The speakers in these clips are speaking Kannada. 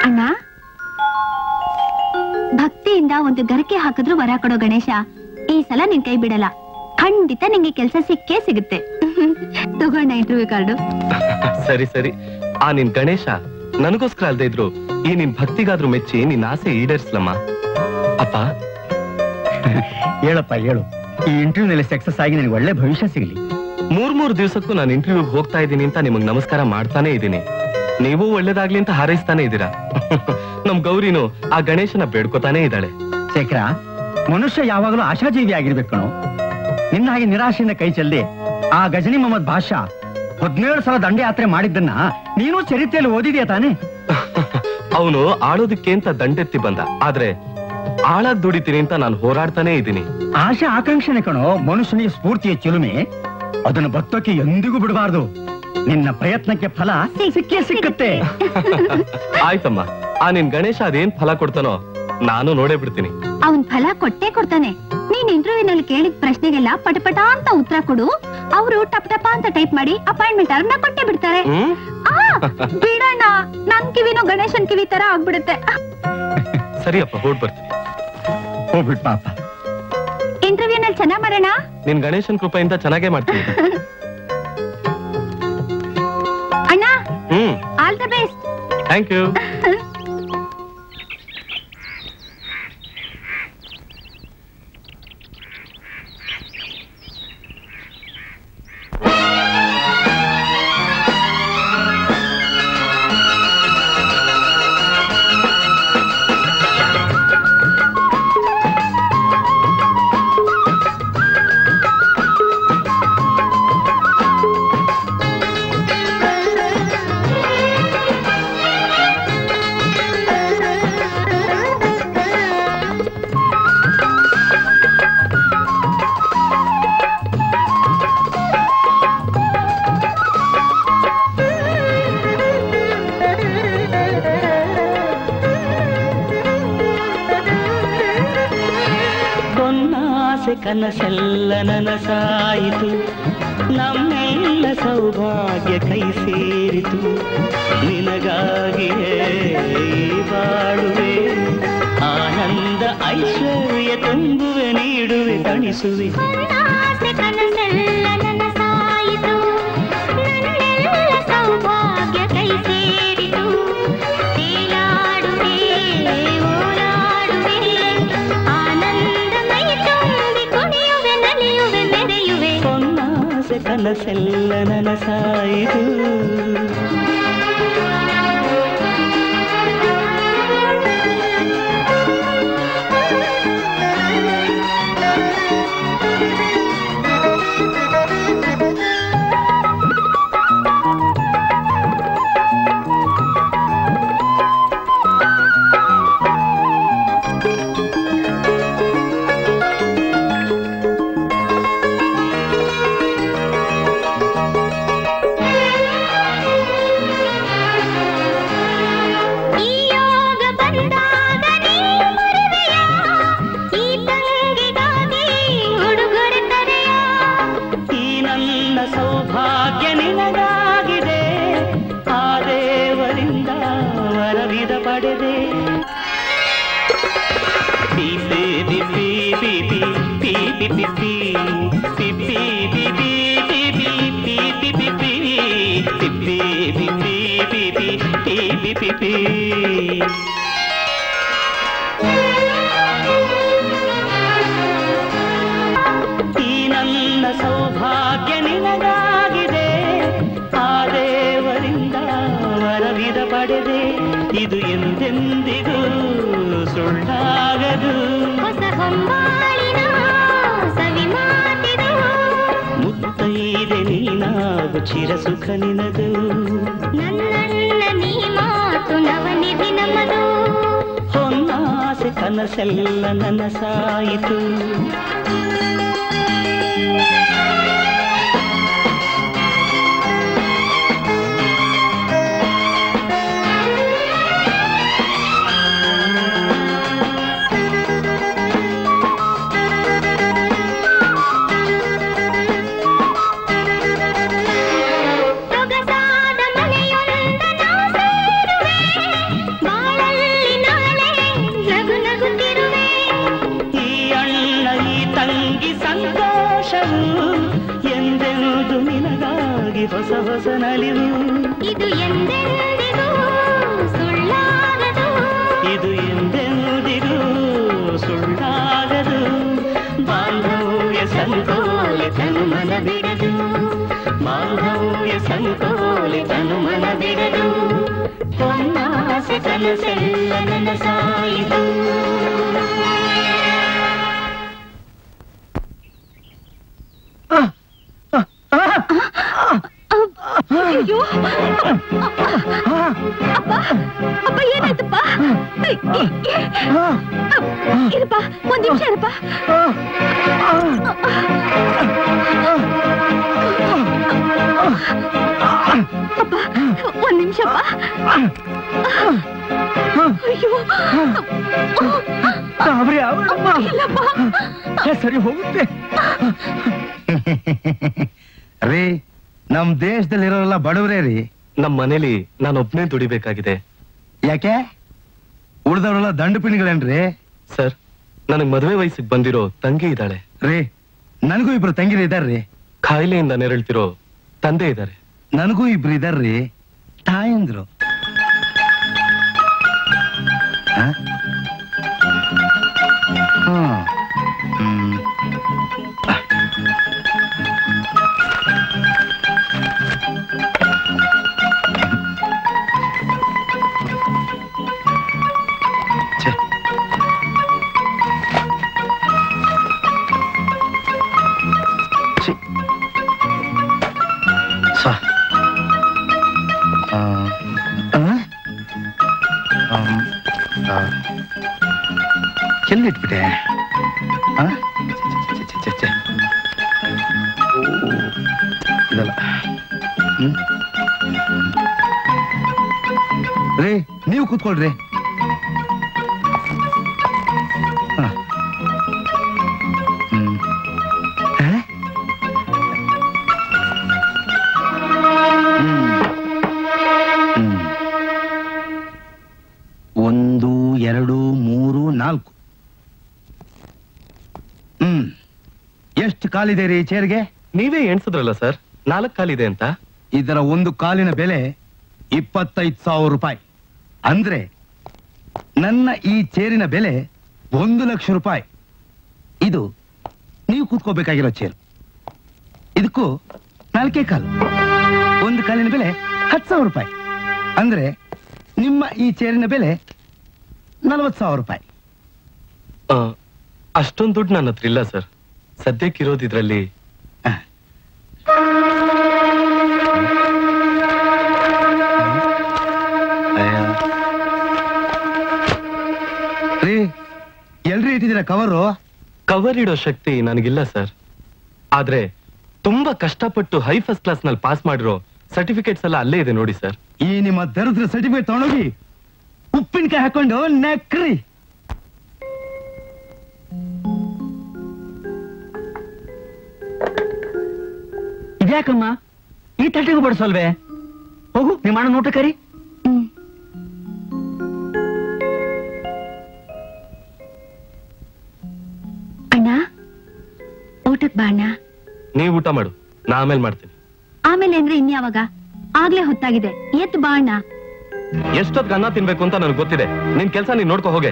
ಅಣ್ಣ ಭಕ್ತಿಯಿಂದ ಒಂದು ಗರಕೆ ಹಾಕಿದ್ರು ವರ ಕೊಡೋ ಗಣೇಶ ಈ ಸಲ ನಿನ್ ಕೈ ಬಿಡಲ್ಲ ಖಂಡಿತ ನಿಂಗೆ ಕೆಲ್ಸ ಸಿಕ್ಕೇ ಸಿಗುತ್ತೆ ತಗೋಣ ಇಂಟರ್ವ್ಯೂ ಕಾರ್ಡು ಸರಿ ಸರಿ ಆ ನಿನ್ ಗಣೇಶ ನನಗೋಸ್ಕರ ಅಲ್ದೇ ಇದ್ರು ಈ ನಿನ್ ಭಕ್ತಿಗಾದ್ರೂ ಮೆಚ್ಚಿ ನಿನ್ ಆಸೆ ಈಡೇರ್ಸ್ಲಮ್ಮ ಅಪ್ಪ ಹೇಳಪ್ಪ ಹೇಳು ಈ ಇಂಟರ್ವ್ಯೂನಲ್ಲಿ ಸಕ್ಸಸ್ ಆಗಿ ನನಗೆ ಒಳ್ಳೆ ಭವಿಷ್ಯ ಸಿಗಲಿ ಮೂರ್ ಮೂರ್ ದಿವಸಕ್ಕೂ ನಾನು ಇಂಟರ್ವ್ಯೂಗ್ ಹೋಗ್ತಾ ಇದ್ದೀನಿ ಅಂತ ನಿಮಗ್ ನಮಸ್ಕಾರ ಮಾಡ್ತಾನೆ ಇದ್ದೀನಿ ನೀವು ಒಳ್ಳೇದಾಗ್ಲಿ ಅಂತ ಹಾರೈಸ್ತಾನೆ ಇದ್ದೀರಾ ನಮ್ ಗೌರಿನು ಆ ಗಣೇಶನ ಬೇಡ್ಕೋತಾನೆ ಇದ್ದಾಳೆ ಶೇಖರ ಮನುಷ್ಯ ಯಾವಾಗಲೂ ಆಶಾಜೀವಿ ಆಗಿರ್ಬೇಕು ಕಣೋ ನಿನ್ನ ಹಾಗೆ ನಿರಾಶೆಯಿಂದ ಕೈ ಚೆಲ್ಲಿ ಆ ಗಜನಿ ಮೊಹಮ್ಮದ್ ಬಾಷಾ ಹದಿನೇಳು ಸಲ ದಂಡಯಾತ್ರೆ ಮಾಡಿದ್ದನ್ನ ನೀನು ಚರಿತ್ರೆಯಲ್ಲಿ ಓದಿದ್ಯಾ ತಾನೇ ಅವನು ಆಳೋದಕ್ಕೆ ಅಂತ ದಂಡೆತ್ತಿ ಬಂದ ಆದ್ರೆ ಆಳಾಗ್ ದುಡಿತೀನಿ ಅಂತ ನಾನು ಹೋರಾಡ್ತಾನೆ ಇದ್ದೀನಿ ಆಶೆ ಆಕಾಂಕ್ಷಣೆ ಕಣೋ ಮನುಷ್ಯನಿಗೆ ಸ್ಫೂರ್ತಿಯ ಚಿಲುಮೆ ಅದನ್ನು ಬತ್ತೋಕೆ ಎಂದಿಗೂ ಬಿಡಬಾರ್ದು ನಿನ್ನ ಪ್ರಯತ್ನಕ್ಕೆ ಫಲ ಸಿಕ್ಕೇ ಸಿಕ್ಕುತ್ತೆ ಆಯ್ತಮ್ಮ ಆ ನಿನ್ ಗಣೇಶ ಅದೇನ್ ಫಲ ಕೊಡ್ತಾನೋ ನಾನು ನೋಡೇ ಬಿಡ್ತೀನಿ ಅವನ್ ಫಲ ಕೊಟ್ಟೇ ಕೊಡ್ತಾನೆ ನೀನ್ ಇಂಟರ್ವ್ಯೂನಲ್ಲಿ ಕೇಳಿದ ಪ್ರಶ್ನೆಗೆಲ್ಲ ಪಟಪಟ ಅಂತ ಉತ್ತರ ಕೊಡು ಅವರು ಟಪ್ ಟಪ ಅಂತ ಟೈಪ್ ಮಾಡಿ ಅಪಾಯಿಂಟ್ಮೆಂಟ್ ಅವ್ರನ್ನ ಕೊಟ್ಟೆ ಬಿಡ್ತಾರೆ ಹ್ಮ್ ಆ, ಬಿಡಣ್ಣ ನನ್ ಕಿವಿನೂ ಗಣೇಶನ್ ಕಿವಿ ತರ ಆಗ್ಬಿಡುತ್ತೆ ಸರಿಯಪ್ಪ ಹೊರಡ್ ಬರ್ತೀನಿ ಹೋಗ್ಬಿಟ್ ಪಾಪ ಇಂಟರ್ವ್ಯೂನಲ್ಲಿ ಚೆನ್ನಾಗ್ ಮಾಡೋಣ ನಿನ್ ಗಣೇಶನ್ ಕೃಪೆಯಿಂದ ಚೆನ್ನಾಗೇ ಮಾಡ್ತೀನಿ ಅಣ್ಣ hmm all the best thank you ಕೊನ್ನಾಸೆ ಕನಸೆಲ್ಲ ನನಸಾಯಿತು ನಮ್ಮೆಲ್ಲ ಸೌಭಾಗ್ಯ ಕೈ ಸೇರಿತು ನಿನಗಾಗಿಯೇ ಈ ಬಾಳುವೆ ಆನಂದ ಐಶ್ವರ್ಯ ತುಂಬುವೆ ನೀಡುವೆ ತಣಿಸುವೆ ಆಸೆ ಕನಸೆಲ್ಲ ನನಸಾಯಿತು ನನ್ನೆಲ್ಲ ಸೌಭಾಗ್ಯ ಕೈ ಸೇರಿತು ತೇಲಾಡುವೆ ಓಲಾಡುವೆ ಆನಂದ ಮೈ ತುಂಬಿ ಕುಣಿಯುವೆ ನಲಿಯುವೆ ಮೆರೆಯುವೆ ಕೊನ್ನಾಸೆ ಕನಸೆಲ್ಲ ನನಸಾಯಿತು ಈ ಯೋಗ ಬಂದಾಗ ನೀ ಮರುವೆಯ ಈ ತಂಗಿಗಾಗಿ ಉಡುಗೊರೆ ತರೆಯ ಈ ನನ್ನ ಸೌಭಾಗ್ಯ ನಿನಗಾಗಿದೆ ಆ ದೇವರಿಂದ ವರವಿದ ಪಡೆದೆ BP BP BP BP BP BP BP BP BP BP BP BP BP BP ಈ ನನ್ನ ಸೌಭಾಗ್ಯ ನಿನಗಾಗಿದೆ ಆ ದೇವರಿಂದ ವರವಿದ ಪಡೆದೆ ಇದು ಎಂದೆಂದಿಗೂ ಸುಳ್ಳಾಗದು ಹೊಸ ಹೊಂಬಾಳಿನ ಸವಿ ಮಾತಿದು ಮುತ್ತೈದೆ ನೀನಾಗು ಚಿರ ಸುಖ ನಿನದು ನನ್ನನ್ನ ನೀ ಮಾತು ನವನಿಧಿ ನಮ್ಮದು ಹೊನ್ನಾಸೆ ಕನಸೆಲ್ಲ ನನಸಾಯಿತು ಸೊಗಸಾದ ಮನೆಯೊಂದ ನಾ ಸೇರುವೆ ಬಾಳ ಹೊಸ ಹೊಸ ನಲಿವು ಇದು ಎಂದೆಂದಿಗೂ ಸುಳ್ಳಾಗದು ಇದು ಎಂದೆಂದಿಗೂ ಸುಳ್ಳಾಗದು ಬಾಂಧವ್ಯ ಸಂಕೋಲೆ ತನು ಮನ ಬಿಡದು ಬಾಂಧವ್ಯ ಸಂಕೋಲೆ ತನು ಮನ ಬಿಡದು ಹೊನ್ನಾಸೆ ಕನಸೆಲ್ಲ ನನಸಾಯಿತು ಅಯ್ಯೋ ಅಪ್ಪ ಅಪ್ಪ ಏನಾಯ್ತಪ್ಪ ಇರಪ್ಪ ಒಂದ್ ನಿಮಿಷ ಇರಪ್ಪ ಅಪ್ಪ ಒಂದ್ ನಿಮಿಷಪ್ಪ ಅಯ್ಯೋ ಗಾಬರಿ ಆಗ್ಬೇಡಮ್ಮ. ಇಲ್ಲಪ್ಪ ಏ, ಸರಿ ಹೋಗುತ್ತೆ ರೀ ನಮ್ ದೇಶದಲ್ಲಿರೋರೆಲ್ಲ ಬಡವರೇ ರೀ ನಮ್ ಮನೇಲಿ ನಾನು ಒಬ್ನೇ ದುಡಿಬೇಕಾಗಿದೆ ಯಾಕೆ ಉಳ್ದವ್ರೆಲ್ಲ ದಂಡು ಪಿಣಿಗಳೇನ್ರಿ ಸರ್ ನನಗ್ ಮದುವೆ ವಯಸ್ಸಿಗೆ ಬಂದಿರೋ ತಂಗಿ ಇದ್ದಾಳೆ ರೀ ನನಗೂ ಇಬ್ರು ತಂಗಿರು ಇದಾರ್ರಿ ಕಾಯಿಲೆಯಿಂದ ನೆರಳ್ತಿರೋ ತಂದೆ ಇದ್ದಾರೆ ನನಗೂ ಇಬ್ರು ಇದಾರ್ರಿ ತಾಯಂದ್ರು ಆ? ಹ್ಮ್. ಹ್ಮ್. ಛೆ. ಛಿ. ಸ. ಆ. ಆ? ಆಮ್. ಆ. ಎಲ್ಲಿಟ್ಬಿಟ್ಟೆ ಆ? ಛೆ, ಛೆ, ಛೆ, ಛೆ, ಛೆ. ಓ, ಇದಲ್ಲ ಹ್ಮ್? ರೀ ನೀವು ಕೂತ್ಕೊಳ್ರಿ ಆ. ಹ್ಮ್. ಆ? ಹ್ಮ್. ಒಂದು ಎರಡು ಮೂರು ನಾಲ್ಕು ಹ್ಮ್ ಎಷ್ಟು ಕಾಲಿದೆ ರೀ ಚೇರ್ಗೆ ನೀವೇ ಎಣ್ಸಿದ್ರಲ್ಲ ಸರ್ ನಾಲ್ಕು ಕಾಲಿದೆ ಅಂತ ಇದರ ಒಂದು ಕಾಲಿನ ಬೆಲೆ ಇಪ್ಪತ್ತೈದು ಸಾವಿರ ರೂಪಾಯಿ ಅಂದ್ರೆ ನನ್ನ ಈ ಚೇರಿನ ಬೆಲೆ ಒಂದು ಲಕ್ಷ ರೂಪಾಯಿ ಇದು ನೀವು ಕೂತ್ಕೋಬೇಕಾಗಿರೋ ಚೇರು ಇದಕ್ಕೂ ನಾಲ್ಕೇ ಕಾಲು ಒಂದು ಕಾಲಿನ ಬೆಲೆ ಹತ್ತು ಸಾವಿರ ರೂಪಾಯಿ ಅಂದ್ರೆ ನಿಮ್ಮ ಈ ಚೇರಿನ ಬೆಲೆ ನಲವತ್ತು ಸಾವಿರ ರೂಪಾಯಿ ಆ, ಅಷ್ಟೊಂದ್ ದುಡ್ಡು ನನ್ನ ಹತ್ರ ಇಲ್ಲ ಸರ್ ಸದ್ಯಕ್ಕಿರೋದಿದ್ರಲ್ಲಿ ರೀ ಎಲ್ರಿ ಇಟ್ಟಿದ್ದೀರಾ ಕವರು ಕವರ್ ಇಡೋ ಶಕ್ತಿ ನನಗಿಲ್ಲ ಸರ್ ಆದ್ರೆ ತುಂಬಾ ಕಷ್ಟಪಟ್ಟು ಹೈ ಫಸ್ಟ್ ಕ್ಲಾಸ್ ನಲ್ಲಿ ಪಾಸ್ ಮಾಡಿರೋ ಸರ್ಟಿಫಿಕೇಟ್ಸ್ ಎಲ್ಲ ಅಲ್ಲೇ ಇದೆ ನೋಡಿ ಸರ್ ಈ ನಿಮ್ಮ ದರಿದ್ರ ಸರ್ಟಿಫಿಕೇಟ್ ತಗೊಂಡೋಗಿ ಉಪ್ಪಿನಕಾಯಿ ಹಾಕೊಂಡು ನಕ್ರಿ ಇದ್ಯಾಕಮ್ಮ ಈ ತಟ್ಟೆಗೂ ಬಡಿಸಲ್ವೇ ಹೋಗು ನಿಮ್ಮ ಅಣ್ಣ ಊಟ ಕರಿ ಹ್ಮ್ ಅಣ್ಣ ಊಟಕ್ ಬಾ ಅಣ್ಣ ನೀವ್ ಊಟ ಮಾಡು ನಾ ಆಮೇಲೆ ಮಾಡ್ತೀನಿ ಆಮೇಲೆ ಅಂದ್ರೆ ಇನ್ಯಾವಾಗ ಆಗ್ಲೇ ಹೊತ್ತಾಗಿದೆ ಎತ್ ಬಾ ಅಣ್ಣ ಎಷ್ಟೊತ್ತು ಅನ್ನ ತಿನ್ಬೇಕು ಅಂತ ನನಗೆ ಗೊತ್ತಿದೆ ನಿನ್ ಕೆಲ್ಸ ನೀನ್ ನೋಡ್ಕೊ ಹೋಗೆ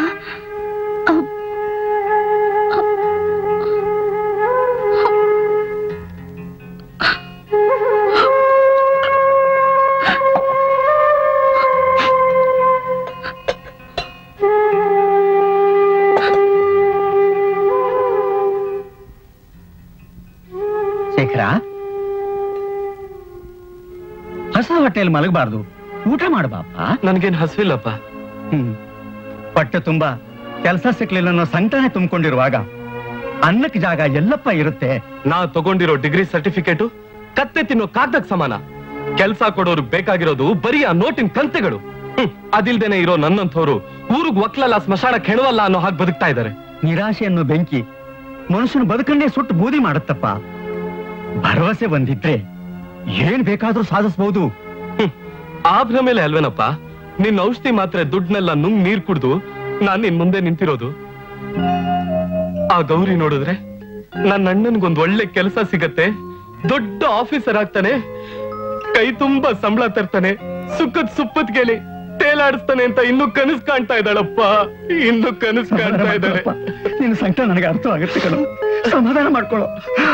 ಶೇಖರ ಹೊಸ ಹೊಟ್ಟೆಯಲ್ಲಿ ಮಲಗಬಾರ್ದು ಊಟ ಮಾಡಬಾಪ ನನ್ಗೇನ್ ಹಸಿವಿಲ್ಲಪ್ಪ ಹ್ಮ್ ಹೊಟ್ಟೆ ತುಂಬಾ ಕೆಲಸ ಸಿಕ್ಲಿಲ್ಲ ಅನ್ನೋ ಸಂಕಟನೆ ತುಂಬಿಕೊಂಡಿರುವಾಗ ಅನ್ನಕ್ಕೆ ಜಾಗ ಎಲ್ಲಪ್ಪ ಇರುತ್ತೆ ನಾ ತಗೊಂಡಿರೋ ಡಿಗ್ರಿ ಸರ್ಟಿಫಿಕೇಟು ಕತ್ತೆ ತಿನ್ನೋ ಕಾಗ್ದಕ್ ಸಮಾನ ಕೆಲ್ಸ ಕೊಡೋರು ಬೇಕಾಗಿರೋದು ಬರೀ ಆ ನೋಟಿನ ಕಂತೆಗಳು ಹ್ಮ್, ಅದಿಲ್ದೇನೆ ಇರೋ ನನ್ನಂಥವ್ರು ಊರಿಗ್ ಒಕ್ಲಲ್ಲ ಸ್ಮಶಾನ ಕೆಣವಲ್ಲ ಅನ್ನೋ ಹಾಗೆ ಬದುಕ್ತಾ ಇದ್ದಾರೆ ನಿರಾಶೆ ಅನ್ನೋ ಬೆಂಕಿ ಮನುಷ್ಯನ ಬದುಕನ್ನೇ ಸುಟ್ಟು ಬೂದಿ ಮಾಡುತ್ತಪ್ಪ ಭರವಸೆ ಬಂದಿದ್ರೆ ಏನ್ ಬೇಕಾದ್ರೂ ಸಾಧಿಸಬಹುದು ಹ್ಮ್. ಆ ಭ್ರಮೇಲೆ ಅಲ್ವೇನಪ್ಪ ನಿನ್ನ ಔಷಧಿ ಮಾತ್ರೆ ದುಡ್ನೆಲ್ಲ ನುಂಗ್ ನೀರ್ ಕುಡ್ದು ನಾನ್ ನಿನ್ ಮುಂದೆ ನಿಂತಿರೋದು ಆ ಗೌರಿ ನೋಡಿದ್ರೆ ನನ್ನ ಅಣ್ಣನ್ಗೊಂದ್ ಒಳ್ಳೆ ಕೆಲಸ ಸಿಗತ್ತೆ ದೊಡ್ಡ ಆಫೀಸರ್ ಆಗ್ತಾನೆ ಕೈ ತುಂಬಾ ಸಂಬಳ ತರ್ತಾನೆ ಸುಕ್ಕದ್ ಸುಪ್ಪತ್ ಗೆಲಿ ತೇಲಾಡಿಸ್ತಾನೆ ಅಂತ ಇನ್ನು ಕನಸು ಕಾಣ್ತಾ ಇದ್ದಾಳಪ್ಪ ಇನ್ನು ಕನಸು ಕಾಣ್ತಾ ಇದ್ದಾಳೆ ನಿನ್ನ ಸಂಕಟ ನನಗೆ ಅರ್ಥ ಆಗುತ್ತೆ ಕಣೋ ಸಮಾಧಾನ ಮಾಡ್ಕೊಳ್ಳೋ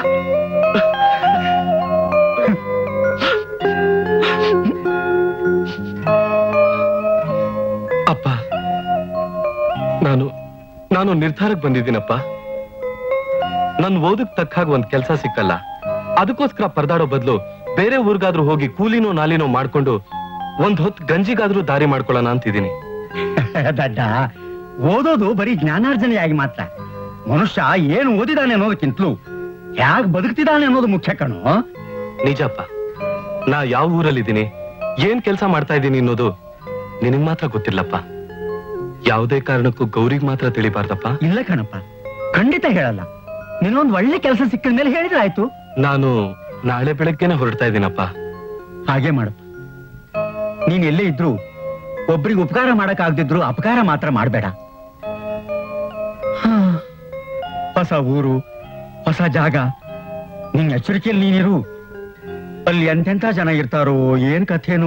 ಅಪ್ಪ ನಾನು ನಾನು ನಿರ್ಧಾರಕ್ಕೆ ಬಂದಿದ್ದೀನಪ್ಪ ನನ್ ಓದಕ್ ತಕ್ಕ ಹಾಗೆ ಒಂದ್ ಕೆಲ್ಸ ಸಿಕ್ಕಲ್ಲ ಅದಕ್ಕೋಸ್ಕರ ಪರದಾಡೋ ಬದಲು ಬೇರೆ ಊರ್ಗಾದ್ರೂ ಹೋಗಿ ಕೂಲಿನೋ ನಾಲಿನೋ ಮಾಡ್ಕೊಂಡು ಒಂದ್ ಹೊತ್ತು ಗಂಜಿಗಾದ್ರೂ ದಾರಿ ಮಾಡ್ಕೊಳ್ಳೋಣ ಅಂತಿದ್ದೀನಿ ದಡ್ಡ ಓದೋದು ಬರೀ ಜ್ಞಾನಾರ್ಜನೆಯಾಗಿ ಮಾತ್ರ ಮನುಷ್ಯ ಏನು ಓದಿದಾನೆ ಅನ್ನೋದಕ್ಕಿಂತಲೂ ಹೇಗ್ ಬದುಕ್ತಿದ್ದಾನೆ ಅನ್ನೋದು ಮುಖ್ಯ ಕಣೋ ನಿಜಪ್ಪ ನಾ ಯಾವ ಊರಲ್ಲಿದ್ದೀನಿ ಏನ್ ಕೆಲಸ ಮಾಡ್ತಾ ಇದ್ದೀನಿ ಅನ್ನೋದು ನಿನಗ್ ಮಾತ್ರ ಗೊತ್ತಿಲ್ಲಪ್ಪ ಯಾವುದೇ ಕಾರಣಕ್ಕೂ ಗೌರಿಗ್ ಮಾತ್ರ ತಿಳಿಬಾರ್ದಪ್ಪ ಇಲ್ಲ ಕಣಪ್ಪ ಖಂಡಿತ ಹೇಳಲ್ಲ ನಿನ್ನೊಂದ್ ಒಳ್ಳೆ ಕೆಲಸ ಸಿಕ್ಕಿದ ಮೇಲೆ ಹೇಳಿದ್ರೆ ಆಯ್ತು ನಾನು ನಾಳೆ ಬೆಳಗ್ಗೆನೆ ಹೊರಡ್ತಾ ಇದ್ದೀನಪ್ಪ ಹಾಗೆ ಮಾಡಪ್ಪ ನೀನ್ ಎಲ್ಲೇ ಇದ್ರು ಒಬ್ರಿಗೆ ಉಪಕಾರ ಮಾಡಕ್ ಆಗದಿದ್ರು ಅಪಕಾರ ಮಾತ್ರ ಮಾಡ್ಬೇಡ ಹಾ. ಹೊಸ ಊರು ಹೊಸ ಜಾಗ ನಿನ್ ಎಚ್ಚರಿಕೆಯಲ್ಲಿ ನೀನಿರು ಅಲ್ಲಿ ಎಂತೆಂತ ಜನ ಇರ್ತಾರೋ ಏನ್ ಕಥೆನೋ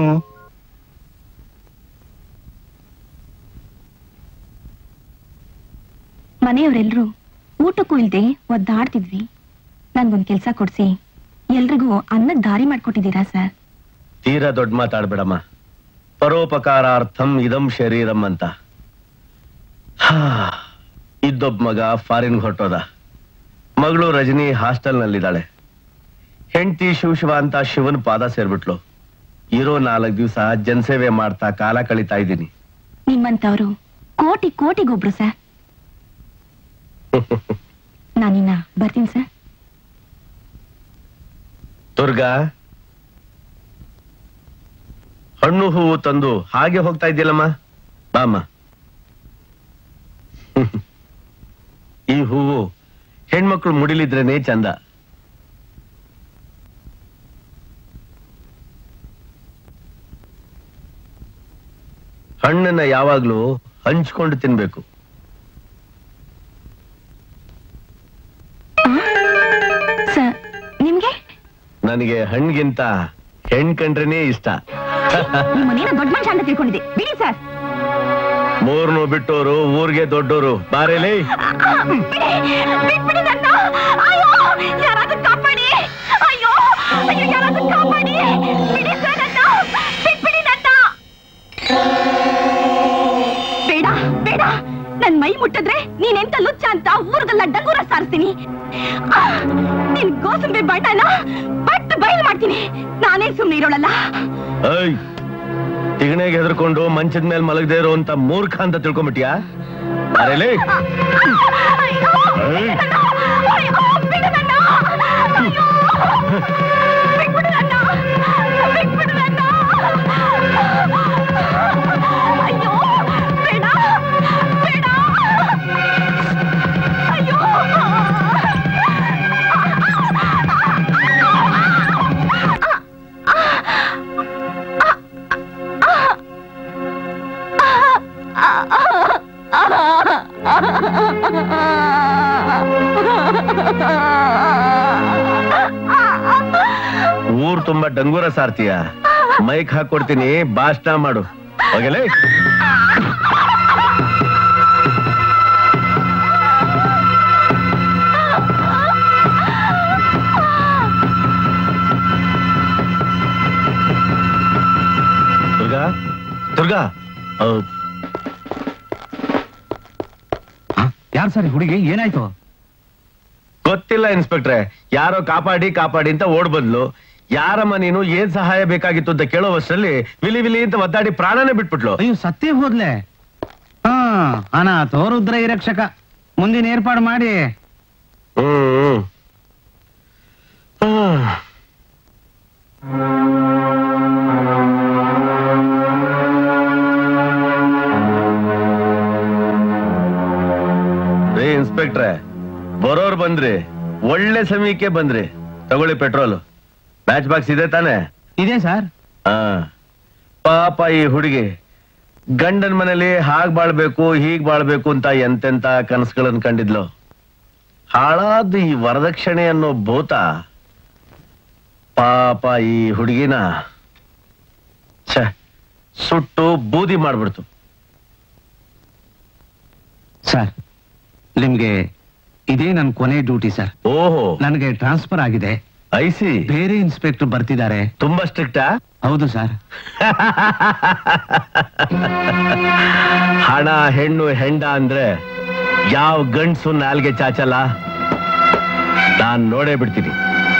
ಮನೆಯವರೆಲ್ರು ಊಟಕ್ಕೂ ಇಲ್ದೆ ಒದ್ದಾಡ್ತಿದ್ವಿ ನನ್ಗೊಂದ್ ಕೆಲ್ಸ ಕೊಡ್ಸಿ ಎಲ್ರಿಗೂ ಅನ್ನಕ್ ದಾರಿ ಮಾಡ್ಕೊಟ್ಟಿದ್ದೀರಾ ಸರ್ ತೀರಾ ದೊಡ್ಡ ಮಾತಾಡ್ಬೇಡಮ್ಮ ಪರೋಪಕಾರಾರ್ಥಂ ಇದಂ ಶರೀರಂ ಅಂತ ಹಾ, ಇದ್ದೊಬ್ಬ ಮಗ ಫಾರಿನ್ ಹೊರಟೋದ ಮಗಳು ರಜನಿ ಹಾಸ್ಟೆಲ್ ನಲ್ಲಿದ್ದಾಳೆ ಹೆಂಡತಿ ಶಿವ ಅಂತ ಶಿವನ್ ಪಾದ ಸೇರ್ಬಿಟ್ಲು ಇರೋ ನಾಲ್ಕು ದಿವಸ ಜನಸೇವೆ ಮಾಡ್ತಾ ಕಾಲ ಕಳೀತಾ ಇದ್ದೀನಿ ನಿಮ್ಮಂತವ್ರು ಕೋಟಿ ಕೋಟಿಗೊಬ್ರು ಸರ್ ನಾನಿನ್ನ ಬರ್ತೀನಿ ಸರ್ ದುರ್ಗಾ ಹಣ್ಣು ಹೂವು ತಂದು ಹಾಗೆ ಹೋಗ್ತಾ ಇದ್ದಿಲ್ಲಮ್ಮ ಬಾಮ್ಮ ಈ ಹೂವು ಹೆಣ್ಮಕ್ಳು ಮುಡಿಲಿದ್ರೇನೆ ಚಂದ ಹಣ್ಣನ್ನ ಯಾವಾಗ್ಲೂ ಹಂಚ್ಕೊಂಡು ತಿನ್ಬೇಕು ಸರ್ ನಿಮ್ಗೆ ನನಗೆ ಹಣ್ಗಿಂತ ಹೆಣ್ ಕಂಡ್ರೇನೆ ಇಷ್ಟ ನಿಮ್ಮ ಮನೇನ ದೊಡ್ಡ ಮನುಷ್ಯ ಅಂತ ತಿಳ್ಕೊಂಡಿದ್ದೆ ಬಿಡಿ ಸರ್ ಮೂರ್ನು ಬಿಟ್ಟೋರು ಊರ್ಗೆ ದೊಡ್ಡೋರು ಬಾರೇಲಿ ಬಿಟ್ಬಿಡಿ ನನ್ನ ಅಯ್ಯೋ ಯಾರಾದ್ರೂ ಕಾಪಾಡಿ ಅಯ್ಯೋ ಅಯ್ಯೋ ಯಾರಾದ್ರೂ ಕಾಪಾಡಿ ಬಿಡಿ ಸರ್ ನನ್ನ ಬಿಟ್ಬಿಡಿ ನನ್ನ ಬೇಡ ಬೇಡ ನನ್ ಮೈ ಮುಟ್ಟಿದ್ರೆ ನೀನೆಂತ ಲುಚ್ಚ ಅಂತ ಊರದಲ್ಲ ಡಂಗೂರ ಸಾರಿಸ್ತೀನಿ ಆ, ನಿನ್ ಗೋಸಂಬಿ ಬಣ್ಣನ ಬಟ್ ಬಯಲು ಮಾಡ್ತೀನಿ ನಾನೇ ಸುಮ್ನೆ ಇರೋಳಲ್ಲ ಐ ತಿಗಣೆಗೆ ಹೆದರ್ಕೊಂಡು ಮಂಚದ ಮೇಲೆ ಮಲಗದೆ ಇರೋ ಅಂತ ಮೂರ್ಖ ಅಂತ ತಿಳ್ಕೊಂಬಿಟ್ಯಾ ಬಾರೇಲಿ ಅಯ್ಯೋ, ನನ್ನ, ಅಯ್ಯೋ, ಬಿಡು ನನ್ನ. ಅಯ್ಯೋ, ಬಿಟ್ಬಿಡು ನನ್ನ. ಬಿಟ್ಬಿಡು ನನ್ನ. ಅಯ್ಯೋ, ಬೇಡ, ಬೇಡ. ಅಯ್ಯೋ. ಊರ್ ತುಂಬಾ ಡಂಗೂರ ಸಾರ್ತೀಯ ಮೈಕ್ ಹಾಕೊಡ್ತೀನಿ ಭಾಷಣ ಮಾಡು ಹೋಗಲೇ ದುರ್ಗಾ ದುರ್ಗಾ ಔ, ಯಾರು ಸರ್ ಹುಡುಗಿ ಏನಾಯ್ತು ಗೊತ್ತಿಲ್ಲ ಇನ್ಸ್ಪೆಕ್ಟ್ರೆ ಯಾರೋ ಕಾಪಾಡಿ ಕಾಪಾಡಿ ಅಂತ ಓಡ್ ಬಂದ್ಲು ಯಾರಮ್ಮ ನೀನು ಏನ್ ಸಹಾಯ ಬೇಕಾಗಿತ್ತು ಅಂತ ಕೇಳೋವಷ್ಟರಲ್ಲಿ ವಿಲಿ ವಿಲಿ ಅಂತ ಒದ್ದಾಡಿ ಪ್ರಾಣನೇ ಬಿಟ್ಬಿಟ್ಲು ಅಯ್ಯೋ ಸತ್ತೇ ಹೋದ್ಲೆ ಹಾ ಅನಾಥೋ ರುದ್ರ ಈ ರಕ್ಷಕ ಮುಂದಿನ ಏರ್ಪಾಡು ಮಾಡಿ ಹ್ಮ್ ಹ್ಮ್. ರೀ ಇನ್ಸ್ಪೆಕ್ಟ್ರೆ ಬರೋರ್ ಬಂದ್ರಿ ಒಳ್ಳೆ ಸಮಯಕ್ಕೆ ಬಂದ್ರಿ ತಗೊಳ್ಳಿ ಪೆಟ್ರೋಲ್ ಮ್ಯಾಚ್ ಬಾಕ್ಸ್ ಇದೆ ತಾನೆ ಇದೆ ಸರ್ ಹಾ ಪಾಪ ಈ ಹುಡುಗಿ ಗಂಡನ ಮನೇಲಿ ಹಾಗ್ ಬಾಳ್ಬೇಕು ಹೀಗ್ ಬಾಳ್ಬೇಕು ಅಂತ ಎಂತೆಂತ ಕನಸುಗಳನ್ನ ಕಂಡಿದ್ಲು ಹಾಳಾದ ಈ ವರದಕ್ಷಿಣೆ ಅನ್ನೋ ಭೂತ ಪಾಪ ಈ ಹುಡುಗಿನ ಸುಟ್ಟು ಬೂದಿ ಮಾಡ್ಬಿಡ್ತು ಸರ್ ನಿಮ್ಗೆ ಇದೇ ನನ್ನ ಕೊನೆ ಡ್ಯೂಟಿ ಸರ್ ಓಹೋ ನನಗೆ ಟ್ರಾನ್ಸ್ಫರ್ ಆಗಿದೆ ಐಸಿ ಬೇರೆ ಇನ್ಸ್ಪೆಕ್ಟರ್ ಬರ್ತಿದ್ದಾರೆ ತುಂಬಾ ಸ್ಟ್ರಿಕ್ಟಾ ಹೌದು ಸರ್ ಹಣ ಹೆಣ್ಣು ಹೆಂಡ ಅಂದ್ರೆ ಯಾವ ಗಂಡ್ಸು ನಾಲ್ಗೆ ಚಾಚಲ್ಲ ನಾನ್ ನೋಡೇ ಬಿಡ್ತೀನಿ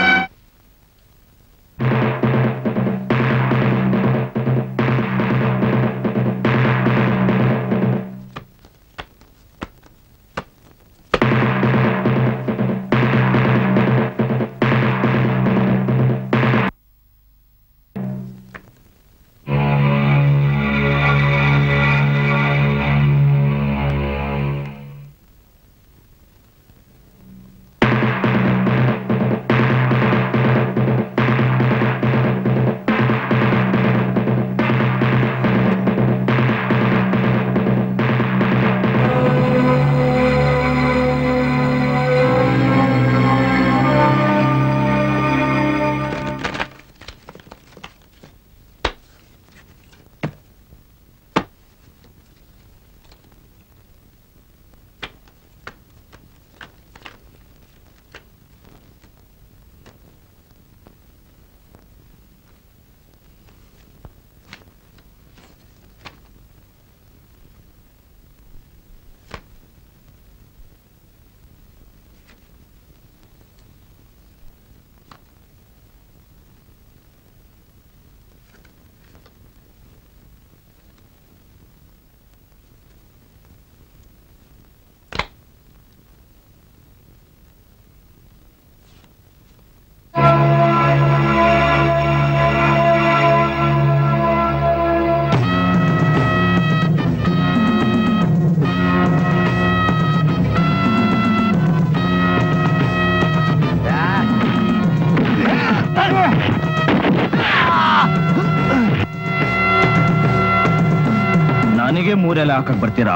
ನನಗೆ ಮೂರೆಲ್ಲ ಹಾಕಕ್ ಬರ್ತೀರಾ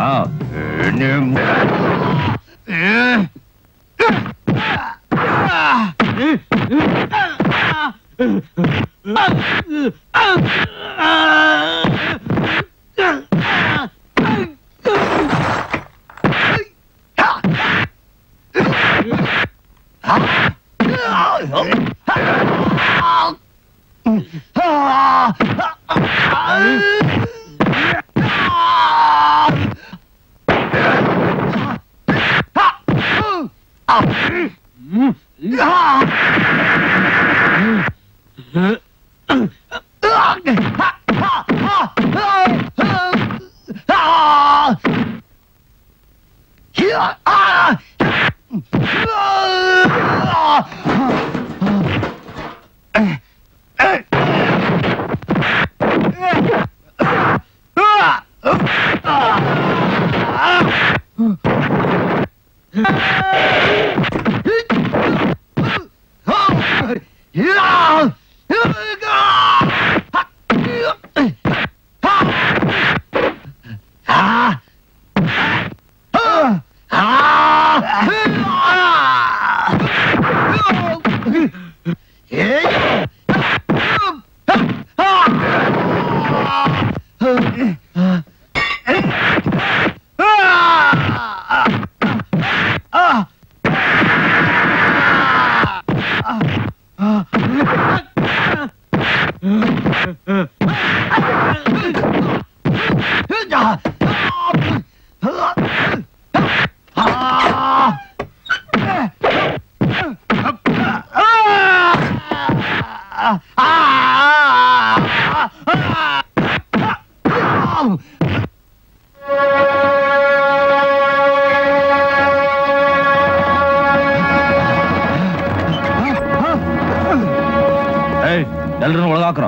ಎಲ್ರು ಒಳಗಾಕ್ರ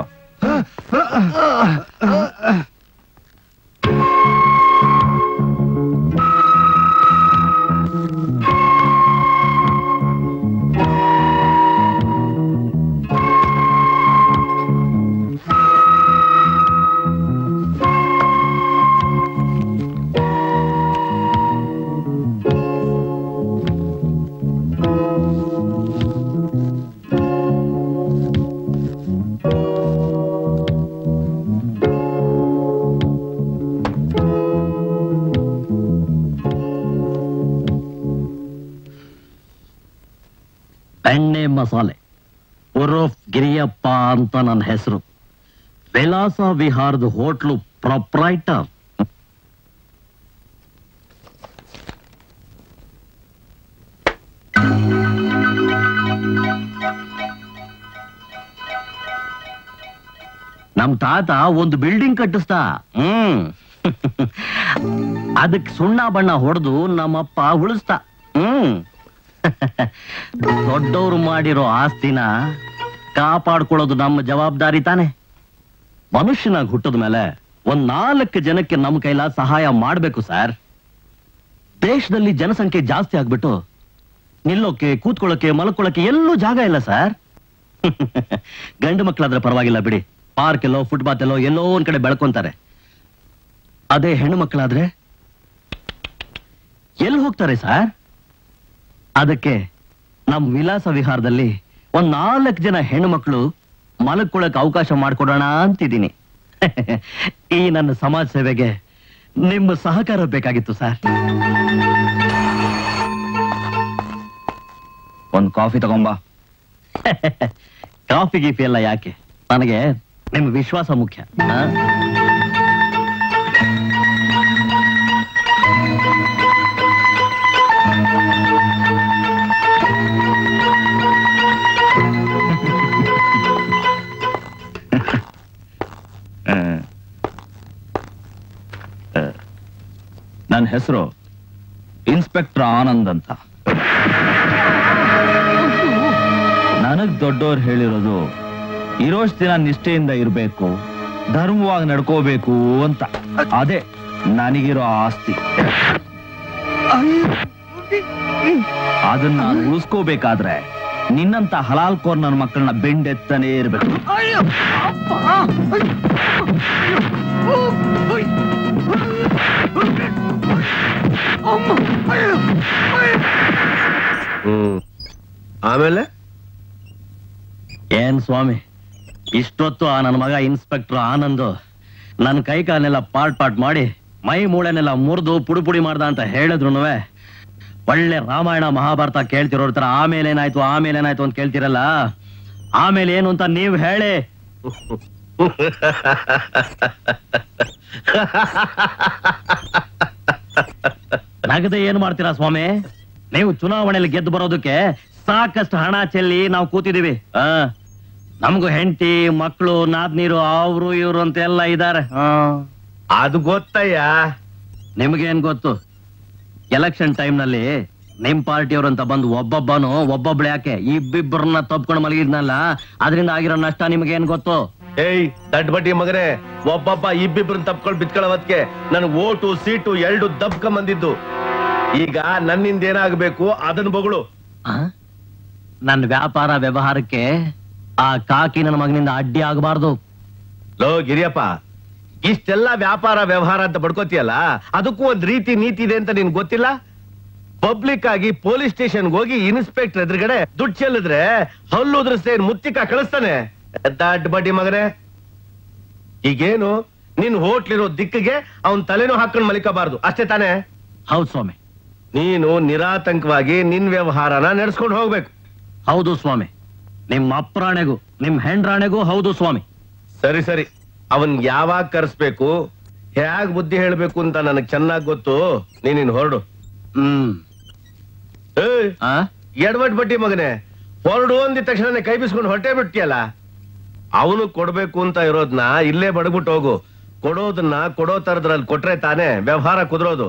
ಬೆಣ್ಣೆ ಮಸಾಲೆ ಉರುಫ್ ಗಿರಿಯಪ್ಪ ಅಂತ ನನ್ನ ಹೆಸರು ವಿಲಾಸ ವಿಹಾರದ ಹೋಟ್ಲು ಪ್ರೊಪ್ರೈಟರ್ ನಮ್ ತಾತ ಒಂದು ಬಿಲ್ಡಿಂಗ್ ಕಟ್ಟಿಸ್ತಾ ಹ್ಮ್ ಅದಕ್ ಸುಣ್ಣ ಬಣ್ಣ ಹೊಡೆದು ನಮ್ಮಪ್ಪ ಉಳಿಸ್ತಾ ಹ್ಮ್ ದೊಡ್ಡವರು ಮಾಡಿರೋ ಆಸ್ತಿನ ಕಾಪಾಡ್ಕೊಳ್ಳೋದು ನಮ್ಮ ಜವಾಬ್ದಾರಿ ತಾನೆ ಮನುಷ್ಯನಾಗಿ ಹುಟ್ಟದ ಮೇಲೆ ಒಂದ್ ನಾಲ್ಕು ಜನಕ್ಕೆ ನಮ್ಮ ಕೈಲ ಸಹಾಯ ಮಾಡ್ಬೇಕು ಸರ್ ದೇಶದಲ್ಲಿ ಜನಸಂಖ್ಯೆ ಜಾಸ್ತಿ ಆಗ್ಬಿಟ್ಟು ನಿಲ್ಲೋಕೆ ಕೂತ್ಕೊಳ್ಳೋಕೆ ಮಲ್ಕೊಳ್ಳೋಕೆ ಎಲ್ಲೂ ಜಾಗ ಇಲ್ಲ ಸರ್ ಗಂಡು ಮಕ್ಕಳಾದ್ರೆ ಪರವಾಗಿಲ್ಲ ಬಿಡಿ ಪಾರ್ಕ್ ಎಲ್ಲೋ ಫುಟ್ಪಾತ್ ಎಲ್ಲೋ ಎಲ್ಲೋ ಒಂದ್ ಕಡೆ ಬೆಳ್ಕೊಂತಾರೆ ಅದೇ ಹೆಣ್ಣು ಮಕ್ಕಳಾದ್ರೆ ಎಲ್ಲಿ ಹೋಗ್ತಾರೆ ಸರ್ ಅದಕ್ಕೆ ನಮ್ ವಿಲಾಸ ವಿಹಾರದಲ್ಲಿ ಒಂದ್ ನಾಲ್ಕು ಜನ ಹೆಣ್ಣು ಮಕ್ಕಳು ಮಲಕ್ಕೊಳಕ್ ಅವಕಾಶ ಮಾಡ್ಕೊಡೋಣ ಅಂತಿದ್ದೀನಿ ಈ ನನ್ನ ಸಮಾಜ ಸೇವೆಗೆ ನಿಮ್ಮ ಸಹಕಾರ ಬೇಕಾಗಿತ್ತು ಸರ್ ಒಂದ್ ಕಾಫಿ ತಗೊಂಬಾ ಕಾಫಿ ಗೀಫಿ ಎಲ್ಲ ಯಾಕೆ ನನಗೆ ನಿಮ್ ವಿಶ್ವಾಸ ಮುಖ್ಯ ಆ? ನನ್ನ ಹೆಸರು ಇನ್ಸ್ಪೆಕ್ಟರ್ ಆನಂದ್ ಅಂತ ನನಗ್ ದೊಡ್ಡೋರ್ ಹೇಳಿರೋದು ಇರೋಷ್ಟು ದಿನ ನಿಷ್ಠೆಯಿಂದ ಇರಬೇಕು ಧರ್ಮವಾಗಿ ನಡ್ಕೋಬೇಕು ಅಂತ ಅದೇ ನನಗಿರೋ ಆಸ್ತಿ ಅದನ್ನ ನಾನು ಉಳಿಸ್ಕೋಬೇಕಾದ್ರೆ ನಿನ್ನಂತ ಹಲಾಲ್ ಕೋರ್ ನನ್ನ ಮಕ್ಕಳನ್ನ ಬೆಂಡೆತ್ತನೇ ಇರ್ಬೇಕು ಹ್ಮ್ ಆಮೇಲೆ ಏನ್ ಸ್ವಾಮಿ ಇಷ್ಟೊತ್ತು ಆ ನನ್ನ ಮಗ ಇನ್ಸ್ಪೆಕ್ಟರ್ ಆನಂದ್ ನನ್ನ ಕೈ ಕಾಲನ್ನೆಲ್ಲ ಪಾಟ್ ಪಾಟ್ ಮಾಡಿ ಮೈ ಮೂಳೆನೆಲ್ಲ ಮುರಿದು ಪುಡಿ ಪುಡಿ ಮಾಡ್ದ ಅಂತ ಹೇಳಿದ್ರು ಒಳ್ಳೆ ರಾಮಾಯಣ ಮಹಾಭಾರತ ಕೇಳ್ತಿರೋರ್ ತರ ಆಮೇಲೆ ಏನಾಯ್ತು ಆಮೇಲೆ ಏನಾಯ್ತು ಅಂತ ಕೇಳ್ತಿರಲ್ಲ ಆಮೇಲೆ ಏನು ಅಂತ ನೀವ್ ಹೇಳಿ ನಗದೆ ಏನ್ ಮಾಡ್ತೀರಾ ಸ್ವಾಮಿ ನೀವು ಚುನಾವಣೆಯಲ್ಲಿ ಗೆದ್ದು ಬರೋದಕ್ಕೆ ಸಾಕಷ್ಟು ಹಣ ಚೆಲ್ಲಿ ನಾವು ಕೂತಿದೀವಿ ಆ ನಮಗೂ ಹೆಂಡತಿ ಮಕ್ಕಳು ನಾದ್ನೀರು ಅವ್ರು ಇವ್ರು ಅಂತ ಎಲ್ಲ ಇದಾರೆ ಆ. ಅದು ಗೊತ್ತಯ್ಯ ನಿಮ್ಗೇನ್ ಗೊತ್ತು ಎಲೆಕ್ಷನ್ ಟೈಮ್ ನಲ್ಲಿ ನಿಮ್ ಪಾರ್ಟಿಯವ್ರು ಅಂತ ಬಂದು ಒಬ್ಬೊಬ್ಬನು ಒಬ್ಬೊಬ್ಳು ಯಾಕೆ ಇಬ್ಬಿಬ್ಬರನ್ನ ತಪ್ಕೊಂಡು ಮಲಗಿದ್ನಲ್ಲ ಅದರಿಂದ ಆಗಿರೋ ನಷ್ಟ ನಿಮ್ಗೇನ್ ಗೊತ್ತು ಏಯ್ ದಡ್ ಬಡ್ಡಿ ಮಗನೇ ಒಬ್ಬೊಬ್ಬ ಇಬ್ಬಿಬ್ರನ್ನ ತಪ್ಕೊಳ್ ಬಿತ್ಕೊಳ್ಳೋವತ್ಗೆ ನನ್ ಓಟು ಸೀಟು ಎರಡು ದಬ್ಕ ಬಂದಿದ್ದು ಈಗ ನನ್ನಿಂದ ಏನಾಗಬೇಕು ಅದನ್ನ ಬಗಳು ಆ? ನನ್ ವ್ಯಾಪಾರ ವ್ಯವಹಾರಕ್ಕೆ ಆ ಕಾಕಿ ನನ್ನ ಮಗನಿಂದ ಅಡ್ಡಿ ಆಗಬಾರ್ದು ಲೋ ಗಿರಿಯಪ್ಪ ಇಷ್ಟೆಲ್ಲ ವ್ಯಾಪಾರ ವ್ಯವಹಾರ ಅಂತ ಬಡ್ಕೋತಿಯಲ್ಲ ಅದಕ್ಕೂ ಒಂದ್ ರೀತಿ ನೀತಿ ಇದೆ ಅಂತ ನಿನ್ ಗೊತ್ತಿಲ್ಲ ಪಬ್ಲಿಕ್ ಆಗಿ ಪೊಲೀಸ್ ಸ್ಟೇಷನ್ ಹೋಗಿ ಇನ್ಸ್ಪೆಕ್ಟರ್ ಎದುರುಗಡೆ ದುಡ್ಡು ಚೆಲ್ಲಿದ್ರೆ ಹಲ್ಲು ಉದ್ರಸ್ತೇನ್ ಮುತ್ತಿಕ ಕಳಿಸ್ತಾನೆ ದಡ್ಡ ಬಡ್ಡಿ ಮಗನೇ ಈಗೇನು ನಿನ್ ಹೋಟ್ಲಿರೋ ದಿಕ್ಕಿಗೆ ಅವನ್ ತಲೆನೂ ಹಾಕೊಂಡ್ ಮಲಿಕಬಾರ್ದು ಅಷ್ಟೇ ತಾನೇ ಹೌದು ಸ್ವಾಮಿ ನೀನು ನಿರಾತಂಕವಾಗಿ ನಿನ್ ವ್ಯವಹಾರನ ನಡೆಸ್ಕೊಂಡು ಹೋಗ್ಬೇಕು ಹೌದು ಸ್ವಾಮಿ ನಿಮ್ ಅಪ್ರಾಣೆಗೂ ನಿಮ್ ಹೆಂಡ್ರಾಣೆಗೂ ಹೌದು ಸ್ವಾಮಿ ಸರಿ ಸರಿ ಅವನ್ ಯಾವಾಗ ಕರೆಸ್ಬೇಕು ಹೇಗ್ ಬುದ್ಧಿ ಹೇಳ್ಬೇಕು ಅಂತ ನನಗ್ ಚೆನ್ನಾಗ್ ಗೊತ್ತು ನೀನಿನ್ ಹೊರಡು ಹ್ಮ್ ಏಯ್ ಆ ಎಡವಟ್ ಬಡ್ಡಿ ಮಗನೇ ಹೊರಡು ಅಂದಿದ ತಕ್ಷಣ ಕೈ ಬಿಸ್ಕೊಂಡು ಹೊಟ್ಟೆ ಬಿಟ್ಟಿಯಲ್ಲ ಅವನು ಕೊಡ್ಬೇಕು ಅಂತ ಇರೋದ್ನ ಇಲ್ಲೇ ಬಡಗ್ಬಿಟ್ಟು ಹೋಗು ಕೊಡೋದನ್ನ ಕೊಡೋ ತರದ್ರಲ್ಲಿ ಕೊಟ್ರೆ ತಾನೇ ವ್ಯವಹಾರ ಕುದುರೋದು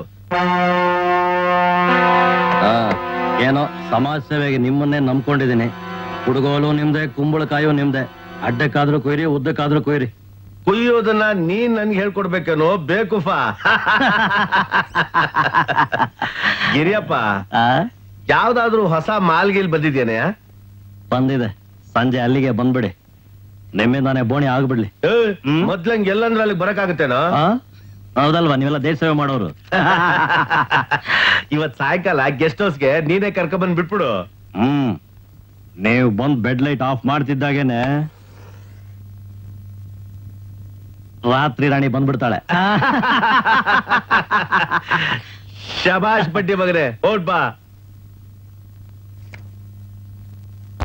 ಆ, ಏನೋ ಸಮಾಜ ಸೇವೆಗೆ ನಿಮ್ಮನ್ನೇ ನಂಬ್ಕೊಂಡಿದ್ದೀನಿ ಹುಡುಗೋಲು ನಿಮ್ದೆ ಕುಂಬಳಕಾಯು ನಿಮ್ದೆ ಅಡ್ಡಕ್ಕಾದ್ರೂ ಕೊಯ್ರಿ ಉದ್ದಕ್ಕಾದ್ರೂ ಕೊಯ್ರಿ ಕುಯ್ಯೋದನ್ನ ನೀನ್ ನನ್ಗೆ ಹೇಳ್ಕೊಡ್ಬೇಕೇನೋ ಬೇಕುಫಾ ಗಿರಿಯಪ್ಪ ಆ ಯಾವ್ದಾದ್ರೂ ಹೊಸ ಮಾಲ್ಗೀಲ್ ಬಂದಿದ್ಯೇನೆ ಬಂದಿದೆ ಸಂಜೆ ಅಲ್ಲಿಗೆ ಬಂದ್ಬಿಡಿ ನಿಮ್ಮಿಂದಾನೆ ಬೋಣಿ ಆಗ್ಬಿಡ್ಲಿ ಹ್ಮ್. ಮೊದ್ಲಂಗ್ ಎಲ್ಲಂದ್ರೆ ಅಲ್ಲಿಗೆ ಬರಕಾಗುತ್ತೇನೋ ಆ? ಹೌದಲ್ವಾ ನೀವೆಲ್ಲ ದೇಶ ಸೇವೆ ಮಾಡೋರು ಇವತ್ ಸಾಯಂಕಾಲ ಗೆಸ್ಟ್ ಹೌಸ್ಗೆ ನೀನೇ ಕರ್ಕ ಬಂದ್ ಬಿಟ್ಬಿಡು ಹ್ಮ್ ನೀವು ಬಂದ್ ಬೆಡ್ ಲೈಟ್ ಆಫ್ ಮಾಡ್ತಿದ್ದಾಗೇನೆ ರಾತ್ರಿ ರಾಣಿ ಬಂದ್ಬಿಡ್ತಾಳೆ ಶಬಾಷ್ ಬಡ್ಡಿ ಮಗನೆ ಓಟ್ ಬಾ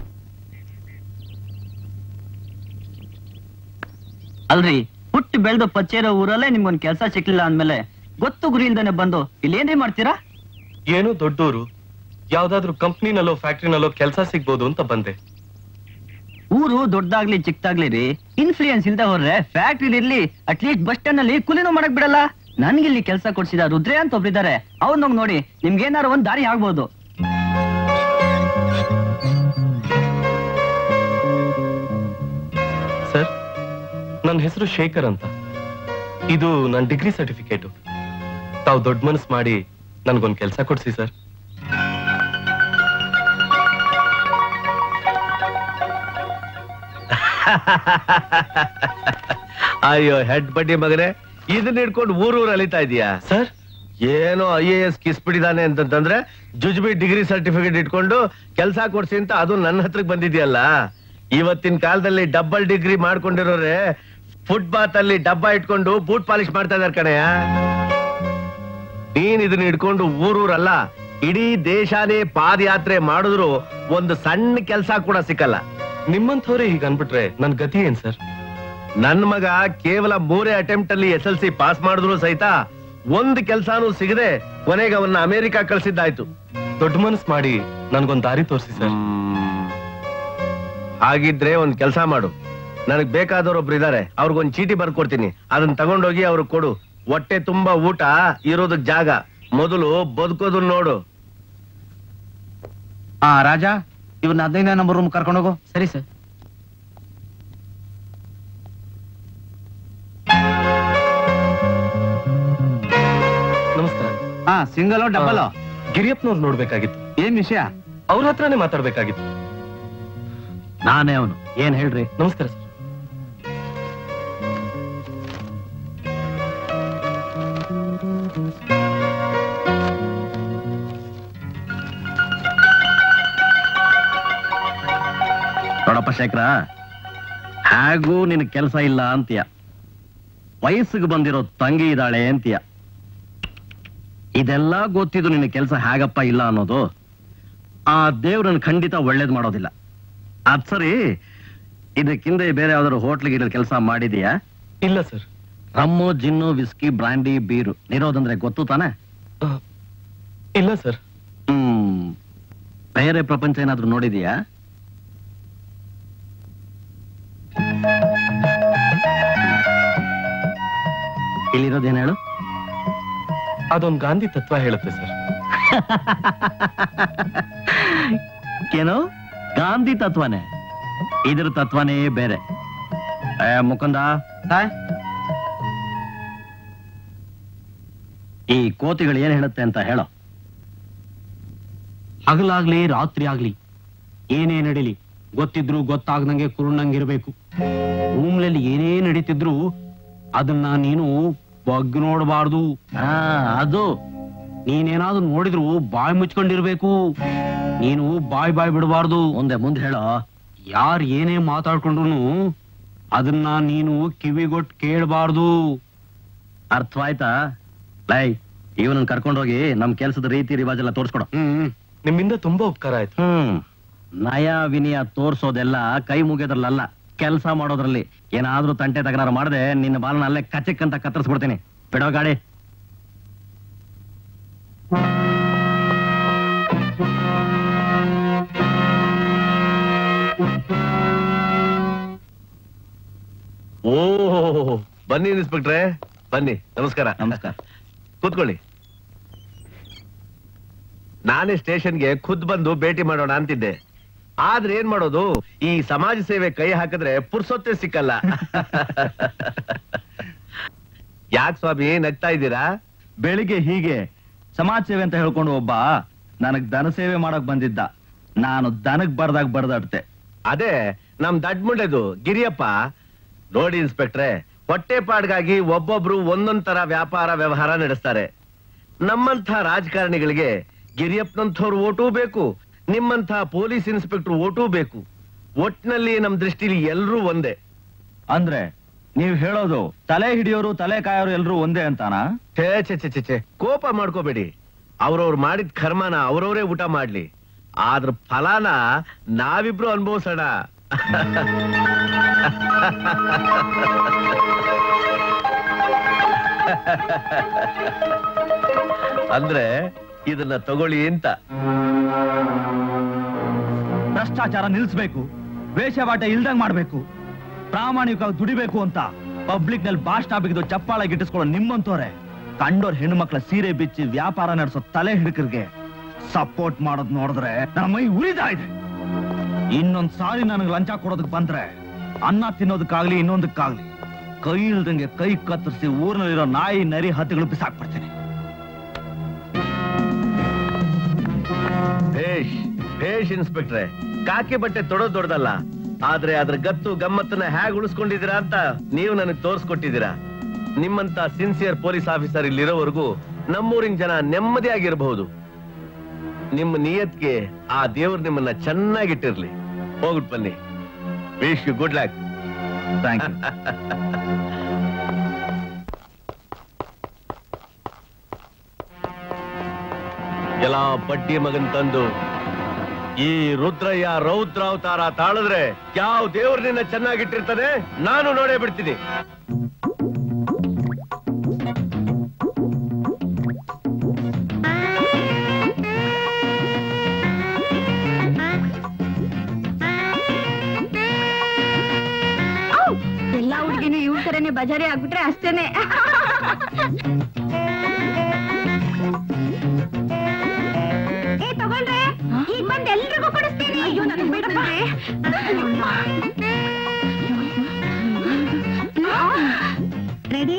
ಅಲ್ರಿ ಹುಟ್ಟು ಬೆಳೆದು ಪಚ್ಚೇರೋ ಊರಲ್ಲೇ ನಿಮ್ಗೊಂದ್ ಕೆಲಸ ಸಿಕ್ಲಿಲ್ಲ ಅಂದ್ಮೇಲೆ ಗೊತ್ತು ಗುರಿ ಇಲ್ದೇನೆ ಬಂದು ಇಲ್ಲಿ ಏನ್ರಿ ಮಾಡ್ತೀರಾ ಏನೋ ದೊಡ್ಡೂರು ಯಾವ್ದಾದ್ರು ಕಂಪ್ನಿನಲ್ಲೋ ಫ್ಯಾಕ್ಟ್ರಿನಲ್ಲೋ ಕೆಲಸ ಸಿಗ್ಬೋದು ಅಂತ ಬಂದೆ ಊರು ದೊಡ್ಡದಾಗ್ಲಿ ಚಿಕ್ಕದಾಗ್ಲಿ ರೀ ಇನ್ಫ್ಲೂಯೆನ್ಸ್ ಇಲ್ದೆ ಹೋದ್ರೆ ಫ್ಯಾಕ್ಟ್ರಿ ಇರ್ಲಿ ಅಟ್ಲೀಸ್ಟ್ ಬಸ್ ಸ್ಟ್ಯಾಂಡ್ ಅಲ್ಲಿ ಕೂಲಿನೂ ಮಾಡಕ್ ಬಿಡಲ್ಲ ನನ್ಗಿಲ್ಲಿ ಕೆಲಸ ಕೊಡ್ಸಿದ ರುದ್ರೇ ಅಂತ ಒಬ್ರಿದ್ದಾರೆ ಅವ್ರನ್ನ ನೋಡಿ ನಿಮ್ಗೆ ಏನಾರು ಒಂದ್ ದಾರಿ ಆಗ್ಬೋದು ಸರ್ ನನ್ನ ಹೆಸರು ಶೇಖರ್ ಅಂತ ಇದು ನನ್ನ ಡಿಗ್ರಿ ಸರ್ಟಿಫಿಕೇಟು ತಾವು ದೊಡ್ಡ ಮನಸ್ಸು ಮಾಡಿ ನನ್ಗೊಂದು ಕೆಲಸ ಕೊಡ್ಸಿ ಸರ್ ಅಯ್ಯೋ ಹೆಡ್ ಬಡ್ಡಿ ಮಗನೇ ಇದನ್ನ ಹಿಡ್ಕೊಂಡು ಊರೂರು ಅಲಿತಾ ಇದೀಯಾ ಸರ್ ಏನೋ ಐ ಎ ಎಸ್ ಕಿಸ್ಬಿಟ್ಟಿದಾನೆ ಅಂತಂದ್ರೆ ಜುಜ್ಬಿ ಡಿಗ್ರಿ ಸರ್ಟಿಫಿಕೇಟ್ ಇಟ್ಕೊಂಡು ಕೆಲಸ ಕೊಡ್ಸಿ ಅಂತ ಅದು ನನ್ನ ಹತ್ರಕ್ ಬಂದಿದ್ಯಲ್ಲ ಇವತ್ತಿನ ಕಾಲದಲ್ಲಿ ಡಬಲ್ ಡಿಗ್ರಿ ಮಾಡ್ಕೊಂಡಿರೋರೆ ಫುಟ್ಪಾತ್ ಅಲ್ಲಿ ಡಬ್ಬ ಇಟ್ಕೊಂಡು ಬೂಟ್ ಪಾಲಿಶ್ ಮಾಡ್ತಾ ಇದಾರೆ ಕಣಯ್ಯ ನೀನ್ ಇದನ್ನ ಹಿಡ್ಕೊಂಡು ಊರೂರಲ್ಲ ಇಡೀ ದೇಶಾನೇ ಪಾದಯಾತ್ರೆ ಮಾಡಿದ್ರು ಒಂದು ಸಣ್ಣ ಕೆಲಸ ಕೂಡ ಸಿಕ್ಕಲ್ಲ ನಿಮ್ಮಂಥವ್ರೆ ಹೀಗೆ ಅನ್ಬಿಟ್ರೆ ನನ್ ಗತಿ ಏನ್ ಸರ್ ನನ್ ಮಗ ಕೇವಲ ಮೂರೇ ಅಟೆಂಪ್ಟ್ ಅಲ್ಲಿ ಎಸ್ ಎಲ್ ಸಿ ಪಾಸ್ ಮಾಡಿದ್ರು ಸಹಿತ ಒಂದ್ ಕೆಲ್ಸಾನು ಸಿಗದೆ ಕೊನೆಗೆ ಅವನ್ನ ಅಮೆರಿಕ ಕಳ್ಸಿದ್ದಾಯ್ತು ದೊಡ್ಡ ಮನಸ್ಸು ಮಾಡಿ ನನ್ಗೊಂದ್ ದಾರಿ ತೋರಿಸಿ ಸರ್ ಹಾಗಿದ್ರೆ ಒಂದ್ ಕೆಲ್ಸ ಮಾಡು ನನಗ್ ಬೇಕಾದವ್ರೊಬ್ರು ಇದಾರೆ ಅವ್ರಿಗೊಂದ್ ಚೀಟಿ ಬರ್ಕೊಡ್ತೀನಿ ಅದನ್ನ ತಗೊಂಡೋಗಿ ಅವ್ರಿಗೆ ಕೊಡು ಹೊಟ್ಟೆ ತುಂಬಾ ಊಟ ಇರೋದಕ್ ಜಾಗ ಮೊದಲು ಬದುಕೋದನ್ನ ನೋಡು ಆ ರಾಜ ಇವ್ನ ಹದಿನೈದನೇ ನಂಬರ್ ರೂಮ್ ಕರ್ಕೊಂಡೋಗು ಸರಿ ಸರ್ ನಮಸ್ಕಾರ ಹಾ ಸಿಂಗಲ್ ಡಬಲ್ ಗಿರಿಯಪ್ಪನವ್ರು ನೋಡ್ಬೇಕಾಗಿತ್ತು ಏನ್ ವಿಷಯ ಅವ್ರ ಹತ್ರನೇ ಮಾತಾಡ್ಬೇಕಾಗಿತ್ತು ನಾನೇ ಅವನು ಏನ್ ಹೇಳ್ರಿ ನಮಸ್ಕಾರ ಸರ್ ನೋಡಪ್ಪ ಶೇಖರ ಹೇಗೂ ನಿನ್ ಕೆಲಸ ಇಲ್ಲ ಅಂತೀಯ ವಯಸ್ಸಿಗೆ ಬಂದಿರೋ ತಂಗಿ ಇದ್ದಾಳೆ ಅಂತೀಯ ಇದೆಲ್ಲ ಗೊತ್ತಿದ್ದು ನಿನ್ನ ಕೆಲಸ ಹೇಗಪ್ಪ ಇಲ್ಲ ಅನ್ನೋದು ಆ ದೇವ್ರನ್ನ ಖಂಡಿತ ಒಳ್ಳೇದ್ ಮಾಡೋದಿಲ್ಲ ಅದ್ ಸರಿ ಇದಕ್ಕಿಂತ ಬೇರೆ ಯಾವ್ದಾದ್ರು ಹೋಟ್ಲಿಗೆ ಇರೋ ಕೆಲಸ ಮಾಡಿದೀಯಾ ಇಲ್ಲ sir rum gin whisky brandy beer ನಿರೋದಂದ್ರೆ ಗೊತ್ತು ತಾನೆ ಆ, ಇಲ್ಲ ಸರ್ ಹ್ಮ್ ಬೇರೆ ಪ್ರಪಂಚ ಏನಾದ್ರೂ ನೋಡಿದೀಯಾ ಇಲ್ಲಿರೋದೇನ್ ಹೇಳು ಅದೊಂದು ಗಾಂಧಿ ತತ್ವ ಹೇಳುತ್ತೆ ಸರ್ ಏನೋ ಗಾಂಧಿ ತತ್ವನೇ ಇದ್ರ ತತ್ವನೇ ಬೇರೆ ಏ ಮುಕುಂದ ಈ ಕೋತಿಗಳು ಏನ್ ಹೇಳುತ್ತೆ ಅಂತ ಹೇಳೋ ಹಗಲಾಗ್ಲಿ ರಾತ್ರಿ ಆಗ್ಲಿ ಏನೇ ನಡೀಲಿ ಗೊತ್ತಿದ್ರು ಗೊತ್ತಾಗ್ದಂಗೆ ಕುರುಣಂಗಿರ್ಬೇಕು ರೂಮ್ನಲ್ಲಿ ಏನೇ ನಡೀತಿದ್ರು ಅದನ್ನ ನೀನು ಬಗ್ ನೋಡಬಾರ್ದು ಆ, ಅದು ನೀನೇನಾದ್ರೂ ನೋಡಿದ್ರು ಬಾಯಿ ಮುಚ್ಕೊಂಡಿರ್ಬೇಕು ನೀನು ಬಾಯ್ ಬಾಯ್ ಬಿಡಬಾರ್ದು ಮುಂದೆ ಮುಂದೆ ಹೇಳೋ ಯಾರ್ ಏನೇ ಮಾತಾಡ್ಕೊಂಡ್ರು ಅದನ್ನ ನೀನು ಕಿವಿಗೊಟ್ ಕೇಳಬಾರ್ದು ಅರ್ಥವಾಯ್ತಾ ಲೈ ಇವನನ್ನ ಕರ್ಕೊಂಡೋಗಿ ನಮ್ ಕೆಲ್ಸದ ರೀತಿ ರಿವಾಜ್ ಎಲ್ಲ ತೋರ್ಸ್ಕೊಡು ಹ್ಮ್ ನಿಮ್ಮಿಂದ ತುಂಬಾ ಉಪಕಾರ ಆಯ್ತು ಹ್ಮ್ ನಯ ವಿನಯ ತೋರ್ಸೋದೆಲ್ಲ ಕೈ ಮುಗಿಯೋದ್ರಲ್ಲ ಕೆಲಸ ಮಾಡೋದ್ರಲ್ಲಿ ಏನಾದ್ರೂ ತಂಟೆ ತಕರಾರು ಮಾಡದೆ ನಿನ್ನ ಬಾಲನ ಅಲ್ಲೇ ಕಚಕ್ ಅಂತ ಕತ್ತರಿಸ್ಬಿಡ್ತೀನಿ ಬಿಡೋ ಗಾಡಿ ಓ ಬನ್ನಿ ಇನ್ಸ್ಪೆಕ್ಟ್ರೆ ಬನ್ನಿ ನಮಸ್ಕಾರ ನಮಸ್ಕಾರ ಕೂತ್ಕೊಳ್ಳಿ ನಾನೇ ಸ್ಟೇಷನ್ಗೆ ಖುದ್ ಬಂದು ಭೇಟಿ ಮಾಡೋಣ ಅಂತಿದ್ದೆ ಆದ್ರೆ ಏನ್ ಮಾಡೋದು ಈ ಸಮಾಜ ಸೇವೆ ಕೈ ಹಾಕಿದ್ರೆ ಪುರ್ಸೊತ್ತೆ ಸಿಕ್ಕಲ್ಲ ಯಾಕೆ ಸ್ವಾಮಿ ನಗ್ತಾ ಇದ್ದೀರಾ ಬೆಳಿಗ್ಗೆ ಹೀಗೆ ಸಮಾಜ ಸೇವೆ ಅಂತ ಹೇಳ್ಕೊಂಡು ಒಬ್ಬ ನನಗ್ ದನ ಸೇವೆ ಮಾಡಕ್ ಬಂದಿದ್ದ ನಾನು ದನಕ್ ಬರ್ದಾಗ ಬರ್ದಾಡ್ತೆ ಅದೇ ನಮ್ ದಡ್ಮುಂಡೆದು ಗಿರಿಯಪ್ಪ ನೋಡಿ ಇನ್ಸ್ಪೆಕ್ಟ್ರೆ ಹೊಟ್ಟೆ ಪಾಡ್ಗಾಗಿ ಒಬ್ಬೊಬ್ರು ಒಂದೊಂದ್ ತರ ವ್ಯಾಪಾರ ವ್ಯವಹಾರ ನಡೆಸ್ತಾರೆ ನಮ್ಮಂಥ ರಾಜಕಾರಣಿಗಳಿಗೆ ಗಿರಿಯಪ್ಪನಂಥವ್ರು ಓಟೂ ಬೇಕು ನಿಮ್ಮಂಥ ಪೊಲೀಸ್ ಇನ್ಸ್ಪೆಕ್ಟರ್ ಓಟೂ ಬೇಕು ಒಟ್ನಲ್ಲಿ ನಮ್ ದೃಷ್ಟಿಲಿ ಎಲ್ರೂ ಒಂದೇ ಅಂದ್ರೆ ನೀವ್ ಹೇಳೋದು ತಲೆ ಹಿಡಿಯೋರು ತಲೆ ಕಾಯೋರು ಎಲ್ರು ಒಂದೇ ಅಂತಾನಾ ಛೇ ಛೇ ಛೇ ಛೇ ಛೇ ಕೋಪ ಮಾಡ್ಕೋಬೇಡಿ ಅವ್ರವ್ರು ಮಾಡಿದ ಕರ್ಮನ ಅವ್ರವ್ರೇ ಊಟ ಮಾಡ್ಲಿ ಆದ್ರ ಫಲಾನ ನಾವಿಬ್ರು ಅನುಭವಿಸೋಣ ಅಂದ್ರೆ ಇದನ್ನ ತಗೊಳ್ಳಿ ಅಂತ ಭ್ರಷ್ಟಾಚಾರ ನಿಲ್ಲಿಸ್ಬೇಕು ವೇಷವಾಟ ಇಲ್ದಂಗ್ ಮಾಡ್ಬೇಕು ಪ್ರಾಮಾಣಿಕವಾಗಿ ದುಡಿಬೇಕು ಅಂತ ಪಬ್ಲಿಕ್ ನಲ್ಲಿ ಭಾಷಣ ಬಿಗಿದು ಚಪ್ಪಾಳ ಗಿಟ್ಟಿಸ್ಕೊಳ್ಳೋ ನಿಮ್ಮಂತವ್ರೆ ಕಂಡೋರ್ ಹೆಣ್ಣು ಮಕ್ಕಳ ಸೀರೆ ಬಿಚ್ಚಿ ವ್ಯಾಪಾರ ನಡೆಸೋ ತಲೆ ಹಿಡಕರಿಗೆ ಸಪೋರ್ಟ್ ಮಾಡೋದ್ ನೋಡಿದ್ರೆ ನನ್ನ ಮೈ ಉರಿತಾ ಇದೆ ಇನ್ನೊಂದ್ ಸಾರಿ ನನಗೆ ಲಂಚ ಕೊಡೋದಕ್ ಬಂದ್ರೆ ಅನ್ನ ತಿನ್ನೋದಕ್ಕಾಗ್ಲಿ ಇನ್ನೊಂದಕ್ಕಾಗ್ಲಿ ಕೈ ಇಲ್ದಂಗೆ ಕೈ ಕತ್ತರಿಸಿ ಊರಿನಲ್ಲಿರೋ ನಾಯಿ ನರಿ ಹತ್ತಿಗಳು ಬಿಸಾಕ್ಬಿಡ್ತೀನಿ ಭೇಷ್ ಭೇಷ್ ಇನ್ಸ್ಪೆಕ್ಟ್ರೆ ಕಾಕಿ ಬಟ್ಟೆ ತೊಡೋದ್ ದೊಡ್ಡದಲ್ಲ ಆದ್ರೆ ಅದ್ರ ಗತ್ತು ಗಮ್ಮತ್ತನ್ನ ಹೇಗ್ ಉಳಿಸ್ಕೊಂಡಿದ್ದೀರಾ ಅಂತ ನೀವು ನನಗೆ ತೋರಿಸ್ಕೊಟ್ಟಿದ್ದೀರಾ ನಿಮ್ಮಂತ ಸಿನ್ಸಿಯರ್ ಪೊಲೀಸ್ ಆಫೀಸರ್ ಇಲ್ಲಿರೋವರೆಗೂ ನಮ್ಮೂರಿನ ಜನ ನೆಮ್ಮದಿಯಾಗಿರಬಹುದು ನಿಮ್ಮ ನಿಯತ್ಗೆ ಆ ದೇವ್ರು ನಿಮ್ಮನ್ನ ಚೆನ್ನಾಗಿಟ್ಟಿರ್ಲಿ ಹೋಗ್ಬಿಟ್ ಬನ್ನಿ wish you good luck thank you ಎಲ್ಲ ಬಡ್ಡಿ ಮಗನ್ ತಂದು ಈ ರುದ್ರಯ್ಯ ರೌದ್ರಾವತಾರ ತಾಳಿದ್ರೆ ಯಾವ ದೇವ್ರ ನಿನ್ನ ಚೆನ್ನಾಗಿಟ್ಟಿರ್ತಾನೆ ನಾನು ನೋಡೇ ಬಿಡ್ತೀನಿ ಎಲ್ಲಾ ಹುಡ್ಗಿನೂ ಇವ್ರ ತರನೇ ಬಜಾರಿ ಆಗ್ಬಿಟ್ರೆ ಅಷ್ಟೇನೆ ಏ ತಗೊಳ್ರೆ ಈಗ ಬಂದ್ ಎಲ್ರಿಗೂ ಕೊಡಿಸ್ತೀನಿ ಅಯ್ಯೋ ನನಗೆ ಬೇಡಪ್ಪ ರೆಡಿ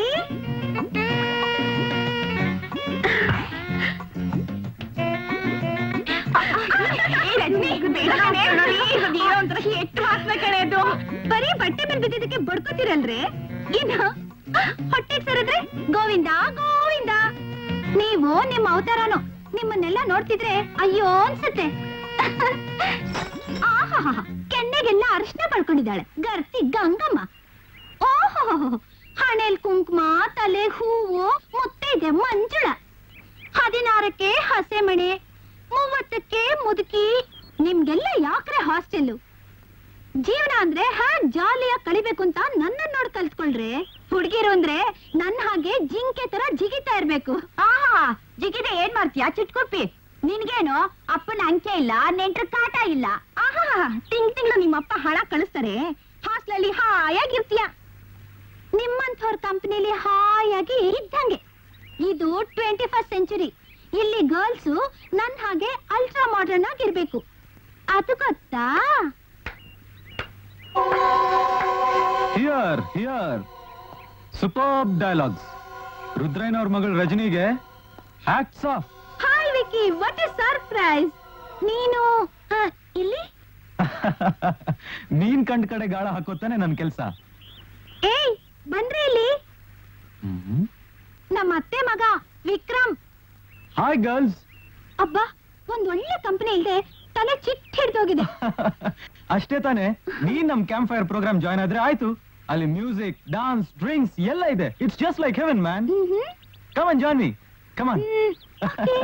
ಬರೀ ಬಟ್ಟೆ ಮೇಲೆ ಬಿದ್ದಿದ್ದಕ್ಕೆ ಬಡ್ಕೋತಿರಲ್ರಿ ಇನ್ನು ಹೊಟ್ಟೆ ಸರಿದ್ರೆ ಗೋವಿಂದ ಗೋವಿಂದ ನೀವು ನಿಮ್ಮ ಅವತಾರನು ನಿಮ್ಮನ್ನೆಲ್ಲ ನೋಡ್ತಿದ್ರೆ ಅಯ್ಯೋ ಅನ್ಸುತ್ತೆ ಆಹಾಹಾ ಕೆನ್ನೆಗೆಲ್ಲ ಅರಿಶಿನ ಪಡ್ಕೊಂಡಿದ್ದಾಳೆ ಗರ್ತಿ ಗಂಗಮ್ಮ ಓಹೋ ಹಣೆಲ್ ಕುಂಕುಮ ತಲೆ ಹೂವು ಮುತ್ತೈದೆ ಮಂಜುಳ ಹದಿನಾರಕ್ಕೆ ಹಸೆಮಣೆ ಮೂವತ್ತಕ್ಕೆ ಮುದುಕಿ ನಿಮ್ಗೆಲ್ಲ ಯಾಕ್ರೆ ಹಾಸ್ಟೆಲ್ಲು ಜೀವನ ಅಂದ್ರೆ ಹ್ಯಾಗ್ ಜಾಲಿಯಾಗಿ ಕಳಿಬೇಕು ಅಂತ ನನ್ನ ನೋಡ್ ಕಲ್ತ್ಕೊಳ್ರಿ ಹುಡುಗಿರು ಅಂದ್ರೆ ನನ್ನ ಹಾಗೆ ಜಿಂಕೆ ತರ ಜಿಗಿತಾ ಇರ್ಬೇಕು ಆಹಾ ಜಿಗಿದೆ ಏನ್ ಮಾಡ್ತೀಯಾ ಚಿಟ್ಕೊಪ್ಪಿ ನಿನ್ಗೇನು ಅಪ್ಪನ ಅಂಕೆ ಇಲ್ಲ ನೆಂಟ್ರ ಕಾಟ ಇಲ್ಲ ಆಹಾ ತಿಂಗ್ ತಿಂಗಳು ನಿಮ್ಮಪ್ಪ ಹಣ ಕಳಿಸ್ತಾರೆ ಹಾಸ್ಟೆಲಲ್ಲಿ ಹಾಯಾಗಿರ್ತೀಯ ನಿಮ್ಮಂಥವ್ರ ಕಂಪನಿಲಿ ಹಾಯಾಗಿ ಇದ್ದಂಗೆ ಇದು ಟ್ವೆಂಟಿ ಫಸ್ಟ್ ಸೆಂಚುರಿ ಇಲ್ಲಿ ಗರ್ಲ್ಸು ನನ್ ಹಾಗೆ ಅಲ್ಟ್ರಾ ಮಾಡರ್ನ್ ಆಗಿರ್ಬೇಕು ಅದು ಗೊತ್ತಾ ಹಿಯರ್ ಹಿಯರ್ ಸೂಪರ್ ಡೈಲಾಗ್ಸ್ ರುದ್ರಯ್ಯನವ್ರ ಮಗಳು ರಜನಿಗೆ hats off hi Vicky what is surprise ನೀನು ಆ, ಇಲ್ಲಿ ನೀನ್ ಕಂಡ್ ಕಡೆ ಗಾಳ ಹಾಕೋತಾನೆ ನನ್ ಕೆಲ್ಸ ಏಯ್ ಬನ್ರಿ ಇಲ್ಲಿ ನಮ್ಮ ಅತ್ತೆ ಮಗ ವಿಕ್ರಮ್ ಹಾಯ್ ಗರ್ಲ್ಸ್ ಅಬ್ಬಾ ಒಂದ್ ಒಳ್ಳೆ ಕಂಪನಿ ಇದೆ ತಲೆ ಚಿಟ್ ಹಿಡ್ದೋಗಿದೆ ಅಷ್ಟೇ ತಾನೆ ನೀನ್ ನಮ್ ಕ್ಯಾಂಪ್ ಫೈರ್ ಪ್ರೋಗ್ರಾಮ್ ಜಾಯ್ನ್ ಆದ್ರೆ ಆಯ್ತು ಅಲ್ಲಿ ಮ್ಯೂಸಿಕ್ ಡಾನ್ಸ್ ಡ್ರಿಂಕ್ಸ್ ಎಲ್ಲ ಇದೆ it's just like heaven man hmm. Come on join me come on hmm, okay.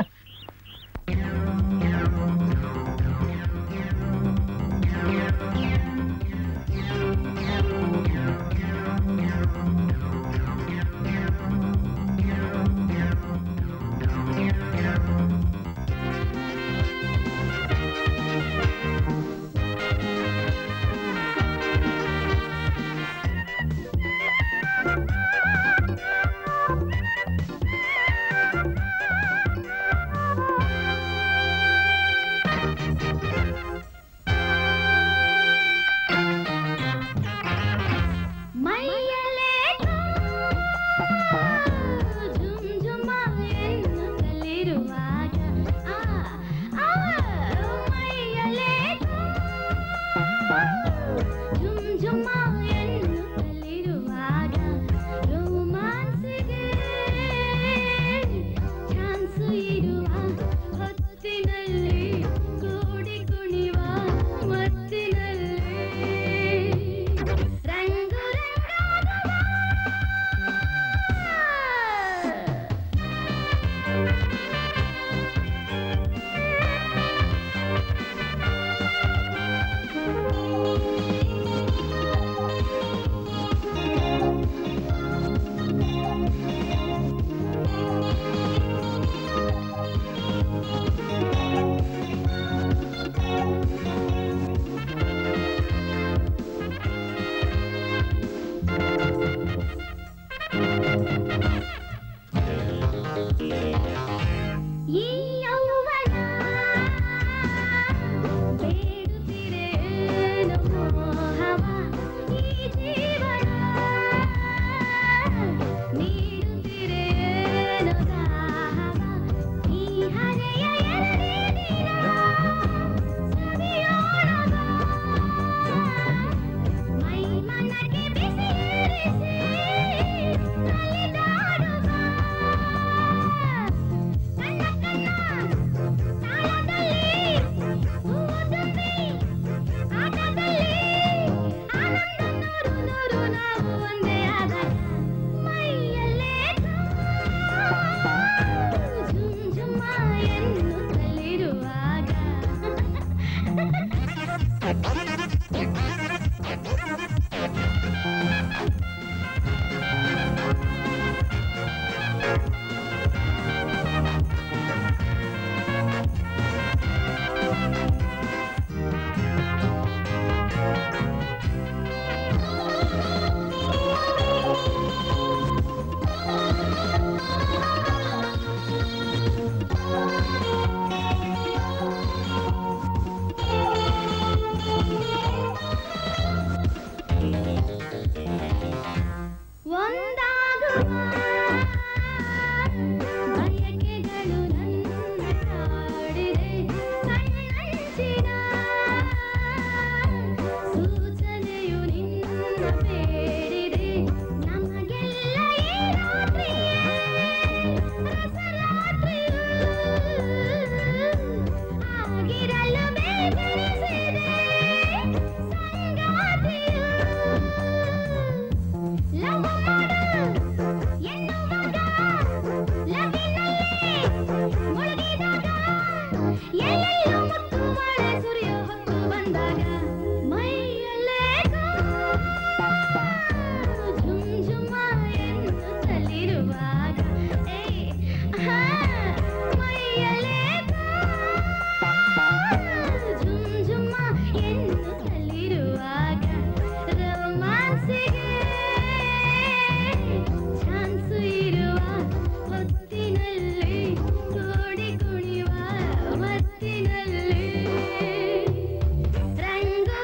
ಈ ಯೌವನ ಬೇಡುತ್ತಿರೇನು ಮೋಹವ ಈ ಜೀವನ ನೀಡುತ್ತಿರೇನು ದಾಹವ ಈ ಹರೆಯ ಎರಡೇ ದಿನ ಸವಿಯೋಣ ಮೈ ಮನಕ್ಕೆ ಬಿಸಿಯೇರಿಸಿ ನಲಿದಾಡುವ ಕಣ್ಣ ಕಣ್ಣ ತಾಳದಲ್ಲಿ ಹೂವು ತುಂಬಿ ಆಟದಲ್ಲಿ ಆನಂದ ನೂರು ನೂರು ನಾವು ಒಂದೇ ಆದಾಗ ಮೈಯಲ್ಲೇ ಝುಮ್ ಝುಮ್ಮ ಎನ್ನುತ್ತಲಿರುವಾಗ ಒಂದಾಗುವ ಬಯಕೆಗಳು ನನ್ನ ಕಾಡಿದೆ ಕಣ್ಣಂಚಿನ ಸೂಚನೆಯು ನಿನ್ನ ಬೇಡಿದೆ ನಮಗೆಲ್ಲ ಈ ರಾತ್ರಿಯೇ ರಸರಾತ್ರಿಯು ಆಗಿರಲು ಬೇಕರಿಸಿದೆ ಸಂಗಾತಿಯು ಲವ್ ಮಾಡು ಎನ್ನುವಾಗ ಲವಿನಲ್ಲಿ ಮುಳುಗಿದಾಗ ಎಲ್ಲೆಲ್ಲೂ ಮುತ್ತು ಮಳೆ ಸುರಿಯೋ ಹೊತ್ತು ಬಂದಾಗ ಮೈಯಲ್ಲೇ ಝುಮ್ ಝುಮ ಎನ್ನುತ್ತಲಿರುವಾಗ ಏ ಆಹಾ, ಮೈಯಲ್ಲೇ ಝುಮ್ ಝುಮ ಎನ್ನುತ್ತಲಿರುವಾಗ ರೋಮಾನ್ಸಿಗೆ ಚಾನ್ಸ್ ಇರುವ ಹೊತ್ತಿನಲ್ಲಿ ಕೋಡಿ ಕುಣಿವ ಹೊತ್ತಿನಲ್ಲಿ ರಂಗು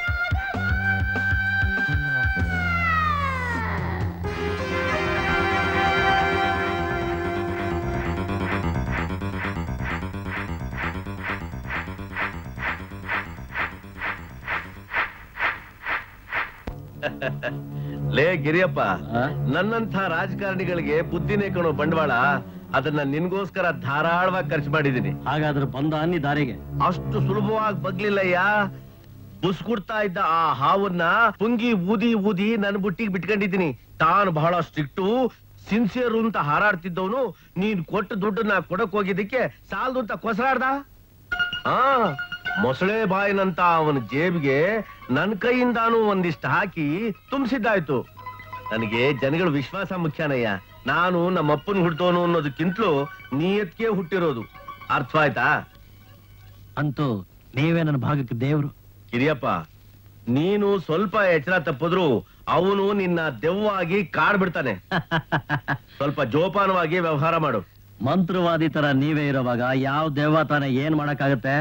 ಲೇ ಗಿರಿಯಪ್ಪ ನನ್ನಂಥ ರಾಜಕಾರಣಿಗಳಿಗೆ ಬುದ್ಧಿನೇ ಕಣೋ ಬಂಡವಾಳ ಅದನ್ನ ನಿನ್ಗೋಸ್ಕರ ಧಾರಾಳವಾಗಿ ಖರ್ಚು ಮಾಡಿದೀನಿ ಹಾಗಾದ್ರೆ ಬಂದ ಅನ್ನಿ ದಾರಿಗೆ ಅಷ್ಟು ಸುಲಭವಾಗಿ ಬಗ್ಲಿಲ್ಲಯ್ಯ ಬುಸ್ಕುಡ್ತಾ ಇದ್ದ ಆ ಹಾವನ್ನ ಪುಂಗಿ ಊದಿ ಊದಿ ನನ್ನ ಬುಟ್ಟಿಗೆ ಬಿಟ್ಕೊಂಡಿದ್ದೀನಿ ತಾನು ಬಹಳ ಸ್ಟ್ರಿಕ್ಟು ಸಿನ್ಸಿಯರ್ ಅಂತ ಹಾರಾಡ್ತಿದ್ದವನು ನೀನ್ ಕೊಟ್ಟ ದುಡ್ಡನ್ನ ಕೊಡಕ್ ಹೋಗಿದ್ದಕ್ಕೆ ಸಾಲದು ಅಂತ ಕೊಸರಾಡ್ದ ಆ ಮೊಸಳೆ ಬಾಯಿನಂತ ಅವನ ಜೇಬಿಗೆ ನನ್ ಕೈಯಿಂದಾನು ಒಂದಿಷ್ಟು ಹಾಕಿ ತುಂಬಿಸಿದ್ದಾಯ್ತು ನನಗೆ ಜನಗಳ ವಿಶ್ವಾಸ ಮುಖ್ಯನಯ್ಯ ನಾನು ನಮ್ಮ ಅಪ್ಪನ್ ಹುಡ್ತೋನು ಅನ್ನೋದಕ್ಕಿಂತಲೂ ನಿಯತ್ಗೆ ಹುಟ್ಟಿರೋದು ಅರ್ಥವಾಯ್ತಾ ಅಂತೂ ನೀವೇ ನನ್ನ ಭಾಗಕ್ಕೆ ದೇವ್ರು ಕಿರಿಯಪ್ಪ ನೀನು ಸ್ವಲ್ಪ ಎಚ್ಚರ ತಪ್ಪಿದ್ರು ಅವನು ನಿನ್ನ ದೆವ್ವಾಗಿ ಕಾಡ್ಬಿಡ್ತಾನೆ ಸ್ವಲ್ಪ ಜೋಪಾನವಾಗಿ ವ್ಯವಹಾರ ಮಾಡು ಮಂತ್ರವಾದಿ ತರ ನೀವೇ ಇರೋವಾಗ ಯಾವ ದೇವ ತಾನೇ ಏನ್ ಮಾಡಕ್ಕಾಗತ್ತೆ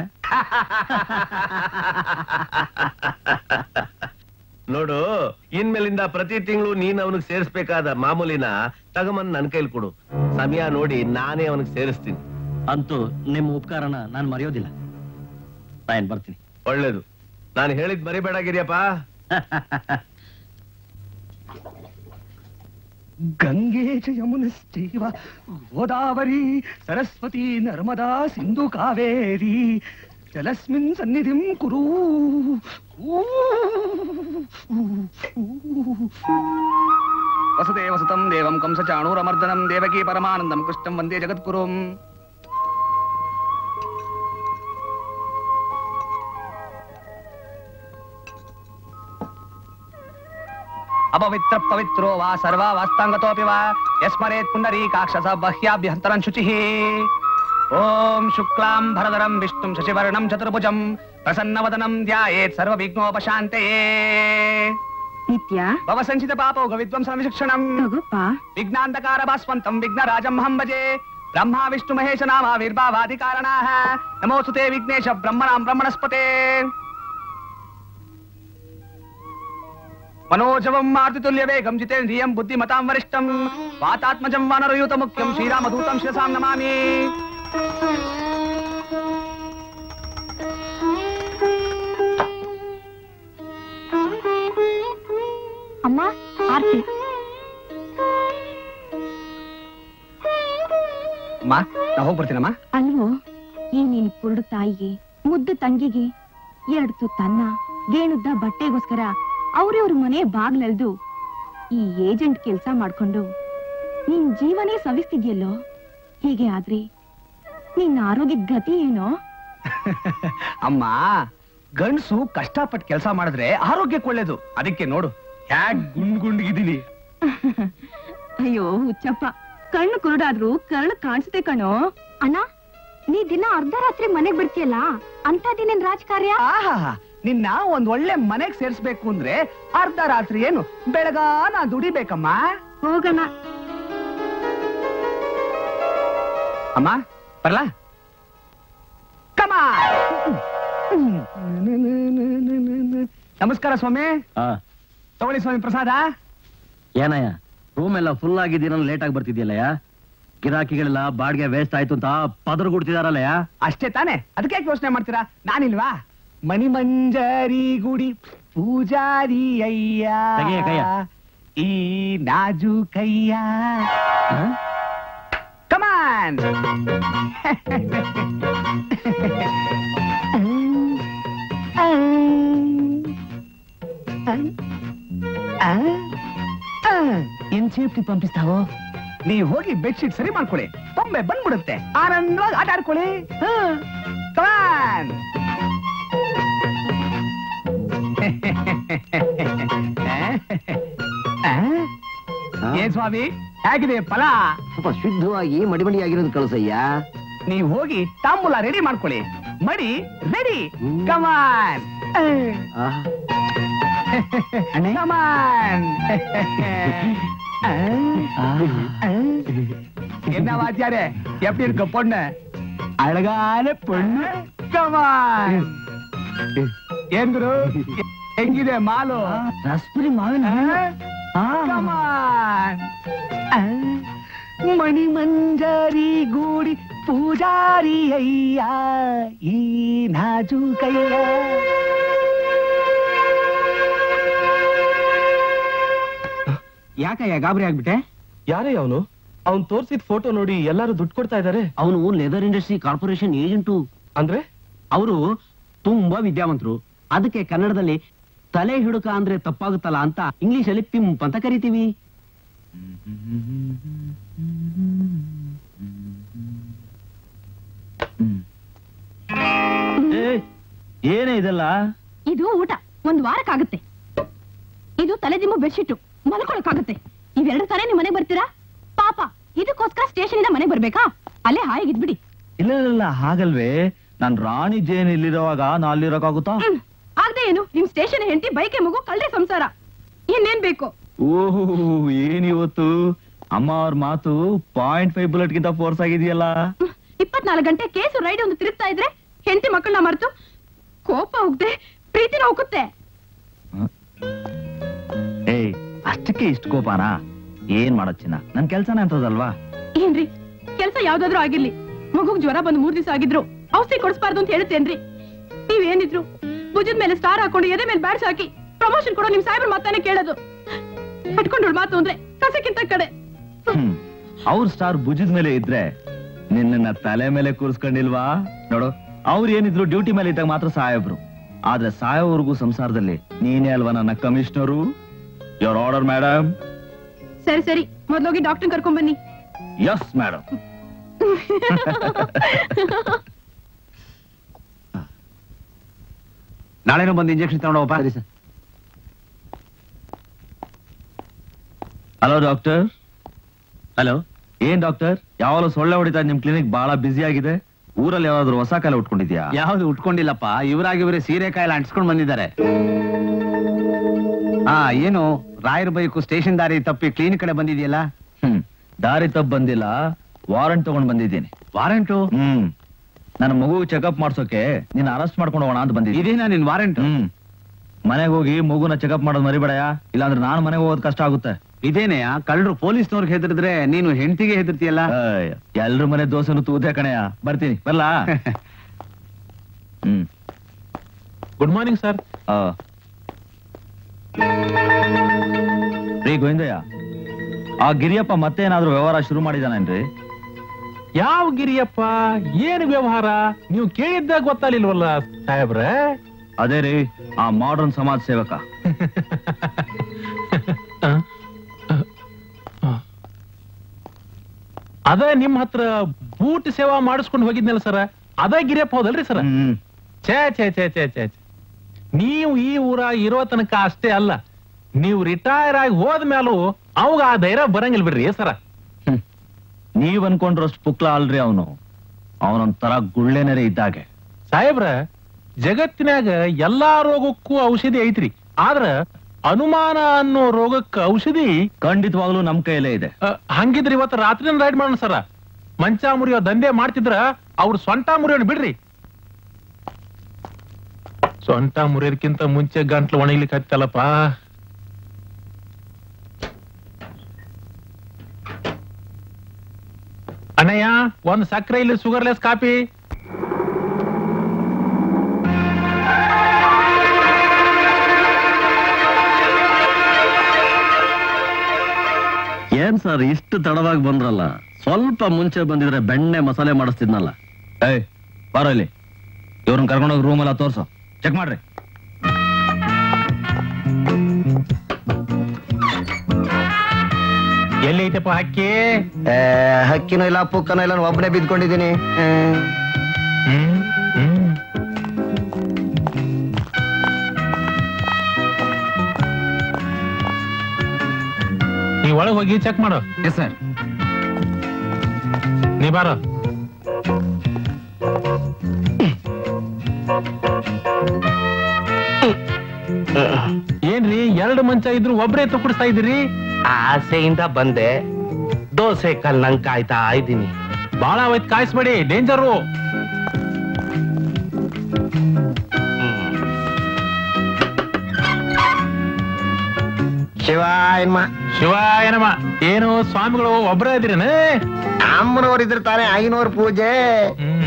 ನೋಡು ಇನ್ಮೇಲಿಂದ ಪ್ರತಿ ತಿಂಗಳು ನೀನ್ ಅವನಿಗೆ ಸೇರಿಸ್ಬೇಕಾದ ಮಾಮೂಲಿನ ತಗಮನ್ ನನ್ ಕೈಲಿ ಕೊಡು ಸಮಯ ನೋಡಿ ನಾನೇ ಅವನಿಗೆ ಸೇರಿಸ್ತೀನಿ ಅಂತೂ ನಿಮ್ಮ ಉಪಕಾರನ ನಾನು ಮರೆಯೋದಿಲ್ಲ ನಾನ್ ಬರ್ತೀನಿ ಒಳ್ಳೇದು ನಾನು ಹೇಳಿದ್ ಮರಿಬೇಡ ಗಿರಿಯಪ್ಪ ಗಂಗೆ ಚ ಯಮುನಶ್ಚೈವ ಗೋದಾವರಿ ಸರಸ್ವತಿ ನರ್ಮದಾ ಸಿಂಧು ಕಾವೇರಿ ಜಲಸ್ಮಿನ್ ಸನ್ನಿಧಿಂ ಕುರು ವಸುದೇವ ಸುತಂ ದೇವಂ ಕಂಸ ಚಾಣೂರಮರ್ದನಂ ದೇವಕಿ ಪರಮಾನಂದಂ ಕೃಷ್ಣಂ ವಂದೇ ಜಗದ್ಗುರುಂ ಅಪವಿತ್ರ ಪವಿತ್ರೋ ವಾ ಸರ್ವ ವಾಸ್ತಾಂಗತೋಪಿ ವಾ ಯಸ್ಮರೇತ್ ಪುಂಡರೀಕಾಕ್ಷಸ ಬಹ್ಯಾಭ್ಯಂತರಂ ಶುಚಿಃ ಓಂ ಶುಕ್ಲಾಂ ಭರದರಂ ವಿಷ್ಣುಂ ಶಶಿವರ್ಣಂ ಚತುರ್ಭುಜಂ ಪ್ರಸನ್ನವದನಂ ಧ್ಯಾಯೇತ್ ಸರ್ವ ವಿಘ್ನೋಪಶಾಂತಯೇ ನಿತ್ಯ ಭವ ಸಂಚಿತ ಪಾಪೋಗ ವಿದ್ವಂಸನ ವಿಶಿಕ್ಷಣಂ ತಗೋಪ್ಪ ವಿಘ್ನಾಂಧಕಾರ ಭಾಸ್ವಂತಂ ವಿಘ್ನರಾಜಂ ಹಂ ಭಜೆ ಬ್ರಹ್ಮ ವಿಷ್ಣು ಮಹೇಶ ನಾಮಾವಿರ್ಭಾವಾಧಿಕಾರಣ ನಮೋಸ್ತುತೆ ವಿಘ್ನೇಶ ಬ್ರಹ್ಮಣಾಂ ಬ್ರಹ್ಮಣಸ್ಪತೆ మనోజవం మారుతుల్య వేగం జితేంద్రియం బుద్ధిమతాం వరిష్టం వాతాత్మజం వానరయూత ముఖ్యం శ్రీరామదూతం శిరసాం నమామి ಅಮ್ಮ ಆರ್ತಿ ಅಮ್ಮ ನಾ ಹೋಗಿ ಬರ್ತೀನಮ್ಮ ಅಲ್ವೋ ಈ ನಿನ್ ಕುರುಡು ತಾಯಿಗೆ ಮುದ್ದು ತಂಗಿಗೆ ಎರಡು ತುತ್ತನ್ನ ಗೇಣುದ್ದ ಬಟ್ಟೆಗೋಸ್ಕರ ಅವ್ರವ್ರ ಮನೆ ಬಾಗ್ಲಲ್ದು ಈ ಏಜೆಂಟ್ ಕೆಲ್ಸ ಮಾಡ್ಕೊಂಡು ನಿನ್ ಜೀವನೇ ಸವಿಸ್ತಿದ್ಯಲ್ಲೋ ಹೀಗೆ ಆದ್ರೆ ನಿನ್ನ ಆರೋಗ್ಯದ ಗತಿ ಏನೋ ಅಮ್ಮ ಗಂಡಸು ಕಷ್ಟಪಟ್ಟು ಕೆಲಸ ಮಾಡಿದ್ರೆ ಆರೋಗ್ಯಕ್ಕೆ ಒಳ್ಳೇದು ಅದಕ್ಕೆ ನೋಡು ಹ್ಯಾಗ್ ಗುಂಡ್ ಗುಂಡ್ಗಿದ್ದೀನಿ ಅಯ್ಯೋ ಹುಚ್ಚಪ್ಪ ಕಣ್ಣು ಕುರುಡಾದ್ರೂ ಕರ್ಣ ಕಾಣಿಸುತ್ತೆ ಕಣೋ ಅಣ್ಣ ನೀ ದಿನ ಅರ್ಧ ರಾತ್ರಿ ಮನೆಗ್ ಬಿಡ್ತೀಯಲ್ಲ ಅಂತ ದಿನೇನ್ ರಾಜಕಾರ್ಯ ಆಹಾ ನಿನ್ನ ಒಂದ್ ಒಳ್ಳೆ ಮನೆಗ್ ಸೇರ್ಸ್ಬೇಕು ಅಂದ್ರೆ ಅರ್ಧ ರಾತ್ರಿ ಏನು ಬೆಳಗಾನ ದುಡಿಬೇಕಮ್ಮ ಹೋಗಣ ಅಮ್ಮ ಬರಲ್ಲ ಕಮ ನಮಸ್ಕಾರ ಸ್ವಾಮಿ ಆ, ತಗೊಳ್ಳಿ ಸ್ವಾಮಿ ಪ್ರಸಾದ ಏನಯ್ಯ ರೂಮ್ ಎಲ್ಲ ಫುಲ್ ಆಗಿದ್ದೀನ ಲೇಟ್ ಆಗಿ ಬರ್ತಿದ್ಯಲ್ಲಯ್ಯ ಗಿರಾಕಿಗಳೆಲ್ಲ ಬಾಡಿಗೆ ವೇಸ್ಟ್ ಆಯ್ತು ಅಂತ ಪದರು ಕೊಡ್ತಿದಾರಲ್ಲಯ್ಯ ಅಷ್ಟೇ ತಾನೆ ಅದಕ್ಕೆ ಯಾಕೆ ಯೋಚನೆ ಮಾಡ್ತೀರಾ ನಾನಿಲ್ವಾ ಮಣಿ ಮಂಜರಿ ಗುಡಿ ಪೂಜಾರಿ ಅಯ್ಯ ತೆಗೆಯ ಕೈಯ. ಈ ನಾಜು ಕಯ್ಯ ಕಮಾನ್ ಏನ್ ಸೇಫ್ಟಿ ಪಂಪಿಸ್ತಾವೋ ನೀವ್ ಹೋಗಿ ಬೆಡ್ಶೀಟ್ ಸರಿ ಮಾಡ್ಕೊಳ್ಳಿ ಬೊಂಬೆ ಬಂದ್ಬಿಡುತ್ತೆ ಆನಂದವಾಗಿ ಆಟ ಆಡ್ಕೊಳ್ಳಿ ಕಮಾನ್ ಏನ್ ಸ್ವಾಮಿ ಹೇಗಿದೆ ಫಲ ಸ್ವಲ್ಪ ಶುದ್ಧವಾಗಿ ಮಡಿಮಡಿಯಾಗಿರೋದು ಕಳ್ಸಯ್ಯ ನೀವ್ ಹೋಗಿ ತಾಂಬೂಲ ರೆಡಿ ಮಾಡ್ಕೊಳ್ಳಿ ಮಡಿ ರೆಡಿ ಕಮಾನ್ கமான் என்ன வாத்தியாரே எப்படி இருக்க பொண்ணு அழகான பொண்ணு கமான் ಏನ್ ಗುರು ಹೆಂಗಿದೆ ಮಾಲು ರಸ್ಪುರಿ ಮಾವಿನ ಕಮಾನ್ ಮಣಿ ಮಂಜರಿ ಗೂಡಿ ಪೂಜಾರಿ ಅಯ್ಯ ಈ ನಾಜೂಕಯ್ಯ ಯಾಕಯ್ಯ ಗಾಬರಿ ಆಗ್ಬಿಟ್ಟೆ ಯಾರೇ ಅವನು ಅವ್ನ್ ತೋರ್ಸಿದ ಫೋಟೋ ನೋಡಿ ಎಲ್ಲರೂ ದುಡ್ಡು ಕೊಡ್ತಾ ಇದಾರೆ ಅವನು ಲೆದರ್ ಇಂಡಸ್ಟ್ರಿ ಕಾರ್ಪೊರೇಷನ್ ಏಜೆಂಟು ಅಂದ್ರೆ ಅವರು ತುಂಬಾ ವಿದ್ಯಾವಂತರು ಅದಕ್ಕೆ ಕನ್ನಡದಲ್ಲಿ ತಲೆ ಹಿಡುಕ ಅಂದ್ರೆ ತಪ್ಪಾಗುತ್ತಲ್ಲ ಅಂತ ಇಂಗ್ಲಿಷ್ ಅಲ್ಲಿ ಪಿಂಪ್ ಅಂತ ಕರಿತೀವಿ ಏನೇ ಇದೆಲ್ಲ ಇದು ಊಟ ಒಂದ್ ವಾರಕ್ಕಾಗುತ್ತೆ ಇದು ತಲೆದಿಮ್ಮು ಬೆಡ್ಶೀಟು ಮಲ್ಕೊಳಕ್ಕಾಗುತ್ತೆ ಇವೆರಡು ತಾನೇ ನಿಮ್ ಮನೆಗ್ ಬರ್ತೀರಾ ಪಾಪ ಇದಕ್ಕೋಸ್ಕರ ಸ್ಟೇಷನ್ ಇಂದ ಮನೆಗ್ ಬರ್ಬೇಕಾ ಅಲ್ಲೇ ಹಾಯಾಗಿದ್ಬಿಡಿ ಇಲ್ಲ ಇಲ್ಲ ಇಲ್ಲ ಹಾಗಲ್ವೇ ನಾನ್ ರಾಣಿ ಜೇನ್ ಇಲ್ಲಿರುವಾಗ ನಾ ಅಲ್ಲಿರೋಕ್ಕಾಗುತ್ತಾ ಹ್ಮ್ ಆಗ್ದೆ ಏನು ನಿಮ್ ಸ್ಟೇಷನ್ ಹೆಂಡತಿ ಬೈಕೆ ಮಗು ಕಳ್ರೆ ಸಂಸಾರ ಇನ್ನೇನ್ ಬೇಕು ಓಹೋ ಏನಿವತ್ತು ಅಮ್ಮ ಅವ್ರ ಮಾತು ಪಾಯಿಂಟ್ ಫೈವ್ ಬುಲೆಟ್ ಗಿಂತ ಫೋರ್ಸ್ ಆಗಿದೆಯಲ್ಲ ಹ್ಮ್, ಇಪ್ಪತ್ನಾಲ್ಕು ಗಂಟೆ ಕೇಸು ರೈಡ್ ಒಂದು ತಿರುಗ್ತಾ ಇದ್ರೆ ಹೆಂಡತಿ ಮಕ್ಕಳನ್ನ ಮರೆತು ಕೋಪ ಹೋಗ್ದೆ ಪ್ರೀತಿನ ಹೋಗುತ್ತೆ ಏಯ್ ಅಷ್ಟಕ್ಕೆ ಇಷ್ಟು ಕೋಪಾನ ಏನ್ ಮಾಡೋ ಚಿನ್ನ ನನ್ ಕೆಲ್ಸನೇ ಅಂತದಲ್ವಾ ಏನ್ರಿ ಕೆಲ್ಸ ಯಾವ್ದಾದ್ರೂ ಆಗಿರ್ಲಿ ಮಗುಗ್ ಜ್ವರ ಬಂದು ಮೂರ್ ದಿವಸ ಆಗಿದ್ರು ಔಷಧಿ ಕೊಡಿಸ್ಬಾರ್ದು ಅಂತ ಹೇಳ್ತೇನ್ರಿ ನೀವೇನಿದ್ರು ಭುಜದ ಮೇಲೆ ಸ್ಟಾರ್ ಹಾಕೊಂಡು ಎದೆ ಮೇಲೆ ಬ್ಯಾಡ್ಸ್ ಹಾಕಿ ಪ್ರಮೋಷನ್ ಕೊಡೋ ನಿಮ್ ಸಾಹೇಬ್ರ ಮಾತಾನೆ ಕೇಳೋದು ಕಟ್ಕೊಂಡೋಳ್ ಮಾತು ಅಂದ್ರೆ ಕಸಕ್ಕಿಂತ ಕಡೆ ಹ್ಮ್ ಅವ್ರ ಸ್ಟಾರ್ ಭುಜದ ಮೇಲೆ ಇದ್ರೆ ನಿನ್ನ ತಲೆ ಮೇಲೆ ಕೂರ್ಸ್ಕೊಂಡಿಲ್ವಾ ನೋಡು ಅವ್ರು ಏನಿದ್ರು ಡ್ಯೂಟಿ ಮೇಲೆ ಇದ್ದಾಗ ಮಾತ್ರ ಸಾಯೋಬ್ರು ಆದ್ರೆ ಸಾಯೋವರೆಗೂ ಸಂಸಾರದಲ್ಲಿ ನೀನೇ ಅಲ್ವಾ ನನ್ನ ಕಮಿಷನರು ಯೋರ್ ಆರ್ಡರ್ ಮೇಡಮ್ ಸರಿ ಸರಿ ಮೊದ್ಲೋಗಿ ಡಾಕ್ಟರ್ ಕರ್ಕೊಂಡ್ ಬನ್ನಿ ಎಸ್ ಮೇಡಮ್ ನಾಳೆನೂ ಬಂದು ಇಂಜೆಕ್ಷನ್ ತಗೊಂಡೋಗಪ್ಪ ಹಲೋ ಡಾಕ್ಟರ್ ಹಲೋ ಏನ್ ಡಾಕ್ಟರ್ ಯಾವಾಗಲೂ ಸೊಳ್ಳೆ ಹೊಡಿತಾ ನಿಮ್ ಕ್ಲಿನಿಕ್ ಬಹಳ ಬ್ಯುಸಿ ಆಗಿದೆ ಊರಲ್ಲಿ ಯಾವ್ದಾದ್ರು ಹೊಸ ಕಾಲ ಉಟ್ಕೊಂಡಿದ್ಯಾ ಯಾವ್ದು ಉಟ್ಕೊಂಡಿಲ್ಲಪ್ಪ ಇವರಾಗಿ ಇವರೇ ಸೀರೆ ಕಾಯಿಲೆ ಅಂಟಿಸ್ಕೊಂಡು ಬಂದಿದ್ದಾರೆ ಹಾ ಏನು ರಾಯರ ಬೈಕು ಸ್ಟೇಷನ್ ದಾರಿ ತಪ್ಪಿ ಕ್ಲಿನಿಕ್ ಕಡೆ ಬಂದಿದೆಯಲ್ಲ ಹ್ಮ್ ದಾರಿ ತಪ್ಪ ಬಂದಿಲ್ಲ ವಾರಂಟ್ ತಗೊಂಡ್ ಬಂದಿದ್ದೀನಿ ವಾರೆಂಟು ಹ್ಮ್ ನನ್ನ ಮಗು ಚೆಕಪ್ ಮಾಡ್ಸೋಕೆ ನೀನ್ ಅರೆಸ್ಟ್ ಮಾಡ್ಕೊಂಡು ಹೋಗೋಣ ಅಂತ ಬಂದಿದ್ದೀನಿ ಇದೇನಾ ನಿನ್ ವಾರೆಂಟ್ ಹ್ಮ್ ಮನೆಗೆ ಹೋಗಿ ಮಗುನ ಚೆಕಪ್ ಮಾಡೋದು ಮರಿಬೇಡಯ ಇಲ್ಲಾಂದ್ರೆ ನಾನು ಮನೆಗೆ ಹೋಗೋದು ಕಷ್ಟ ಆಗುತ್ತೆ ಇದೇನೆಯ ಕಳ್ಳರು ಪೊಲೀಸ್ನವ್ರಿಗೆ ಹೆದರಿದ್ರೆ ನೀನು ಹೆಂಡತಿಗೆ ಹೆದರ್ತೀಯಲ್ಲ ಅಯ್ಯ, ಎಲ್ರ ಮನೆ ದೋಸೆನು ತೂದೆ ಕಣಯ್ಯ ಬರ್ತೀನಿ ಬರ್ಲಾ ಹ್ಮ್ ಗುಡ್ ಮಾರ್ನಿಂಗ್ ಸರ್ ಆ. ರೀ ಗೋವಿಂದಯ್ಯ ಆ ಗಿರಿಯಪ್ಪ ಮತ್ತೇನಾದ್ರೂ ವ್ಯವಹಾರ ಶುರು ಮಾಡಿದಾನೇನ್ರಿ ಯಾವ ಗಿರಿಯಪ್ಪ ಏನು ವ್ಯವಹಾರ ನೀವು ಕೇಳಿದ್ದಾಗ ಗೊತ್ತಾಲಿಲ್ವಲ್ಲ ಸಾಹೇಬ್ರೆ ಅದೇ ರೀ ಆ ಮಾಡರ್ನ್ ಸಮಾಜ ಸೇವಕ ಅದೇ ನಿಮ್ ಹತ್ರ ಬೂಟ್ ಸೇವಾ ಮಾಡಿಸ್ಕೊಂಡು ಹೋಗಿದ್ನಲ್ಲ ಸರ ಅದೇ ಗಿರಿಯಪ್ಪ ಹೌದಲ್ರಿ ಸರ ಹ್ಮ್ ಛೇ ಛೇ ಛೇ ಛೇ ಛೇ ಛೇ. ನೀವು ಈ ಊರ ಇರೋ ತನಕ ಅಷ್ಟೇ ಅಲ್ಲ ನೀವು ರಿಟೈರ್ ಆಗಿ ಹೋದ್ಮೇಲೂ ಅವಾಗ ಆ ಧೈರ್ಯ ಬರಂಗಿಲ್ಲ ಬಿಡ್ರಿ ಸರ ನೀವ್ ಅನ್ಕೊಂಡ್ರಷ್ಟು ಪುಕ್ಲ ಅಲ್ರಿ ಅವನು ಅವನೊಂಥರ ಗುಳ್ಳೆನರೇ ಇದ್ದಾಗೆ ಸಾಹೇಬ್ರ ಜಗತ್ತಿನಾಗ ಎಲ್ಲಾ ರೋಗಕ್ಕೂ ಔಷಧಿ ಐತ್ರಿ ಆದ್ರ ಅನುಮಾನ ಅನ್ನೋ ರೋಗಕ್ಕ ಔಷಧಿ ಖಂಡಿತವಾಗ್ಲೂ ನಮ್ ಕೈಯಲ್ಲೇ ಇದೆ ಅ, ಹಂಗಿದ್ರೆ ಇವತ್ತು ರಾತ್ರಿ ರೈಡ್ ಮಾಡೋಣ ಸರ ಮಂಚ ಮುರಿಯೋ ದಂಧೆ ಮಾಡ್ತಿದ್ರ ಅವ್ರ ಸೊಂಟ ಮುರಿಯೋಣ ಬಿಡ್ರಿ ಸೊಂಟ ಮುರಿಯೋದಕ್ಕಿಂತ ಮುಂಚೆ ಗಂಟ್ಲು ಒಣಗ್ಲಿಕ್ಕೆ ಹತ್ತಲ್ಲಪ್ಪ ಅಣ್ಣಯ್ಯ ಒಂದ್ ಸಕ್ಕರೆ ಇಲ್ಲಿ ಶುಗರ್ಲೆಸ್ ಕಾಪಿ ಏನ್ ಸರ್ ಇಷ್ಟು ತಡವಾಗಿ ಬಂದ್ರಲ್ಲ ಸ್ವಲ್ಪ ಮುಂಚೆ ಬಂದಿದ್ರೆ ಬೆಣ್ಣೆ ಮಸಾಲೆ ಮಾಡಿಸ್ತಿದ್ನಲ್ಲ ಏಯ್ ಬಾರೋ ಇಲ್ಲಿ ಇವ್ರನ್ನ ಕರ್ಕೊಂಡೋಗಿ ರೂಮ್ ಎಲ್ಲ ತೋರ್ಸು ಚೆಕ್ ಮಾಡ್ರಿ ಎಲ್ಲಿ ಐತಪ್ಪ ಹಕ್ಕಿ ಹಕ್ಕಿನೂ ಇಲ್ಲ ಪುಕ್ಕನೂ ಇಲ್ಲ ಒಬ್ಬನೇ ಬಿದ್ಕೊಂಡಿದ್ದೀನಿ ಹ್ಮ್ ಹ್ಮ್ ನೀ ಒಳಗ್ ಹೋಗಿ ಚೆಕ್ ಮಾಡು ಎಸ್ ಸರ್ ನೀ ಬಾರೋ ಏನ್ರಿ ಎರಡು ಮಂಚ ಇದ್ರು ಒಬ್ರೇ ತುಕ್ಕಡಿಸ್ತಾ ಇದ್ದೀರಿ ಆಸೆಯಿಂದ ಬಂದೆ ದೋಸೆ ಕಲ್ ನಂಗೆ ಕಾಯ್ತಾ ಇದ್ದೀನಿ ಬಾಳ ಅವತ್ ಕಾಯಿಸ್ಬೇಡಿ ಡೇಂಜರು ಶಿವ ಏನ್ಮ ಶಿವ ಏನಮ್ಮ ಏನು ಸ್ವಾಮಿಗಳು ಒಬ್ರೇ ಇದ್ದೀರೇನ ಅಮ್ಮನವ್ರು ಇದ್ರೆ ತಾನೇ ಐನೂರು ಪೂಜೆ ಹ್ಮ್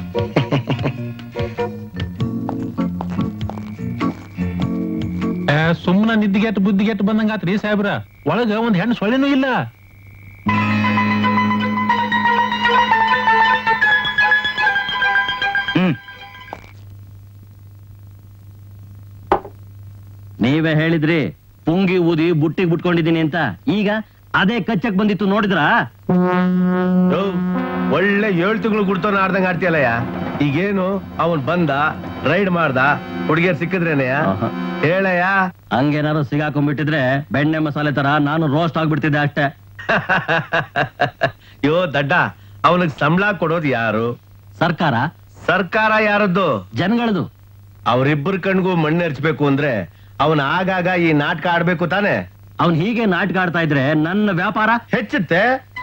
ಸುಮ್ಮನ ನಿದ್ದಿಗೆಟ್ಟು ಬುದ್ಧಿಗೆಟ್ಟು ಬಂದಂಗಾತ್ರಿ ಸಾಹೇಬ್ರ ಒಳಗ ಒಂದ್ ಹೆಣ್ಣು ಸೊಳ್ಳೆನೂ ಇಲ್ಲ ಹ್ಮ್ ನೀವೇ ಹೇಳಿದ್ರಿ ಪುಂಗಿ ಊದಿ ಬುಟ್ಟಿಗೆ ಬಿಟ್ಕೊಂಡಿದ್ದೀನಿ ಅಂತ ಈಗ ಅದೇ ಕಚ್ಚಕ್ ಬಂದಿತ್ತು ನೋಡಿದ್ರ ಯೋ, ಒಳ್ಳೆ ಏಳು ತಿಂಗಳು ಗುಡ್ತೋನ ಆಡ್ದಂಗ ಆಡ್ತೀಯಲ್ಲಯ್ಯ ಈಗೇನು ಅವನ್ ಬಂದ ರೈಡ್ ಮಾಡ್ದ ಹುಡುಗಿಯರ್ ಸಿಕ್ಕಿದ್ರೇನೆಯ ಆಹಾ. ಹೇಳಯ್ಯ ಹಂಗೇನಾದ್ರು ಸಿಗಾಕೊಂಡ್ಬಿಟ್ಟಿದ್ರೆ ಬೆಣ್ಣೆ ಮಸಾಲೆ ತರ ನಾನು ರೋಸ್ಟ್ ಆಗ್ಬಿಡ್ತಿದ್ದೆ ಅಷ್ಟೇ ಯೋ ದಡ್ಡ ಅವನಿಗೆ ಸಂಬಳ ಕೊಡೋದು ಯಾರು ಸರ್ಕಾರ ಸರ್ಕಾರ ಯಾರದ್ದು ಜನಗಳದು ಅವ್ರಿಬ್ಬರ ಕಣ್ಗೂ ಮಣ್ಣು ಎರ್ಚ್ಬೇಕು ಅಂದ್ರೆ ಅವನ್ ಆಗಾಗ ಈ ನಾಟಕ ಆಡ್ಬೇಕು ತಾನೆ ಅವ್ನ್ ಹೀಗೆ ನಾಟಕ ಆಡ್ತಾ ಇದ್ರೆ ನನ್ನ ವ್ಯಾಪಾರ ಹೆಚ್ಚುತ್ತೆ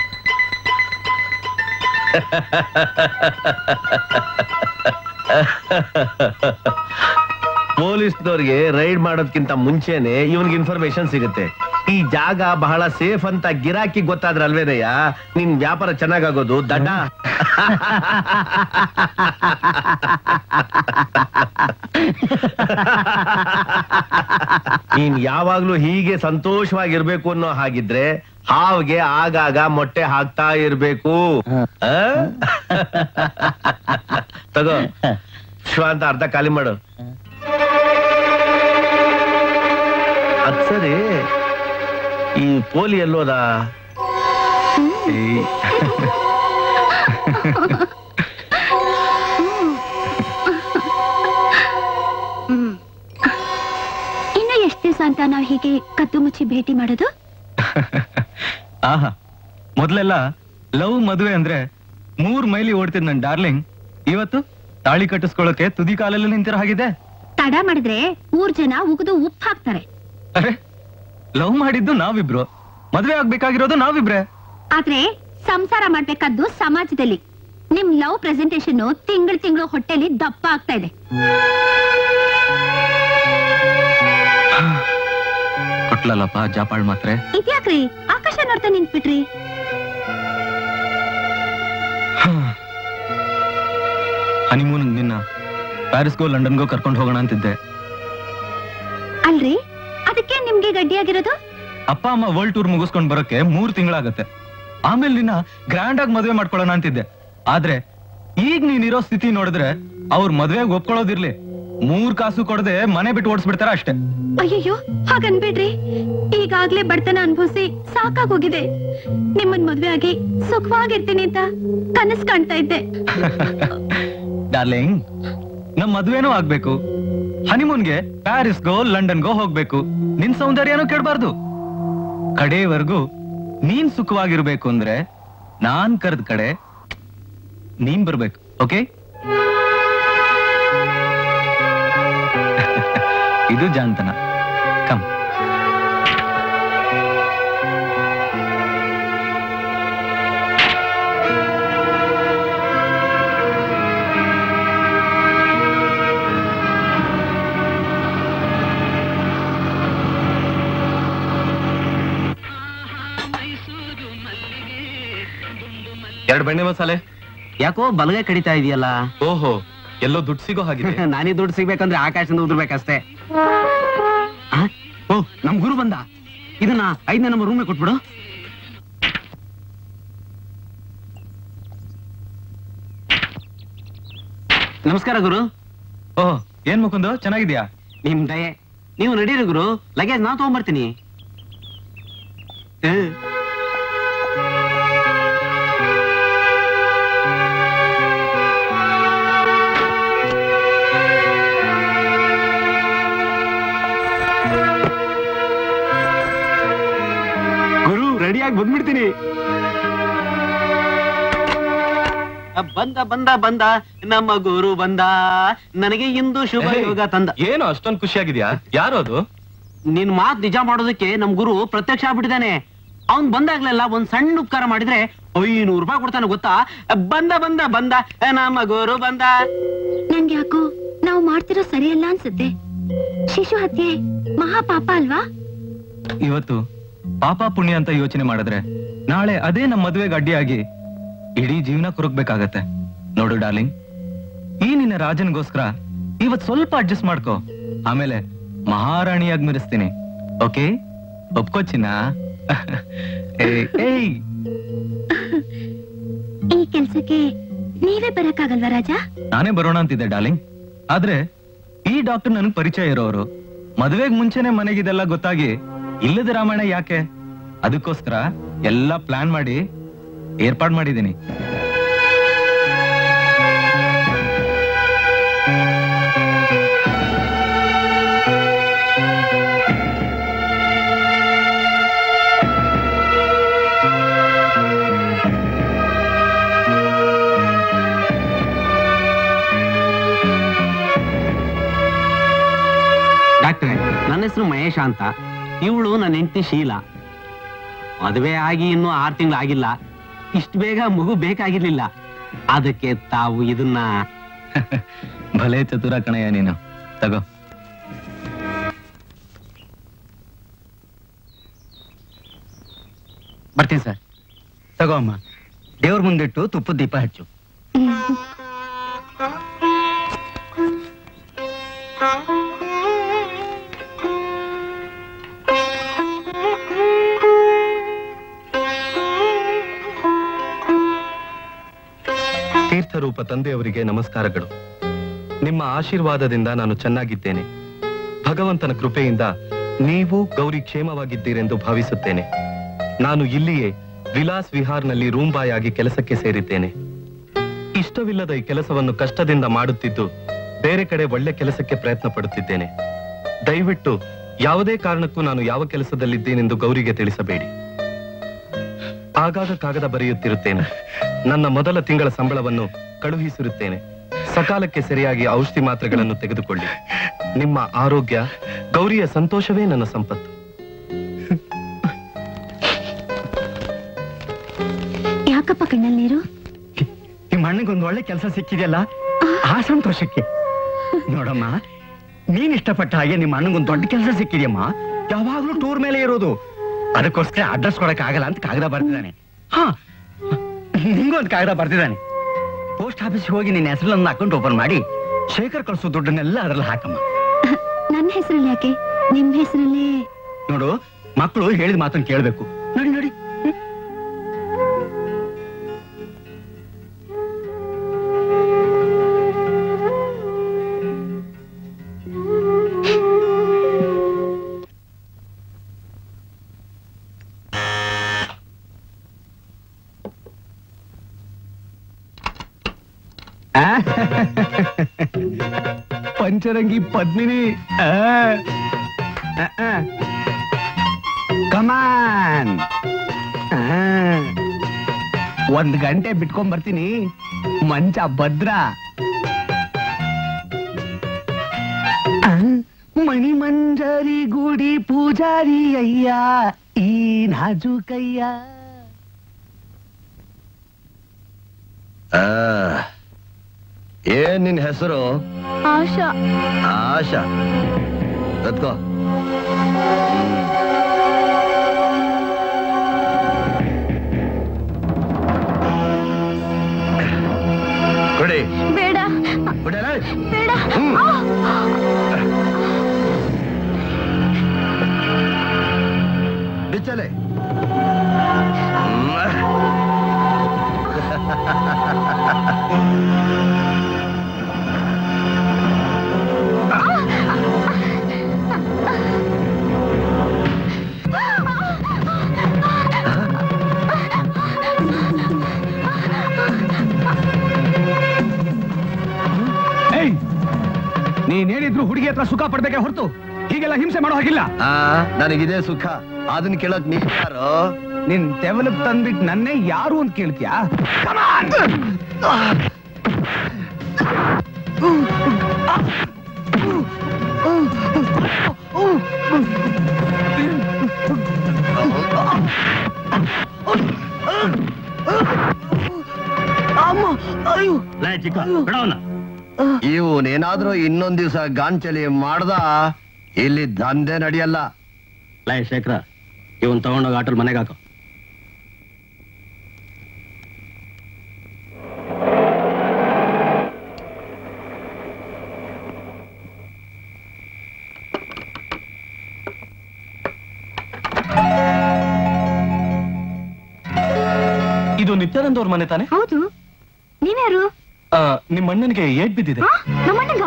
ಪೊಲೀಸ್ನವ್ರಿಗೆ ರೈಡ್ ಮಾಡೋದ್ಕಿಂತ ಮುಂಚೆನೆ ಇವನ್ಗೆ ಇನ್ಫಾರ್ಮೇಶನ್ ಸಿಗುತ್ತೆ ಈ ಜಾಗ ಬಹಳ ಸೇಫ್ ಅಂತ ಗಿರಾಕಿ ಗೊತ್ತಾದ್ರೆ ಅಲ್ವೇನಯ್ಯ ನಿನ್ ವ್ಯಾಪಾರ ಚೆನ್ನಾಗಾಗೋದು ದಡ್ಡ ನೀನ್ ಯಾವಾಗ್ಲೂ ಹೀಗೆ ಸಂತೋಷವಾಗಿರ್ಬೇಕು ಅನ್ನೋ ಹಾಗಿದ್ರೆ ಹಾವ್ಗೆ ಆಗಾಗ ಮೊಟ್ಟೆ ಹಾಕ್ತಾ ಇರ್ಬೇಕು ಆ? ತಗೋ ಶಿವ ಅಂತ ಅರ್ಧ ಖಾಲಿ ಮಾಡು ಅದ್ ಸರಿ ಈ ಪೋಲಿ ಎಲ್ಲೋದ ಈ- ಇನ್ನು ಎಷ್ಟು ದಿವಸ ಅಂತ ನಾವು ಹೀಗೆ ಕದ್ದು ಮುಚ್ಚಿ ಭೇಟಿ ಮಾಡೋದು ಆಹಾ ಮೊದ್ಲೆಲ್ಲ ಲವ್ ಮದುವೆ ಅಂದ್ರೆ ಮೂರ್ ಮೈಲಿ ಓಡ್ತಿದ್ ನನ್ ಡಾರ್ಲಿಂಗ್ ಇವತ್ತು ತಾಳಿ ಕಟ್ಟಿಸ್ಕೊಳ್ಳೋಕೆ ತುದಿ ಕಾಲಲ್ಲಿ ನಿಂತಿರೋ ಹಾಗಿದೆ ತಡ ಮಾಡಿದ್ರೆ ಊರ್ ಜನ ಉಗಿದು ಉಪ್ಪು ಹಾಕ್ತಾರೆ ಅರೆ ಲವ್ ಮಾಡಿದ್ದು ನಾವಿಬ್ರು ಮದ್ವೆ ಆಗ್ಬೇಕಾಗಿರೋದು ನಾವಿಬ್ರೆ ಆದ್ರೆ ಸಂಸಾರ ಮಾಡ್ಬೇಕಾದ್ದು ಸಮಾಜದಲ್ಲಿ ನಿಮ್ ಲವ್ ಪ್ರೆಸೆಂಟೇಶನ್ ತಿಂಗಳು ತಿಂಗಳು ಹೊಟ್ಟೆಲಿ ದಪ್ಪ ಆಗ್ತಾ ಇದೆ ಕೊಟ್ಲಲ್ಲಪ್ಪ ಜಾಪಾಳ್ ಮಾತ್ರೆ ಇದ್ಯಾಕ್ರಿ ಆಕಾಶ ನೋಡ್ತಾ ನಿಂತ್ಬಿಟ್ರಿ ಹನಿಮೂನ್ ನಿನ್ನ ಪ್ಯಾರಿಸ್ಗೋ ಲಂಡನ್ಗೋ ಕರ್ಕೊಂಡು ಹೋಗೋಣ ಅಂತಿದ್ದೆ ಅಲ್ರಿ ಅದಕ್ಕೆ ನಿಮ್ಗೆ ಗಡ್ಡಿಯಾಗಿರೋದು ಅಪ್ಪ ಅಮ್ಮ ವರ್ಲ್ಡ್ ಟೂರ್ ಮುಗಿಸ್ಕೊಂಡ್ ಬರೋಕೆ ಮೂರ್ ತಿಂಗಳಾಗತ್ತೆ ಆಮೇಲೆ ನಿನ್ನ ಗ್ರ್ಯಾಂಡ್ ಆಗಿ ಮದ್ವೆ ಮಾಡ್ಕೊಳ್ಳೋಣ ಅಂತಿದ್ದೆ ಆದ್ರೆ ಈಗ ನೀನಿರೋ ಸ್ಥಿತಿ ನೋಡಿದ್ರೆ ಅವ್ರ ಮದ್ವೆಗೆ ಒಪ್ಕೊಳ್ಳೋದಿರ್ಲಿ ಮೂರ್ ಕಾಸು ಕೊಡದೆ ಮನೆ ಬಿಟ್ಟು ಓಡಿಸ್ಬಿಡ್ತಾರ ಅಷ್ಟೇ ಅಯ್ಯಯ್ಯೋ ಹಾಗನ್ಬೇಡ್ರಿ ಈಗಾಗ್ಲೇ ಬಡತನ ಅನ್ಭವಿಸಿ ಸಾಕಾಗೋಗಿದೆ ನಿಮ್ಮನ್ ಮದ್ವೆ ಆಗಿ ಸುಖವಾಗಿರ್ತೀನಿ ಅಂತ ಕನಸು ಕಾಣ್ತಾ ಇದ್ದೆ ಡಾರ್ಲಿಂಗ್ ನಮ್ ಮದ್ವೆನೂ ಆಗ್ಬೇಕು ಹನಿಮೂನ್ಗೆ ಪ್ಯಾರಿಸ್ಗೋ ಲಂಡನ್ಗೋ ಹೋಗ್ಬೇಕು ನಿನ್ ಸೌಂದರ್ಯನೂ ಕೆಡಬಾರ್ದು ಕಡೆವರೆಗೂ ನೀನ್ ಸುಖವಾಗಿರ್ಬೇಕು ಅಂದ್ರೆ ನಾನ್ ಕರೆದ ಕಡೆ ನೀನ್ ಬರ್ಬೇಕು ಓಕೆ ಇದು ಜಾನ್ತನ ಕಮ್ ಎರಡು ಬೆಣ್ಣೆ ಮಸಾಲೆ ಯಾಕೋ ಬಲಗೈ ಕಡಿತಾ ಇದೆಯಲ್ಲ ಓಹೋ ಎಲ್ಲೋ ದುಡ್ಡು ಸಿಗೋ ಹಾಗಿದೆ ನಾನೇ ದುಡ್ಡು ಸಿಗ್ಬೇಕಂದ್ರೆ ಆಕಾಶದಿಂದ ಉದುರ್ಬೇಕಷ್ಟೇ ಆ? ಓ ನಮ್ ಗುರು ಬಂದ ಇದನ್ನ ಐದನೇ ನಮ್ಮ ರೂಮೇ ಕೊಟ್ಬಿಡು ನಮಸ್ಕಾರ ಗುರು ಓಹ್ ಏನ್ ಮುಕುಂದು ಚೆನ್ನಾಗಿದ್ಯಾ ನಿಮ್ ದಯೆ ನೀವು ನಡೀರಿ ಗುರು ಲಗೇಜ್ ನಾ ತಗೊಂಡ್ಬರ್ತೀನಿ ಏ. ಗುರು ರೆಡಿಯಾಗಿ ಬಂದ್ಬಿಡ್ತೀನಿ ಬಂದ ಬಂದ ಬಂದ ನಮ್ಮ ಗುರು ಬಂದ ನನಗೆ ಇಂದು ಶುಭ ಯೋಗ ತಂದ ಏನು ಅಷ್ಟೊಂದು ಖುಷಿಯಾಗಿದ್ಯಾ ಯಾರು ಅದು ನಿನ್ ಮಾತ್ ನಿಜ ಮಾಡೋದಕ್ಕೆ ನಮ್ ಗುರು ಪ್ರತ್ಯಕ್ಷ ಆಗ್ಬಿಟ್ಟಿದ್ದಾನೆ ಅವ್ನ್ ಬಂದಾಗ್ಲೆಲ್ಲ ಒಂದ್ ಸಣ್ಣ ಉಪಕಾರ ಮಾಡಿದ್ರೆ ಐನೂರು ರೂಪಾಯಿ ಕೊಡ್ತಾನೆ ಗೊತ್ತಾ ಬಂದ ಬಂದ ಬಂದ ನಮ್ಮ ಗುರು ಬಂದ ನನ್ಗೆ ಯಾಕೋ ನಾವು ಮಾಡ್ತಿರೋ ಸರಿಯಲ್ಲ ಅನ್ಸುತ್ತೆ ಶಿಶು ಹತ್ಯೆ ಮಹಾಪಾಪ ಅಲ್ವಾ ಇವತ್ತು ಪಾಪ ಪುಣ್ಯ ಅಂತ ಯೋಚನೆ ಮಾಡಿದ್ರೆ ನಾಳೆ ಅದೇ ನಮ್ಮ ಮದುವೆಗೆ ಅಡ್ಡಿಯಾಗಿ ಇಡೀ ಜೀವನ ಕುರುಕ್ಬೇಕಾಗತ್ತೆ ನೋಡು ಡಾರ್ಲಿಂಗ್ ಈ ನಿನ್ನ ರಾಜನ್ಗೋಸ್ಕರ ಇವತ್ ಸ್ವಲ್ಪ ಅಡ್ಜಸ್ಟ್ ಮಾಡ್ಕೋ ಆಮೇಲೆ ಮಹಾರಾಣಿಯಾಗಿ ಮೆರೆಸ್ತೀನಿ ಓಕೆ ಒಪ್ಕೋ ಚಿನ್ನ ಏಯ್, ಏಯ್ ಈ ಕೆಲ್ಸಕ್ಕೆ ನೀವೇ ಬರಕ್ಕಾಗಲ್ವಾ ರಾಜ ನಾನೇ ಬರೋಣ ಅಂತಿದ್ದೆ ಡಾರ್ಲಿಂಗ್ ಆದ್ರೆ ಈ ಡಾಕ್ಟರ್ ನನಗ್ ಪರಿಚಯ ಇರೋರು ಮದುವೆಗ್ ಮುಂಚೆನೆ ಮನೆಗಿದೆಲ್ಲ ಗೊತ್ತಾಗಿ ಇಲ್ಲದ ರಾಮಾಯಣ ಯಾಕೆ ಅದಕ್ಕೋಸ್ಕರ ಎಲ್ಲ ಪ್ಲಾನ್ ಮಾಡಿ ಏರ್ಪಾಡ್ ಮಾಡಿದ್ದೀನಿ ಡಾಕ್ಟ್ರೆ ನನ್ನ ಹೆಸರು ಮಹೇಶ ಅಂತ ಇವಳು ನನ್ನ ಹೆಂಡತಿ ಶೀಲಾ ಮದುವೆ ಆಗಿ ಇನ್ನೂ ಆರು ತಿಂಗಳು ಆಗಿಲ್ಲ ಇಷ್ಟು ಬೇಗ ಮಗು ಬೇಕಾಗಿರ್ಲಿಲ್ಲ ಅದಕ್ಕೆ ತಾವು ಇದನ್ನ ಭಲೆ ಚತುರ ಕಣಯ್ಯ ನೀನು ತಗೋ ಬರ್ತೀನಿ ಸರ್ ತಗೋ ಅಮ್ಮ ದೇವ್ರ ಮುಂದಿಟ್ಟು ತುಪ್ಪದ ದೀಪ ಹಚ್ಚು ತೀರ್ಥರೂಪ ತಂದೆಯವರಿಗೆ ನಮಸ್ಕಾರಗಳು ನಿಮ್ಮ ಆಶೀರ್ವಾದದಿಂದ ನಾನು ಚೆನ್ನಾಗಿದ್ದೇನೆ ಭಗವಂತನ ಕೃಪೆಯಿಂದ ನೀವು ಗೌರಿ ಕ್ಷೇಮವಾಗಿದ್ದೀರೆಂದು ಭಾವಿಸುತ್ತೇನೆ ನಾನು ಇಲ್ಲಿಯೇ ವಿಲಾಸ್ ವಿಹಾರ್ನಲ್ಲಿ ರೂಂಬಾಯಾಗಿ ಕೆಲಸಕ್ಕೆ ಸೇರಿದ್ದೇನೆ ಇಷ್ಟವಿಲ್ಲದ ಈ ಕೆಲಸವನ್ನು ಕಷ್ಟದಿಂದ ಮಾಡುತ್ತಿದ್ದು ಬೇರೆ ಕಡೆ ಒಳ್ಳೆ ಕೆಲಸಕ್ಕೆ ಪ್ರಯತ್ನ ಪಡುತ್ತಿದ್ದೇನೆ ದಯವಿಟ್ಟು ಯಾವುದೇ ಕಾರಣಕ್ಕೂ ನಾನು ಯಾವ ಕೆಲಸದಲ್ಲಿದ್ದೇನೆಂದು ಗೌರಿಗೆ ತಿಳಿಸಬೇಡಿ ಆಗಾಗ ಕಾಗದ ಬರೆಯುತ್ತಿರುತ್ತೇನೆ ನನ್ನ ಮೊದಲ ತಿಂಗಳ ಸಂಬಳವನ್ನು ಕಳುಹಿಸಿರುತ್ತೇನೆ ಸಕಾಲಕ್ಕೆ ಸರಿಯಾಗಿ ಔಷಧಿ ಮಾತ್ರೆಗಳನ್ನು ತೆಗೆದುಕೊಳ್ಳಿ ನಿಮ್ಮ ಆರೋಗ್ಯ ಗೌರಿಯ ಸಂತೋಷವೇ ನನ್ನ ಸಂಪತ್ತು ಯಾಕೋ ಯಾಕಪ್ಪ ಕಣ್ಣಲ್ಲಿ ನೀರು ನಿಮ್ಮ ಅಣ್ಣಗೊಂದು ಒಳ್ಳೆ ಕೆಲಸ ಸಿಕ್ಕಿದೆಯಲ್ಲ ಆ ಸಂತೋಷಕ್ಕೆ ನೋಡಮ್ಮ ನೀನ್ ಇಷ್ಟಪಟ್ಟ ಹಾಗೆ ನಿಮ್ಮ ಅಣ್ಣಗೊಂದು ದೊಡ್ಡ ಕೆಲಸ ಸಿಕ್ಕಿದೆಯಮ್ಮ ಯಾವಾಗ್ಲೂ ಟೂರ್ ಮೇಲೆ ಇರೋದು ಅದಕ್ಕೋಸ್ಕರ ಅಡ್ರೆಸ್ ಕೊಡಕ್ ಆಗಲ್ಲ ಅಂತ ಕಾಗದ ಬರ್ತಿದ್ದಾನೆ ಹಾ ನಿಂಗೂ ಒಂದು ಕಾಗದ ಬರ್ತಿದ್ದಾನೆ ಪೋಸ್ಟ್ ಆಫೀಸ್ ಹೋಗಿ ನಿನ್ನ ಹೆಸರನ್ನ ಅಕೌಂಟ್ ಓಪನ್ ಮಾಡಿ ಶೇಖರ್ ಕಳ್ಸೋ ದುಡ್ಡನ್ನೆಲ್ಲ ಅದ್ರಲ್ಲಿ ಹಾಕಮ್ಮ ನನ್ನ ಹೆಸರಲ್ಲಿ ಯಾಕೆ ನಿಮ್ ಹೆಸರಲ್ಲಿ ನೋಡು ಮಕ್ಕಳು ಹೇಳಿದ ಮಾತನ್ನ ಕೇಳ್ಬೇಕು ನೋಡಿ ನೋಡಿ ಆ? ಪಂಚರಂಗಿ ಪದ್ಮಿನಿ ಕಮಾನ್ ಒಂದ್ ಗಂಟೆ ಬಿಟ್ಕೊಂಡ್ ಬರ್ತೀನಿ ಮಂಚ ಭದ್ರ ಆ, ಮಣಿ ಮಂಜರಿ ಗುಡಿ ಪೂಜಾರಿ ಅಯ್ಯ ಈ ನಾಜುಕಯ್ಯ ಆ, ಏನ್ ನಿನ್ ಹೆಸರು ಆಶಾ ಆಶಾ ಕತ್ಕೋ ಕೊಡಿ ಬೇಡ ಕೊಡಲ್ಲ ಬೇಡ ಬಿಚ್ಚಲೆ ಏಯ್ ನೀನ್ ಹೇಳಿದ್ರು ಹುಡುಗಿ ಹತ್ರ ಸುಖ ಪಡ್ಬೇಕೆ ಹೊರತು ಹೀಗೆಲ್ಲ ಹಿಂಸೆ ಮಾಡೋ ಹಾಗಿಲ್ಲ ಆ ನನಗಿದೆ ಸುಖ ಅದನ್ನ ಕೇಳಕ್ ನೀ ಯಾರು ನಿನ್ ತೆವಲಕ್ ತಂದ್ಬಿಟ್ಟು ನನ್ನೇ ಯಾರು ಅಂತ ಕೇಳ್ತೀಯಾ ಲೇ ಚಿಕ್ಕ ಬಿಡವನ್ನ ಇವನೇನಾದ್ರೂ ಇನ್ನೊಂದ್ ದಿವ್ಸ ಗಾಂಚಲಿ ಮಾಡ್ದ ಇಲ್ಲಿ ದಂಧೆ ನಡೆಯಲ್ಲ ಲೇ ಶೇಖರ ಇವನ್ ತಗೊಂಡೋಗಿ ಆಟಲ್ ಮನೆಗೆ ಹಾಕೋ ಇದು ನಿತ್ಯಾನಂದ್ ಅವ್ರ ಮನೆ ತಾನೆ ಹೌದು ನೀವ್ಯಾರು ನಿಮ್ಮ ಅಣ್ಣನಿಗೆ ಏಟ್ ಬಿದ್ದಿದೆ ಆ, ನಮ್ಮಣ್ಣಂಗ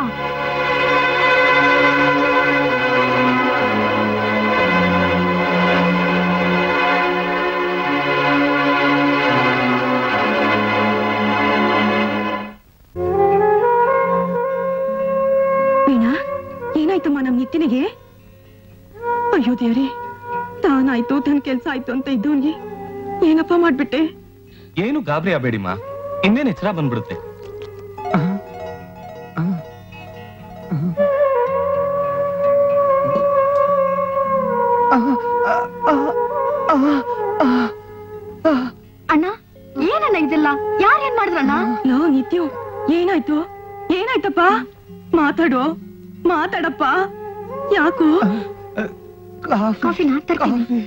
ವೀಣಾ ಏನಾಯ್ತಮ್ಮ ನಮ್ ನಿತ್ತಿನಿಗೆ ಅಯ್ಯೋ ದೇವ್ರಿ ತಾನಾಯ್ತು ತನ್ ಕೆಲ್ಸ ಆಯ್ತು ಅಂತ ಇದ್ದವನ್ಗೆ ಏನಪ್ಪ ಮಾಡ್ಬಿಟ್ಟೆ ಏನು ಗಾಬರಿ ಆಗಬೇಡಿಮ್ಮ ಇನ್ನೇನ್ ಎಚ್ಚರ ಬಂದ್ಬಿಡುತ್ತೆ ಅಣ್ಣ ಏನಣ್ಣ ಇದೆಲ್ಲ ಯಾರೇನ್ ಮಾಡಿದ್ರಣ್ಣ ಲೋ ನಿತ್ಯು ಏನಾಯ್ತು ಏನಾಯ್ತಪ್ಪ ಮಾತಾಡೋ ಮಾತಾಡಪ್ಪ ಯಾಕೋ ಕಾಫಿನ ತರ್ತೀನಿ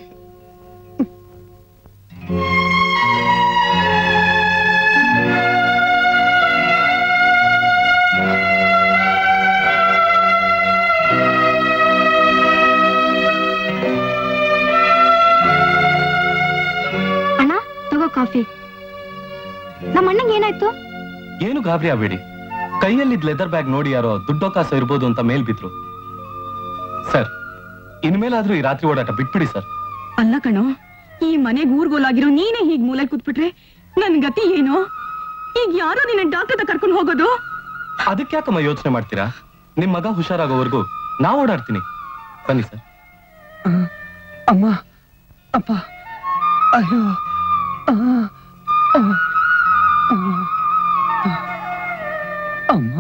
ಅಣ್ಣ ತಗೋ ಕಾಫಿ ನಮ್ಮ ಅಣ್ಣಂಗೆ ಏನಾಯ್ತು ಏನು ಗಾಬರಿ ಆಗಬೇಡಿ ಕೈಯಲ್ಲಿದ್ದ ಲೆದರ್ ಬ್ಯಾಗ್ ನೋಡಿ ಯಾರೋ ದುಡ್ಡೋ ಕಾಸು ಇರ್ಬೋದು ಅಂತ ಮೇಲ್ ಬಿದ್ರು ಸರ್ ಇನ್ಮೇಲಾದ್ರೂ ಈ ರಾತ್ರಿ ಓಡಾಟ ಬಿಟ್ಬಿಡಿ ಸರ್ ಅಲ್ಲ ಕಣೋ ಈ ಮನೆಗ್ ಊರ್ಗೋಲಾಗಿರೋ ನೀನೇ ಹೀಗ್ ಮೂಲೆ ಕೂತ್ಬಿಟ್ರೆ ನನ್ ಗತಿ ಏನು ಈಗ ಯಾರೋ ನಿನ್ನ ಡಾಕ್ಟರ್ ಕರ್ಕೊಂಡು ಹೋಗೋದು ಅದಕ್ಕೆ ಯಾಕಮ್ಮ ಯೋಚನೆ ಮಾಡ್ತೀರಾ ನಿಮ್ ಮಗ ಹುಷಾರಾಗೋವರೆಗೂ ನಾ ಓಡಾಡ್ತೀನಿ ಬನ್ನಿ ಸರ್ ಅಮ್ಮ ಅಪ್ಪ ಅಯ್ಯೋ ಆ, ಆ, ಆ, ಆ. ಅಮ್ಮ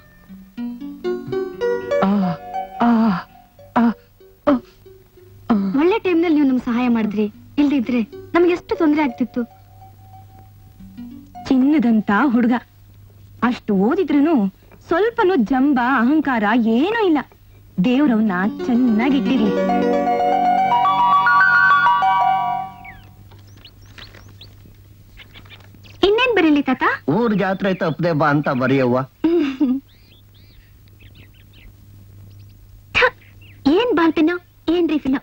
ಆ, ಆ, ಆ, ಆ. ಒಳ್ಳೆ ಟೈಮ್ನಲ್ಲಿ ನೀವು ನಮ್ಗೆ ಸಹಾಯ ಮಾಡಿದ್ರಿ ಇಲ್ದಿದ್ರೆ ನಮ್ಗೆ ಎಷ್ಟು ತೊಂದರೆ ಆಗ್ತಿತ್ತು ಬಂಗಾರದಂತ ಹುಡುಗ ಅಷ್ಟು ಓದಿದ್ರೂ ಸ್ವಲ್ಪನೂ ಜಂಬ ಅಹಂಕಾರ ಏನೂ ಇಲ್ಲ ದೇವ್ರವನ್ನ ಚೆನ್ನಾಗಿಟ್ಟಿರ್ಲಿ ಇನ್ನೇನ್ ಬರೀಲಿ ತಾತ ಊರ್ ಜಾತ್ರೆ ತಪ್ಪದೆ ಬಾ ಅಂತ ಬರೆಯವ್ವ ಥ, ಏನ್ ಬಾಲ್ಪೆನ್ನು ಏನ್ ರೀಫಿನ್ನು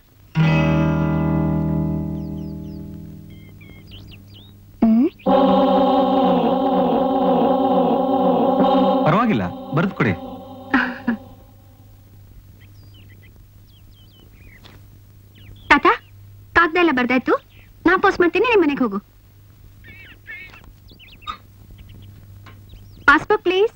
ಪರವಾಗಿಲ್ಲ ಬರೆದು ಕೊಡಿ ತಾತ ಕಾಗ್ದ ಎಲ್ಲ ಬರ್ದಾಯ್ತು ನಾ ಪೋಸ್ಟ್ ಮಾಡ್ತೀನಿ ನಿಮ್ ಮನೆಗೆ ಹೋಗು ಪಾಸ್ಬುಕ್ ಪ್ಲೀಸ್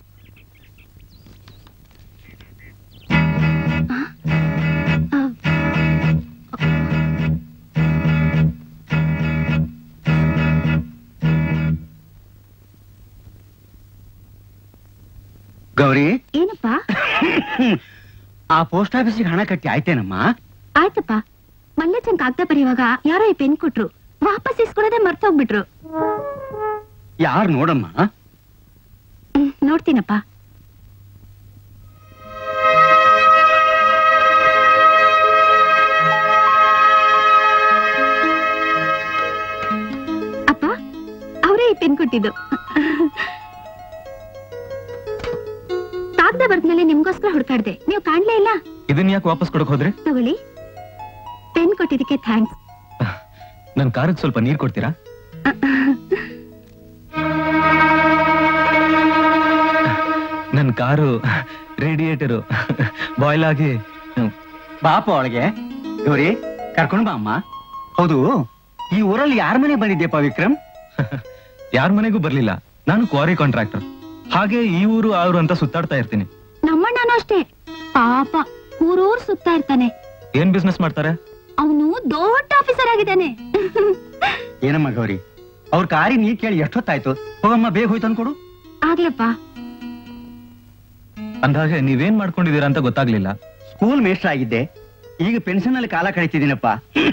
ಗೌರಿ ಏನಪ್ಪ ಆ ಪೋಸ್ಟ್ ಆಫೀಸಿಗೆ ಹಣ ಕಟ್ಟಿ ಆಯ್ತೇನಮ್ಮ ಆಯ್ತಪ್ಪ ಮಲ್ಲೇಚನ್ ಕಾಗ್ದ ಬರೆಯುವಾಗ ಯಾರೋ ಈ ಪೆನ್ ಕೊಟ್ರು ವಾಪಸ್ ಇಸ್ಕೊಳದೆ ಮರ್ತೋಗ್ಬಿಟ್ರು ಯಾರು ನೋಡಮ್ಮ ಹ್ಮ್, ನೋಡ್ತೀನಪ್ಪ ಅಪ್ಪ ಅವರೇ ಈ ಪೆನ್ ಕೊಟ್ಟಿದ್ದು ಕಾಗ್ದ ಬರ್ದ್ಮೇಲೆ ನಿಮ್ಗೋಸ್ಕರ ಹುಡ್ಕಾಡ್ದೆ ನೀವು ಕಾಣ್ಲೇ ಇಲ್ಲ ಇದನ್ನ ಯಾಕೆ ವಾಪಸ್ ಕೊಡಕ್ ಹೋದ್ರಿ ತಗೊಳ್ಳಿ ಪೆನ್ ಕೊಟ್ಟಿದ್ದಕ್ಕೆ ಥ್ಯಾಂಕ್ಸ್ ನನ್ ಕಾರಿಗೆ ಸ್ವಲ್ಪ ನೀರ್ ಕೊಡ್ತೀರಾ ನನ್ ಕಾರು ರೇಡಿಯೇಟರು ಬಾಯ್ಲ್ ಆಗಿ ಬಾಪ ಒಳಗೆ ಗೌರಿ ಕರ್ಕೊಂಡ್ ಬಾ ಅಮ್ಮ ಹೌದು ಈ ಊರಲ್ಲಿ ಯಾರ ಮನೆ ಬಂದಿದ್ಯಪ್ಪ ವಿಕ್ರಮ್ ಯಾರ ಮನೆಗೂ ಬರ್ಲಿಲ್ಲ ನಾನು ಕ್ವಾರಿ ಕಾಂಟ್ರಾಕ್ಟರ್ ಹಾಗೆ ಈ ಊರು ಆ ಊರು ಅಂತ ಸುತ್ತಾಡ್ತಾ ಇರ್ತೀನಿ ನಮ್ಮಣ್ಣನೂ ಅಷ್ಟೇ ಪಾಪ ಊರೂರ್ ಸುತ್ತಾ ಇರ್ತಾನೆ ಏನ್ ಬಿಸ್ನೆಸ್ ಮಾಡ್ತಾರೆ ಅವನು ದೊಡ್ಡ ಆಫೀಸರ್ ಆಗಿದ್ದಾನೆ ಏನಮ್ಮ ಗೌರಿ ಅವ್ರ ಕಾರಿ ನೀ ಕೇಳಿ ಎಷ್ಟೊತ್ತಾಯ್ತು ಹೋಗಮ್ಮ ಬೇಗ ಹೋಯ್ತು ಅನ್ಕೊಡು ಆಗ್ಲಪ್ಪ ಅಂದಾಗೆ ನೀವೇನ್ ಮಾಡ್ಕೊಂಡಿದೀರಾ ಅಂತ ಗೊತ್ತಾಗ್ಲಿಲ್ಲ ಸ್ಕೂಲ್ ಮೇಸ್ಟರ್ ಆಗಿದ್ದೆ ಈಗ ಪೆನ್ಷನ್ ಅಲ್ಲಿ ಕಾಲ ಕಳೀತಿದ್ದೀನಪ್ಪ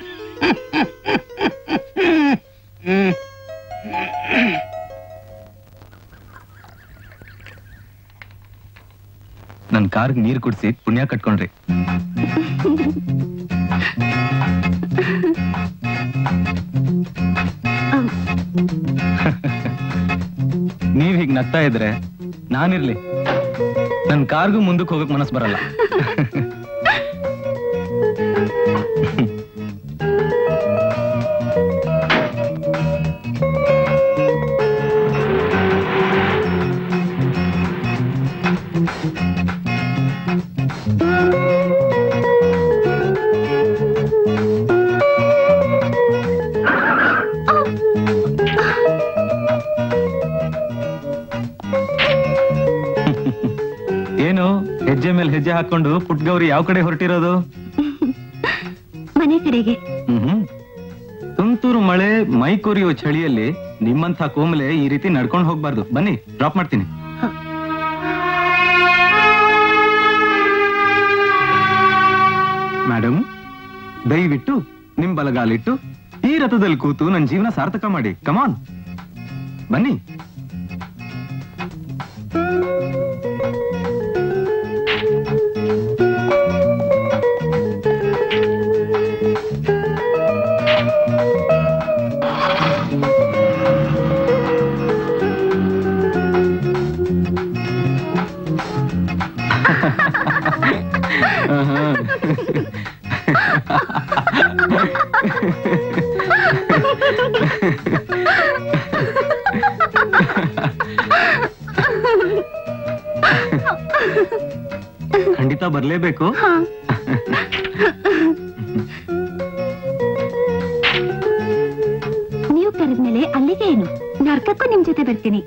ಹ್ಮ್. ನನ್ ಕಾರ್ಗ್ ನೀರ್ ಕುಡ್ಸಿ ಪುಣ್ಯ ಕಟ್ಕೊಂಡ್ರಿ ನೀವ್ ಹೀಗ್ ನಗ್ತಾ ಇದ್ರೆ ನಾನಿರ್ಲಿ ನನ್ ಕಾರ್ಗೂ ಮುಂದಕ್ಕೆ ಹೋಗಕ್ ಮನಸ್ ಬರಲ್ಲ ಏನು ಹೆಜ್ಜೆ ಮೇಲೆ ಹೆಜ್ಜೆ ಹಾಕೊಂಡು ಪುಟ್ಗೌರಿ ಯಾವ ಕಡೆ ಹೊರಟಿರೋದು ಮನೆ ಕಡೆಗೆ ಹ್ಮ್ ತುಂತುರು ಮಳೆ ಮೈ ಕೊರಿಯೋ ಚಳಿಯಲ್ಲಿ ನಿಮ್ಮಂಥ ಕೋಮಲೆ ಈ ರೀತಿ ನಡ್ಕೊಂಡು ಹೋಗ್ಬಾರ್ದು ಬನ್ನಿ ಡ್ರಾಪ್ ಮಾಡ್ತೀನಿ ಮೇಡಮ್ ದಯವಿಟ್ಟು ನಿಮ್ ಬಲಗಾಲಿಟ್ಟು ಈ ರಥದಲ್ಲಿ ಕೂತು ನನ್ನ ಜೀವನ ಸಾರ್ಥಕ ಮಾಡಿ ಕಮಾನ್ ಬನ್ನಿ ಆಹಾ. ಖಂಡಿತ ಬರ್ಲೇಬೇಕು ನೀವು ಕರೆದ್ಮೇಲೆ ಅಲ್ಲಿಗೆ ಏನು ನರ್ಕಕ್ಕೂ ನಿಮ್ ಜೊತೆ ಬರ್ತೀನಿ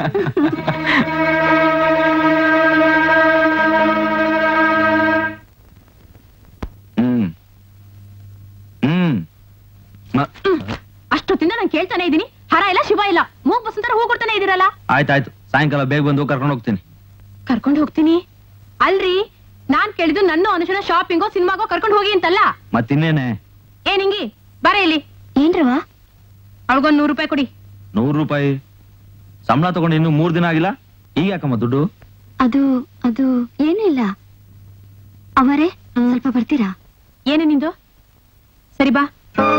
ಹ್ಮ್ ಹ್ಮ್ ಮ- ಅಷ್ಟೊತ್ತಿಂದ ನಾನು ಕೇಳ್ತಾನೆ ಇದ್ದೀನಿ ಹರ ಇಲ್ಲ ಶಿವ ಇಲ್ಲ ಮೂಗ್ ಬಸಂತರ ಹೋಗ್ಕೊಡ್ತಾನೆ ಇದೀರಲ್ಲ ಆಯ್ತಾಯ್ತು ಸಾಯಂಕಾಲ ಬೇಗ ಬಂದು ಕರ್ಕೊಂಡು ಹೋಗ್ತೀನಿ ಕರ್ಕೊಂಡು ಹೋಗ್ತೀನಿ ಅಲ್ರಿ ನಾನ್ ಕೇಳಿದ್ದು ನನ್ನ ಅನುಷನ ಶಾಪಿಂಗೋ ಸಿನಿಮಾಗೋ ಕರ್ಕೊಂಡು ಹೋಗಿ ಅಂತಲ್ಲ ಮತ್ತಿನ್ನೇನೆ ಏ ನಿಂಗಿ ಬರ ಇಲ್ಲಿ ಏನ್ರವ ಅವಳಿಗೊಂದ್ ನೂರು ರೂಪಾಯಿ ಕೊಡಿ ನೂರು ರೂಪಾಯಿ ಸಂಬಳ ತಗೊಂಡು ಇನ್ನು ಮೂರ್ ದಿನ ಆಗಿಲ್ಲ ಈಗ ಯಾಕಮ್ಮ ದುಡ್ಡು ಅದು ಅದು ಏನೂ ಇಲ್ಲ ಅವರೇ ಸ್ವಲ್ಪ ಬರ್ತೀರಾ ಏನೇ ನಿಂದು ಸರಿ ಬಾ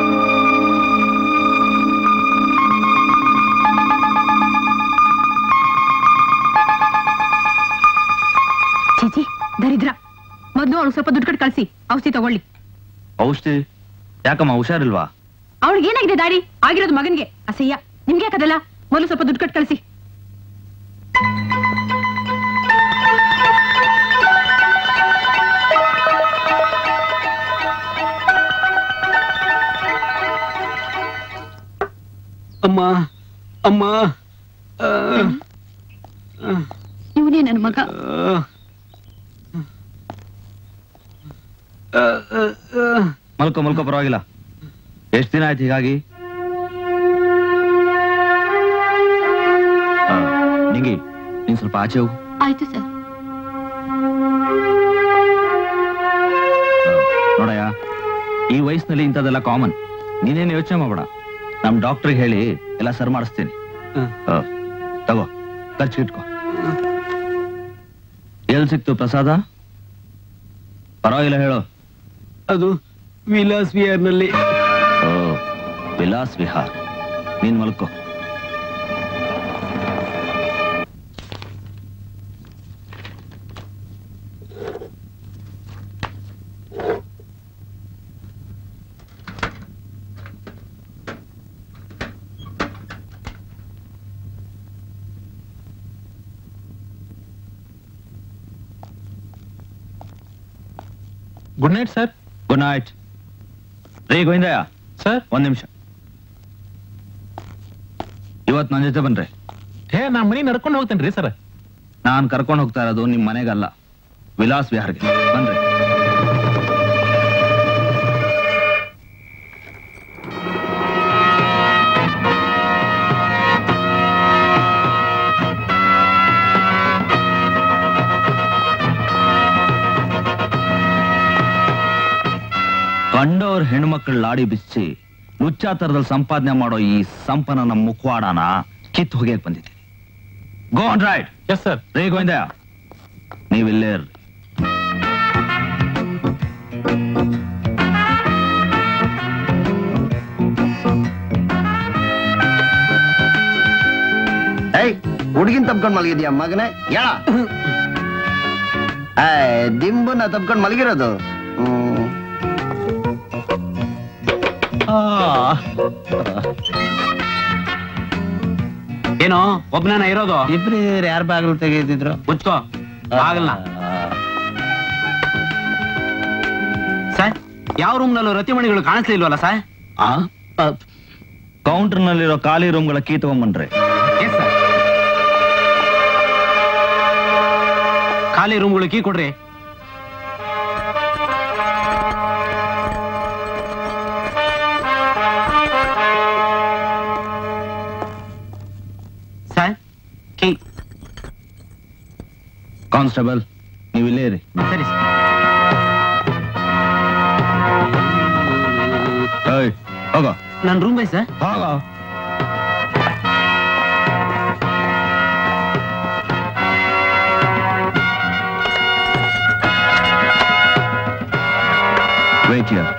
ಚೀಚಿ ದರಿದ್ರ ಮೊದ್ಲು ಅವ್ಳು ಸ್ವಲ್ಪ ದುಡ್ಡು ಕಟ್ ಕಳ್ಸಿ ಔಷಧಿ ತಗೊಳ್ಳಿ ಔಷಧಿ ಯಾಕಮ್ಮ ಹುಷಾರಿಲ್ವಾ ಅವಳಿಗೆ ಏನಾಗಿದೆ ದಾಡಿ ಆಗಿರೋದು ಮಗನ್ಗೆ ಅಸಹ್ಯ ನಿಮ್ಗೆ ಯಾಕದಲ್ಲ ಮೊದಲು ಸ್ವಲ್ಪ ದುಡ್ಡು ಕಟ್ ಕಳ್ಸಿ ಅಮ್ಮ ಅಮ್ಮ ಆ, ಇವನೇ ನನ್ನ ಮಗ ಆ, ಆ, ಆ, ಆ. ಮಲ್ಕೋ ಮಲ್ಕೋ ಪರವಾಗಿಲ್ಲ ಎಷ್ಟ್ ದಿನ ಆಯ್ತು ಹೀಗಾಗಿ ಆ, ನಿಂಗಿ ನೀನ್ ಸ್ವಲ್ಪ ಆಚೆ ಹೋಗು ಆಯ್ತು ಸರ್ ನೋಡಯ್ಯ ಈ ವಯಸ್ಸಿನಲ್ಲಿ ಇಂಥದ್ದೆಲ್ಲ ಕಾಮನ್ ನೀನೇನು ಯೋಚನೆ ಮಾಡಬೇಡ ನಮ್ ಡಾಕ್ಟರ್ಗೆ ಹೇಳಿ ಎಲ್ಲ ಸರ್ ಮಾಡಿಸ್ತೀನಿ ಆ, ತಗೋ ಖರ್ಚು ಇಟ್ಕೋ ಎಲ್ ಸಿಕ್ತು ಪ್ರಸಾದ ಪರವಾಗಿಲ್ಲ ಹೇಳು ಅದು ವಿಲಾಸ್ ವಿಹಾರ್ನಲ್ಲಿ ಓ ವಿಲಾಸ್ ವಿಹಾರ್ ನೀನ್ ಮಲ್ಕೋ good night sir good night ರೇ ಗೋವಿಂದಯ್ಯ ಸರ್ ಒಂದ್ ನಿಮಿಷ ಇವತ್ ನನ್ನ ಜೊತೆ ಬನ್ರಿ ಹೇ ನಾ ಮನೆ ನಡ್ಕೊಂಡು ಹೋಗ್ತೇನ್ರಿ ಸರ್ ನಾನ್ ಕರ್ಕೊಂಡು ಹೋಗ್ತಾ ಇರೋದು ನಿಮ್ ಮನೆಗಲ್ಲ ವಿಲಾಸ್ ವಿಹಾರ್ಗೆ ಬನ್ರಿ ಕಂಡವ್ರ ಹೆಣ್ಮಕ್ಳು ಲಾಡಿ ಬಿಚ್ಚಿ ಲುಚ್ಚಾತರದಲ್ಲಿ ಸಂಪಾದನೆ ಮಾಡೋ ಈ ಸಂಪನ್ನ ಮುಖವಾಡನ ಕಿತ್ ಹೋಗ್ಯಕ್ ಬಂದಿದ್ದೀನಿ go on right yes sir ರೇ ಗೋವಿಂದಯ್ಯ ನೀವಿಲ್ಲೇ ಇರ್ರಿ ಏಯ್ ಹುಡುಗಿನ ತಪ್ಕೊಂಡ್ ಮಲಗಿದ್ಯಾ ಮಗನೇ ಹೇಳ ಏಯ್ ದಿಂಬುನ ತಪ್ಕೊಂಡ್ ಮಲಗಿರೋದು ಹ್ಮ್. ಏನೋ ಒಬ್ನಾನ ಇರೋದು ಇಬ್ರು ಯಾರ ಬಾಗಿಲು ತೆಗೆದಿದ್ರು ಮುಚ್ಕೋ ಆಗಲ್ಲ ಸರ್ ಯಾವ ರೂಮ್ನಲ್ಲೂ ರತಿಮಣಿಗಳು ಕಾಣಿಸ್ಲಿಲ್ವಲ್ಲ ಸರ್ ಕೌಂಟರ್ ನಲ್ಲಿರೋ ಖಾಲಿ ರೂಮ್ಗಳ ಕೀ ತಗೊಂಬನ್ರಿ ಎಸ್ ಸರ್ ಖಾಲಿ ರೂಮ್ಗಳು ಕೀ ಕೊಡ್ರಿ ಸರ್ ಕೀ ಕಾನ್ಸ್ಟೇಬಲ್ ನೀವಿಲ್ಲೇ ಇರಿ ಸರಿ ಸರ್ ಏಯ್, ಹೋಗೋ ನನ್ನ ರೂಮ್ ಬೈ ಸರ್ ಹೋಗೋ wait here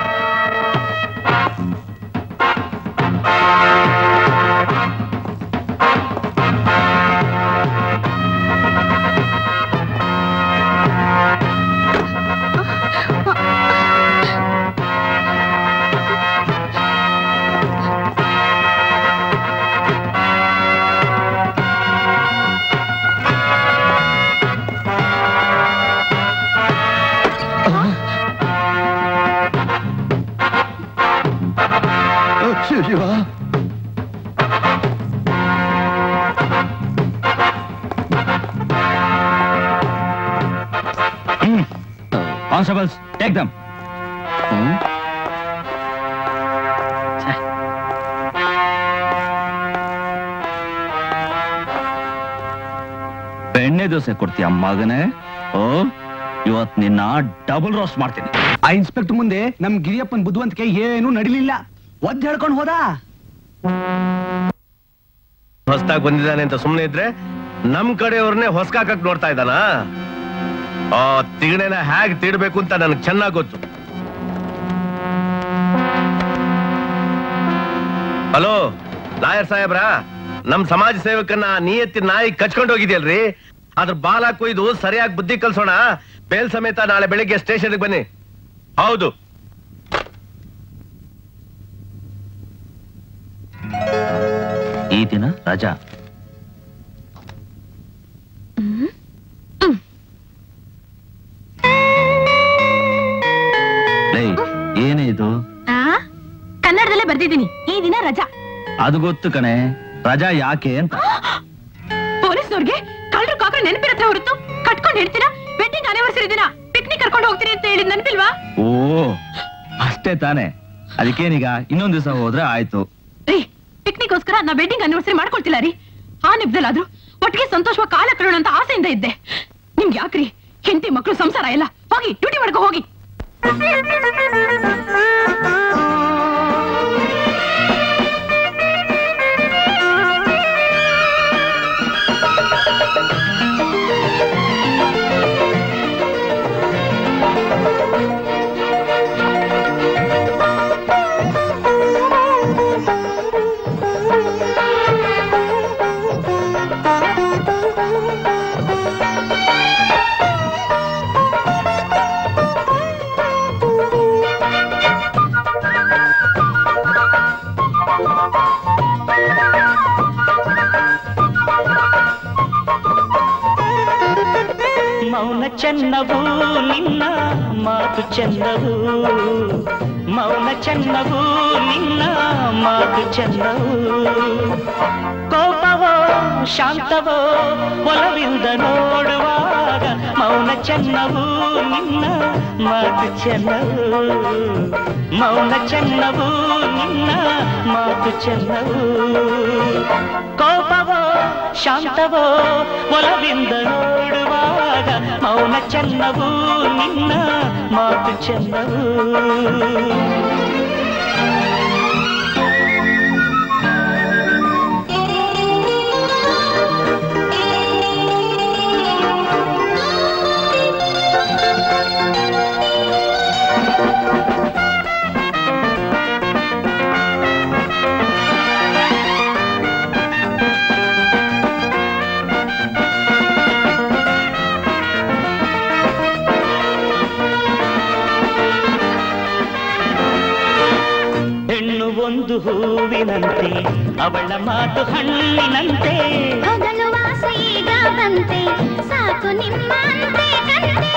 Shiva constables take them ಬೆಣ್ಣೆ ದೋಸೆ ಕೊಡ್ತೀಯ ಮಗನೇ ಓ ಇವತ್ ನಿನ್ನ ಡಬಲ್ ರೋಸ್ಟ್ ಮಾಡ್ತೀನಿ ಆ ಇನ್ಸ್ಪೆಕ್ಟರ್ ಮುಂದೆ ನಮ್ ಗಿರಿಯಪ್ಪನ್ ಬುದ್ಧಿವಂತಿಕೆ ಏನು ನಡಿಲಿಲ್ಲ ಒದ್ ಹೇಳ್ಕೊಂಡು ಹೋದ ಹೊಸ್ದಾಗ್ ಬಂದಿದ್ದಾನೆ ಅಂತ ಸುಮ್ನೆ ಇದ್ರೆ ನಮ್ ಕಡೆಯವ್ರನ್ನೇ ಹೊಸ್ಕಾಕಕ್ ನೋಡ್ತಾ ಇದ್ದಾನ ಆ ತಿಗಣೆನ ಹೇಗ್ ತೀಡ್ಬೇಕು ಅಂತ ನನಗೆ ಚೆನ್ನಾಗ್ ಗೊತ್ತು ಹಲೋ ಲಾಯರ್ ಸಾಹೇಬ್ರ ನಮ್ ಸಮಾಜ ಸೇವಕನ್ನ ನಿಯತ್ತಿ ನಾಯಿ ಕಚ್ಕೊಂಡು ಹೋಗಿದ್ಯಲ್ರಿ ಅದ್ರ ಬಾಲ ಕೊಯ್ದು ಸರಿಯಾಗಿ ಬುದ್ಧಿ ಕಲ್ಸೋಣ ಬೇಲ್ ಸಮೇತ ನಾಳೆ ಬೆಳಿಗ್ಗೆ ಸ್ಟೇಷನ್ಗೆ ಬನ್ನಿ ಹೌದು ಈ ದಿನ ರಜಾ ಲೇ, ಏನೇ ಇದು ಆ ಕನ್ನಡದಲ್ಲೇ ಬರ್ದಿದ್ದೀನಿ ಈ ದಿನ ರಜಾ ಅದು ಗೊತ್ತು ಕಣೆ ರಜಾ ಯಾಕೆ ಅಂತ ಪೊಲೀಸ್ನವ್ರಿಗೆ ಕಳ್ಳರು ಕಾಕ್ರ ನೆನಪಿರತ್ತೆ ಹೊರತು ಕಟ್ಕೊಂಡು ಹೇಳ್ತೀರಾ ವೆಡ್ಡಿಂಗ್ ಆನಿವರ್ಸರಿ ದಿನ ಪಿಕ್ನಿಕ್ ಕರ್ಕೊಂಡು ಹೋಗ್ತೀನಿ ಅಂತ ಹೇಳಿದ್ ನೆನಪಿಲ್ವಾ ಓ ಅಷ್ಟೇ ತಾನೆ ಅದಕ್ಕೇನೀಗ ಇನ್ನೊಂದ್ ದಿವಸ ಹೋದ್ರೆ ಆಯ್ತು ರೀ ಪಿಕ್ನಿಕ್ಗೋಸ್ಕರ ನಾ ವೆಡ್ಡಿಂಗ್ ಆನಿವರ್ಸರಿ ಮಾಡ್ಕೊಳ್ತಿಲ್ಲ ರೀ ಆ ನಿಬ್ದಲ್ಲಾದ್ರೂ ಒಟ್ಟಿಗೆ ಸಂತೋಷವಾಗಿ ಕಾಲ ಕಳೆಯೋಣ ಅಂತ ಆಸೆಯಿಂದ ಇದ್ದೆ ನಿಮ್ಗೆ ಯಾಕ್ರಿ ಹೆಂಡತಿ ಮಕ್ಕಳು ಸಂಸಾರ ಎಲ್ಲ ಹೋಗಿ ಡ್ಯೂಟಿ ಮಾಡ್ಕೊ ಹೋಗಿ ಮೌನ ಚೆನ್ನವು ನಿನ್ನ ಮಾತು ಚೆನ್ನವು ಮೌನ ಚೆನ್ನವು ನಿನ್ನ ಮಾತು ಚೆನ್ನವು ಕೋಪವೋ ಶಾಂತವೋ ಒಲವಿಂದ ನೋಡುವಾಗ ಮೌನ ಚೆನ್ನವು ನಿನ್ನ ಮಾತು ಚೆನ್ನವು ಮೌನ ಚೆನ್ನವು ನಿನ್ನ ಮಾತು ಚೆನ್ನವು ಕೋಪವೋ ಶಾಂತವೋ ಒಲವಿಂದ ನೋಡುವಾಗ ಮೌನ ಚೆನ್ನವು ನಿನ್ನ ಮಾತು ಚೆನ್ನವು ಹೆಣ್ಣು ಒಂದು ಹೂವಿನಂತೆ ಅವಳ ಮಾತು ಹಣ್ಣಿನಂತೆ ಹೊಗಳು ವಾಸ ಈಗ ಬಂತೆ ಸಾಕು ನಿಮ್ಮಂತೆ ಕಂತೆ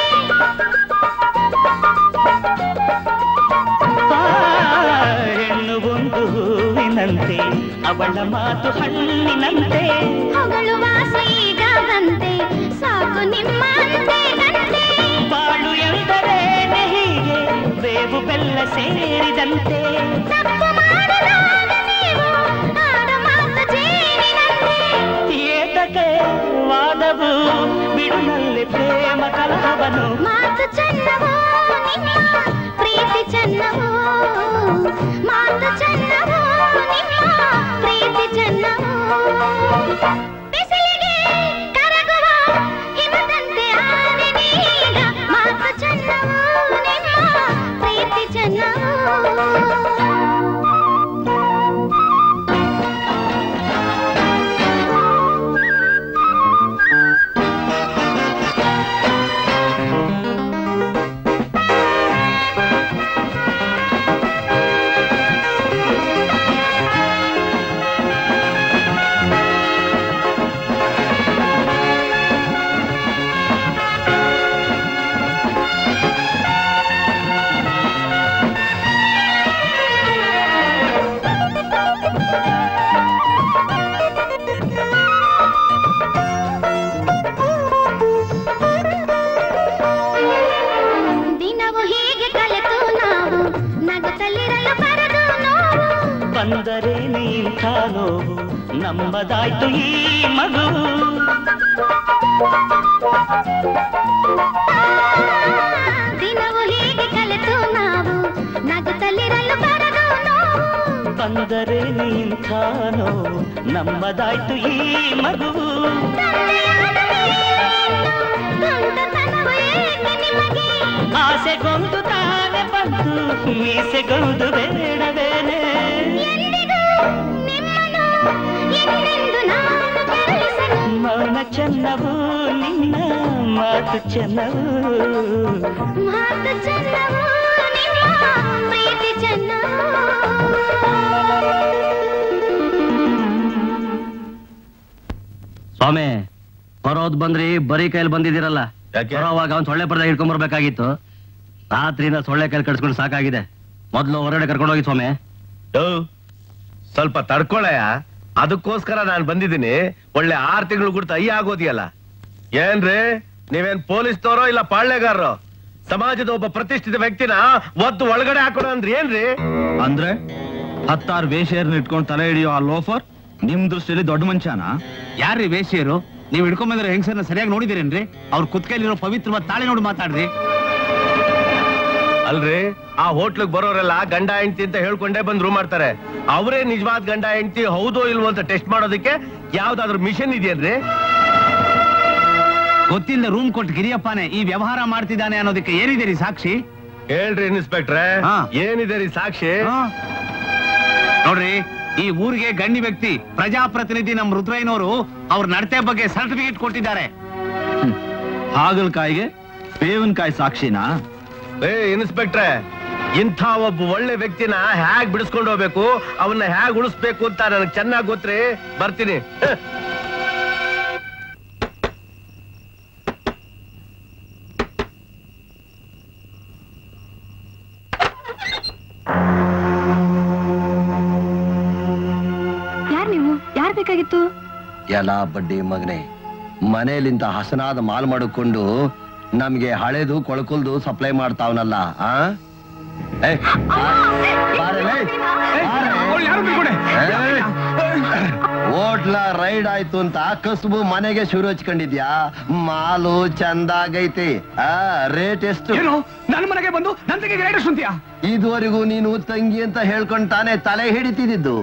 ಆ, ಹೆಣ್ಣು ಒಂದು ಹೂವಿನಂತೆ ಅವಳ ಮಾತು ಹಣ್ಣಿನಂತೆ ಹೊಗಳು ವಾಸ ಈಗ ಬಂತೆ ಸಾಕು ನಿಮ್ಮಂತೆ ಕಂತೆ ಬಾಳು ಎಂದರೇನೆ ಹೀಗೆ ಬೇವು ಬೆಲ್ಲ ಸೇರಿದಂತೆ ತಪ್ಪು ಮಾಡಲಾಗ ನೀವು ಆಡ ಮಾತು ಜೇನಿನಂತೆ ಏತಕ್ಕೆ ವಾದವು ಬಿಡುನಲ್ಲಿ ಪ್ರೇಮ ಕಲಹವನು ಮಾತು ಚೆನ್ನವೋ ನಿಮ್ಮ ಪ್ರೀತಿ ಚೆನ್ನವೋ ಮಾತು ಚೆನ್ನವೋ ನಿಮ್ಮ ಪ್ರೀತಿ ಚೆನ್ನವೋ ಬಿಸಿಲಿಗೆ ಕರಗುವ ಹಿಮದಂತೆ ಆನೆ ನೀಗ ಮಾತು ಚೆನ್ನವೋ ನಿಮ್ಮ ಪ್ರೀತಿ ಚೆನ್ನವೋ ದಿನವು ಹೀಗೆ ಕಲೆತು ನಾವು ನಗುತ್ತಲಿರಲು ಬರದು ನೋವು ಬಂದರೆ ನಿಂತ ನೋವು ನಂಬದಾಯ್ತು ಈ ಮಗು ದಿನವು ಹೀಗೆ ಕಲೆತು ನಾವು ನಗುತ್ತಲಿರಲು ಬರದು ನೋವು ಬಂದರೆ ನಿಂಥ ನೋವು ನಮ್ಮದಾಯ್ತು ಈ ಮಗುವು ಆಸೆಗೊಂದು ತಾನೆ ಬಂತು ಮೀಸೆಗೊಂದು ಬೇಡವೇನೆ ಮೌನ ಚೆನ್ನವು ನಿನ್ನ ಮಾತು ಚೆನ್ನವು ಮಾತು ಚೆನ್ನವು ನಿಮ್ಮ ಪ್ರೀತಿ ಚೆನ್ನವು ಸ್ವಾಮಿ ಬರೋದ್ ಬಂದ್ರಿ ಬರೀ ಕೈಲಿ ಬಂದಿದ್ದೀರಲ್ಲ ಬರೋವಾಗ ಅವ್ನ್ ಸೊಳ್ಳೆ ಪರ್ದ ಹಿಡ್ಕೊಂಡ್ ಬರ್ಬೇಕಾಗಿತ್ತು ರಾತ್ರಿಯಿಂದ ಸೊಳ್ಳೆ ಕೈಲಿ ಕಡ್ಸ್ಕೊಂಡು ಸಾಕಾಗಿದೆ ಮೊದ್ಲು ಹೊರಗಡೆ ಕರ್ಕೊಂಡು ಹೋಗಿ ಸ್ವಾಮಿ ಯೋ, ಸ್ವಲ್ಪ ತಡ್ಕೊಳಯ್ಯ ಅದಕ್ಕೋಸ್ಕರ ನಾನು ಬಂದಿದ್ದೀನಿ ಒಳ್ಳೆ ಆರ್ ತಿಂಗಳು ಗುಡ್ತ ಅಯ್ಯ ಆಗೋದಿಯಲ್ಲ ಏನ್ರಿ ನೀವೇನ್ ಪೊಲೀಸ್ನವರೋ ಇಲ್ಲ ಪಾಳ್ಯಗಾರರೋ ಸಮಾಜದ ಒಬ್ಬ ಪ್ರತಿಷ್ಠಿತ ವ್ಯಕ್ತಿನ ಒತ್ತು ಒಳಗಡೆ ಹಾಕೋಣ ಅಂದ್ರಿ ಏನ್ರಿ ಅಂದ್ರೆ ಹತ್ತಾರು ವೇಷೆಯರ್ನ ಇಟ್ಕೊಂಡು ತಲೆ ಹಿಡಿಯೋ ಆ ಲೋಫರ್ ನಿಮ್ ದೃಷ್ಟಿಯಲ್ಲಿ ದೊಡ್ಡ ಮನುಷ್ಯನ ಯಾರ್ರಿ ವೇಷಿಯರು ನೀವು ಹಿಡ್ಕೊಂಡ್ ಬಂದ್ರೆ ಹೆಂಗಸರ್ನ ಸರಿಯಾಗಿ ನೋಡಿದಿರೇನ್ರಿ ಅವ್ರ ಕುತ್ಕೈಲಿರೋ ಪವಿತ್ರವಾದ ತಾಳೆ ನೋಡಿ ಮಾತಾಡ್ರಿ ಅಲ್ರಿ ಆ ಹೋಟ್ಲಿಗೆ ಬರೋರೆಲ್ಲ ಗಂಡ ಹೆಂಡತಿ ಅಂತ ಹೇಳ್ಕೊಂಡೇ ಬಂದ್ ರೂಮ್ ಮಾಡ್ತಾರೆ ಅವರೇ ನಿಜವಾದ ಗಂಡ ಹೆಂಡತಿ ಹೌದೋ ಇಲ್ವೋ ಅಂತ ಟೆಸ್ಟ್ ಮಾಡೋದಕ್ಕೆ ಯಾವ್ದಾದ್ರು ಮಿಷನ್ ಇದೆಯೇನ್ರಿ ಗೊತ್ತಿಲ್ಲ ರೂಮ್ ಕೊಟ್ಟು ಗಿರಿಯಪ್ಪನೇ ಈ ವ್ಯವಹಾರ ಮಾಡ್ತಿದ್ದಾನೆ ಅನ್ನೋದಕ್ಕೆ ಏನಿದೆ ರೀ ಸಾಕ್ಷಿ ಹೇಳ್ರಿ ಇನ್ಸ್ಪೆಕ್ಟ್ರೆ ಹಾ. ಏನಿದೆ ರೀ ಸಾಕ್ಷಿ ನೋಡ್ರಿ ಈ ಊರಿಗೆ ಗಣ್ಯ ವ್ಯಕ್ತಿ ಪ್ರಜಾಪ್ರತಿನಿಧಿ ನಮ್ಮ ರುದ್ರಯ್ಯನವರು ಅವ್ರ ನಡತೆ ಬಗ್ಗೆ ಸರ್ಟಿಫಿಕೇಟ್ ಕೊಟ್ಟಿದ್ದಾರೆ ಹಾಗಲ್ಕಾಯಿಗೆ ಬೇವಿನಕಾಯಿ ಸಾಕ್ಷಿನಾ ಏ ಇನ್ಸ್ಪೆಕ್ಟ್ರೆ ಇಂಥ ಒಬ್ಬ ಒಳ್ಳೆ ವ್ಯಕ್ತಿನ ಹ್ಯಾಗ್ ಬಿಡಿಸ್ಕೊಂಡು ಹೋಗ್ಬೇಕು ಅವನ್ನ ಹ್ಯಾಗ್ ಉಳಿಸ್ಬೇಕು ಅಂತ ನನಗೆ ಚೆನ್ನಾಗ್ ಗೊತ್ತ್ರಿ ಬರ್ತೀನಿ ಹ. ಯಾರ್ ನೀವು ಯಾರ್ ಬೇಕಾಗಿತ್ತು ಎಲ್ಲ ಬಡ್ಡಿ ಮಗನೆ ಮನೆಯಲ್ಲಿಂದ ಹಸನಾದ ಮಾಲ್ ಮಾಡಿಕೊಂಡು ನಮ್ಗೆ ಹಳೇದು ಕೊಳಕುಲ್ದು ಸಪ್ಲೈ ಮಾಡ್ತಾವನಲ್ಲ ಆ ಏ, ಬಾರಲೇ. ಏ, ಹೋಟ್ಲ ರೈಡ್ ಆಯ್ತು ಅಂತ ಕಸುಬು ಮನೆಗೆ ಶುರು ಹಚ್ಕೊಂಡಿದ್ಯಾ ಮಾಲು ಚಂದಾಗೈತಿ ಆ ರೇಟ್ ಎಷ್ಟು ಏನು ನನ್ನ ಮನೆಗೆ ಬಂದು ನನ್ನ ತೆಗೆ ರೇಟ್ ಸುಂತಿಯಾ ಇದುವರೆಗೂ ನೀನು ತಂಗಿ ಅಂತ ಹೇಳ್ಕೊಂಡ್ ತಾನೇ ತಲೆ ಹಿಡಿತಿದ್ದು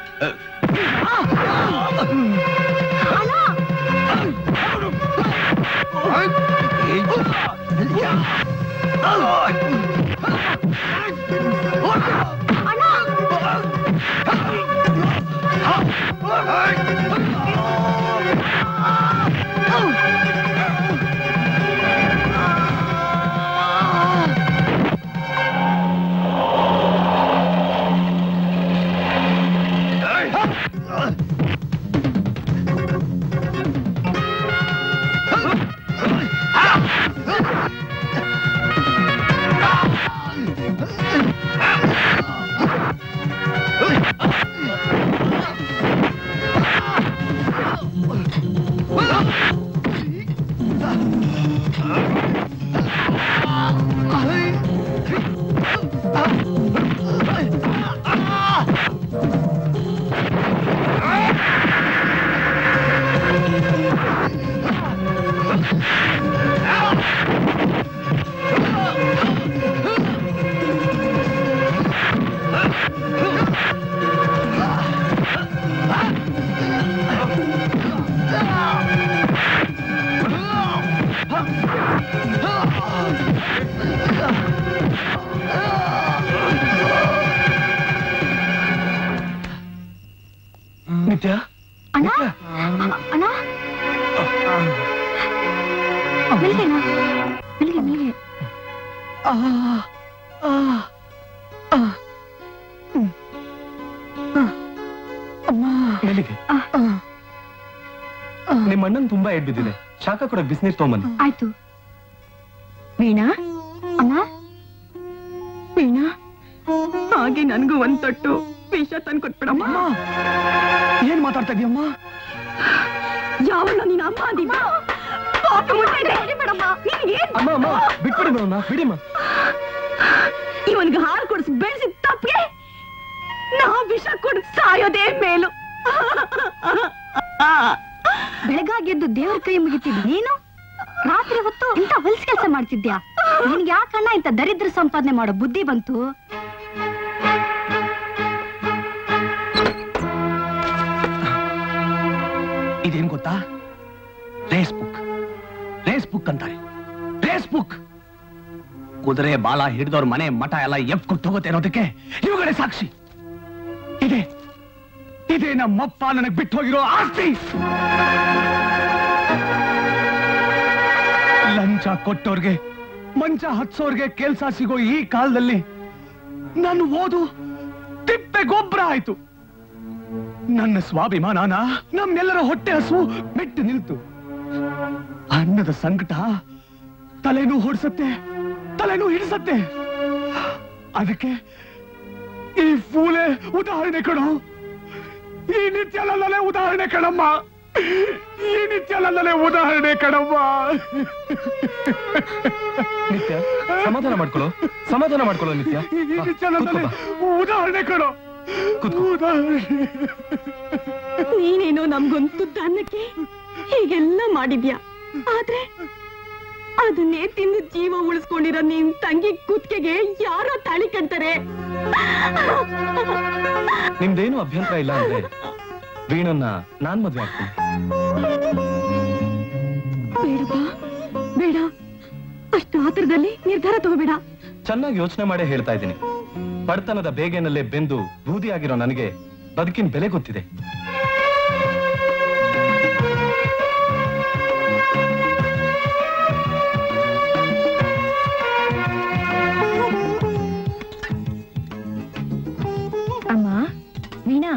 ನಿತ್ಯ ಅಣ್ಣ ಅಣ್ಣ ಮೆಲ್ಗೆ ಅಣ್ಣ. ಮೆಲ್ಗೆ ಮೆಲ್ಗೆ ಮೇಲಿಗೆ ನಿಮ್ಮ ಅಣ್ಣನ್ ತುಂಬಾ ಏಟ್ ಬಿದ್ದಿದೆ ಶಾಖ ಕೊಡಕ್ ಬಿಸಿನೀರ್ ತಗೊಂಬನ್ನಿ ಆಯ್ತು ವೀಣಾ ಅಮ್ಮ ವೀಣಾ ಹಾಗೆ ನನ್ಗೂ ಒಂದ್ ತೊಟ್ಟು ವಿಷ ತಂದು ಕೊಟ್ಬಿಡಮ್ಮ ಏನ್ ಮಾತಾಡ್ತಾ ಇದೀಯಮ್ಮ ಯಾವನ್ನ ನೀನ್ ಅಮ್ಮ ಅಂದಿದ್ದ ಪಾಪ ಮುಟ್ಟೈತೆ. ನಿನ್ಗೇನ್ ಅಮ್ಮ ಅಮ್ಮ ಬಿಟ್ಬಿಡಿ ಮೇಡಮ್ ಬಿಡಿಮ್ಮ ಇವನ್ಗೆ ಹಾಲು ಕೊಡಿಸಿ ಬೆಳೆಸಿದ ತಪ್ಪಿಗೆ ನಾ ವಿಷ ಕೊಡಿಸ್ ಸಾಯೋದೇ ಮೇಲು ಬೆಳಗಾಗಿ ಎದ್ದು ದೇವ್ರ ಕೈ ಮುಗಿತಿದ್ ನೀನು ರಾತ್ರಿ ಹೊತ್ತು ಇಂತ ಹೊಲ್ಸ್ ಕೆಲಸ ಮಾಡ್ತಿದ್ಯಾ ನಿನ್ಗೆ ಯಾಕಣ್ಣ ಇಂತ ದರಿದ್ರ ಸಂಪಾದನೆ ಮಾಡೋ ಬುದ್ಧಿ ಬಂತು ರೇಸ್ ಬುಕ್ ಅಂತಾರೆ ರೇಸ್ ಬುಕ್ ಕುದುರೆ ಬಾಲ ಹಿಡಿದವ್ರ ಮನೆ ಮಠ ಎಲ್ಲ ಎಫ್ ಕೊಟ್ಟು ಹೋಗುತ್ತೆ ಅನ್ನೋದಕ್ಕೆ ಇವುಗಳೇ ಸಾಕ್ಷಿ ಇದೆ ಇದೇ ನಮ್ಮಪ್ಪ ನನಗೆ ಬಿಟ್ಟು ಹೋಗಿರೋ ಆಸ್ತಿ ಲಂಚ ಕೊಟ್ಟೋರ್ಗೆ ಮಂಚ ಹತ್ಸೋರ್ಗೆ ಕೆಲ್ಸ ಸಿಗೋ ಈ ಕಾಲದಲ್ಲಿ ನಾನು ಓದು ತಿಪ್ಪೆ ಗೊಬ್ಬರ ಆಯ್ತು ನನ್ನ ಸ್ವಾಭಿಮಾನನ ನಮ್ಮೆಲ್ಲರ ಹೊಟ್ಟೆ ಹಸು ಮೆಟ್ಟು ನಿಲ್ತು ಅನ್ನದ ಸಂಕಟ ತಲೆನೂ ಹೊಡ್ಸತ್ತೆ ತಲೆನೂ ಹಿಡಿಸತ್ತೆ ಅದಕ್ಕೆ ಈ ಫೂಲೆ ಉದಾಹರಣೆ ಕಣೋ ಈ ನಿತ್ಯಲಲ್ಲೇ ಉದಾಹರಣೆ ಕಣಮ್ಮ ಈ ನಿತ್ಯಲಲ್ಲೇ ಉದಾಹರಣೆ ಕಣಮ್ಮ ನಿತ್ಯ ಸಮಾಧಾನ ಮಾಡ್ಕೊಳ್ಳೋ ಸಮಾಧಾನ ಮಾಡ್ಕೊಳ್ಳೋ ನಿತ್ಯ ಈ ಬಾ, ನಿತ್ಯಲಲ್ಲೇ ಕೂತ್ಕೋ ಬಾ. ಉದಾಹರಣೆ ಕಣೋ ಉದಾಹರಣೆ ನೀನೇನೋ ನಮ್ಗೊಂದು ಅನ್ನಕ್ಕೆ ಹೀಗೆಲ್ಲ ಮಾಡಿದ್ಯಾ ಆದ್ರೆ ಅದನ್ನೇ ತಿಂದು ಜೀವ ಉಳಿಸ್ಕೊಂಡಿರೋ ನಿನ್ ತಂಗಿ ಕುತ್ತಿಗೆಗೆ ಯಾರೋ ತಾಳಿ ಕಟ್ತಾರೆ ನಿಮ್ದೇನು ಅಭ್ಯಂತರ ಇಲ್ಲ ಅಂದ್ರೆ ವೀಣನ್ನ ನಾನ್ ಮದ್ವೆ ಆಗ್ತೀನಿ ಬೇಡಪ್ಪ ಬೇಡ ಅಷ್ಟು ಆತರದಲ್ಲಿ ನಿರ್ಧಾರ ತಗೋಬೇಡ ಚೆನ್ನಾಗಿ ಯೋಚನೆ ಮಾಡೇ ಹೇಳ್ತಾ ಇದ್ದೀನಿ ಬಡತನದ ಬೇಗೇನಲ್ಲೇ ಬೆಂದು ಬೂದಿಯಾಗಿರೋ ನನಗೆ ಬದುಕಿನ ಬೆಲೆ ಗೊತ್ತಿದೆ ಅಮ್ಮ ವೀಣಾ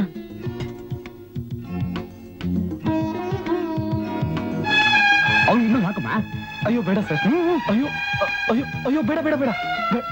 ಅವ್ನು ಇನ್ನೂ ಹಾಕಮ್ಮ ಅಯ್ಯೋ ಬೇಡ ಸರ್ ಅಯ್ಯೋ ಅ- ಅಯ್ಯೋ ಅಯ್ಯೋ ಬೇಡ ಬೇಡ ಬೇಡ ಬೇ-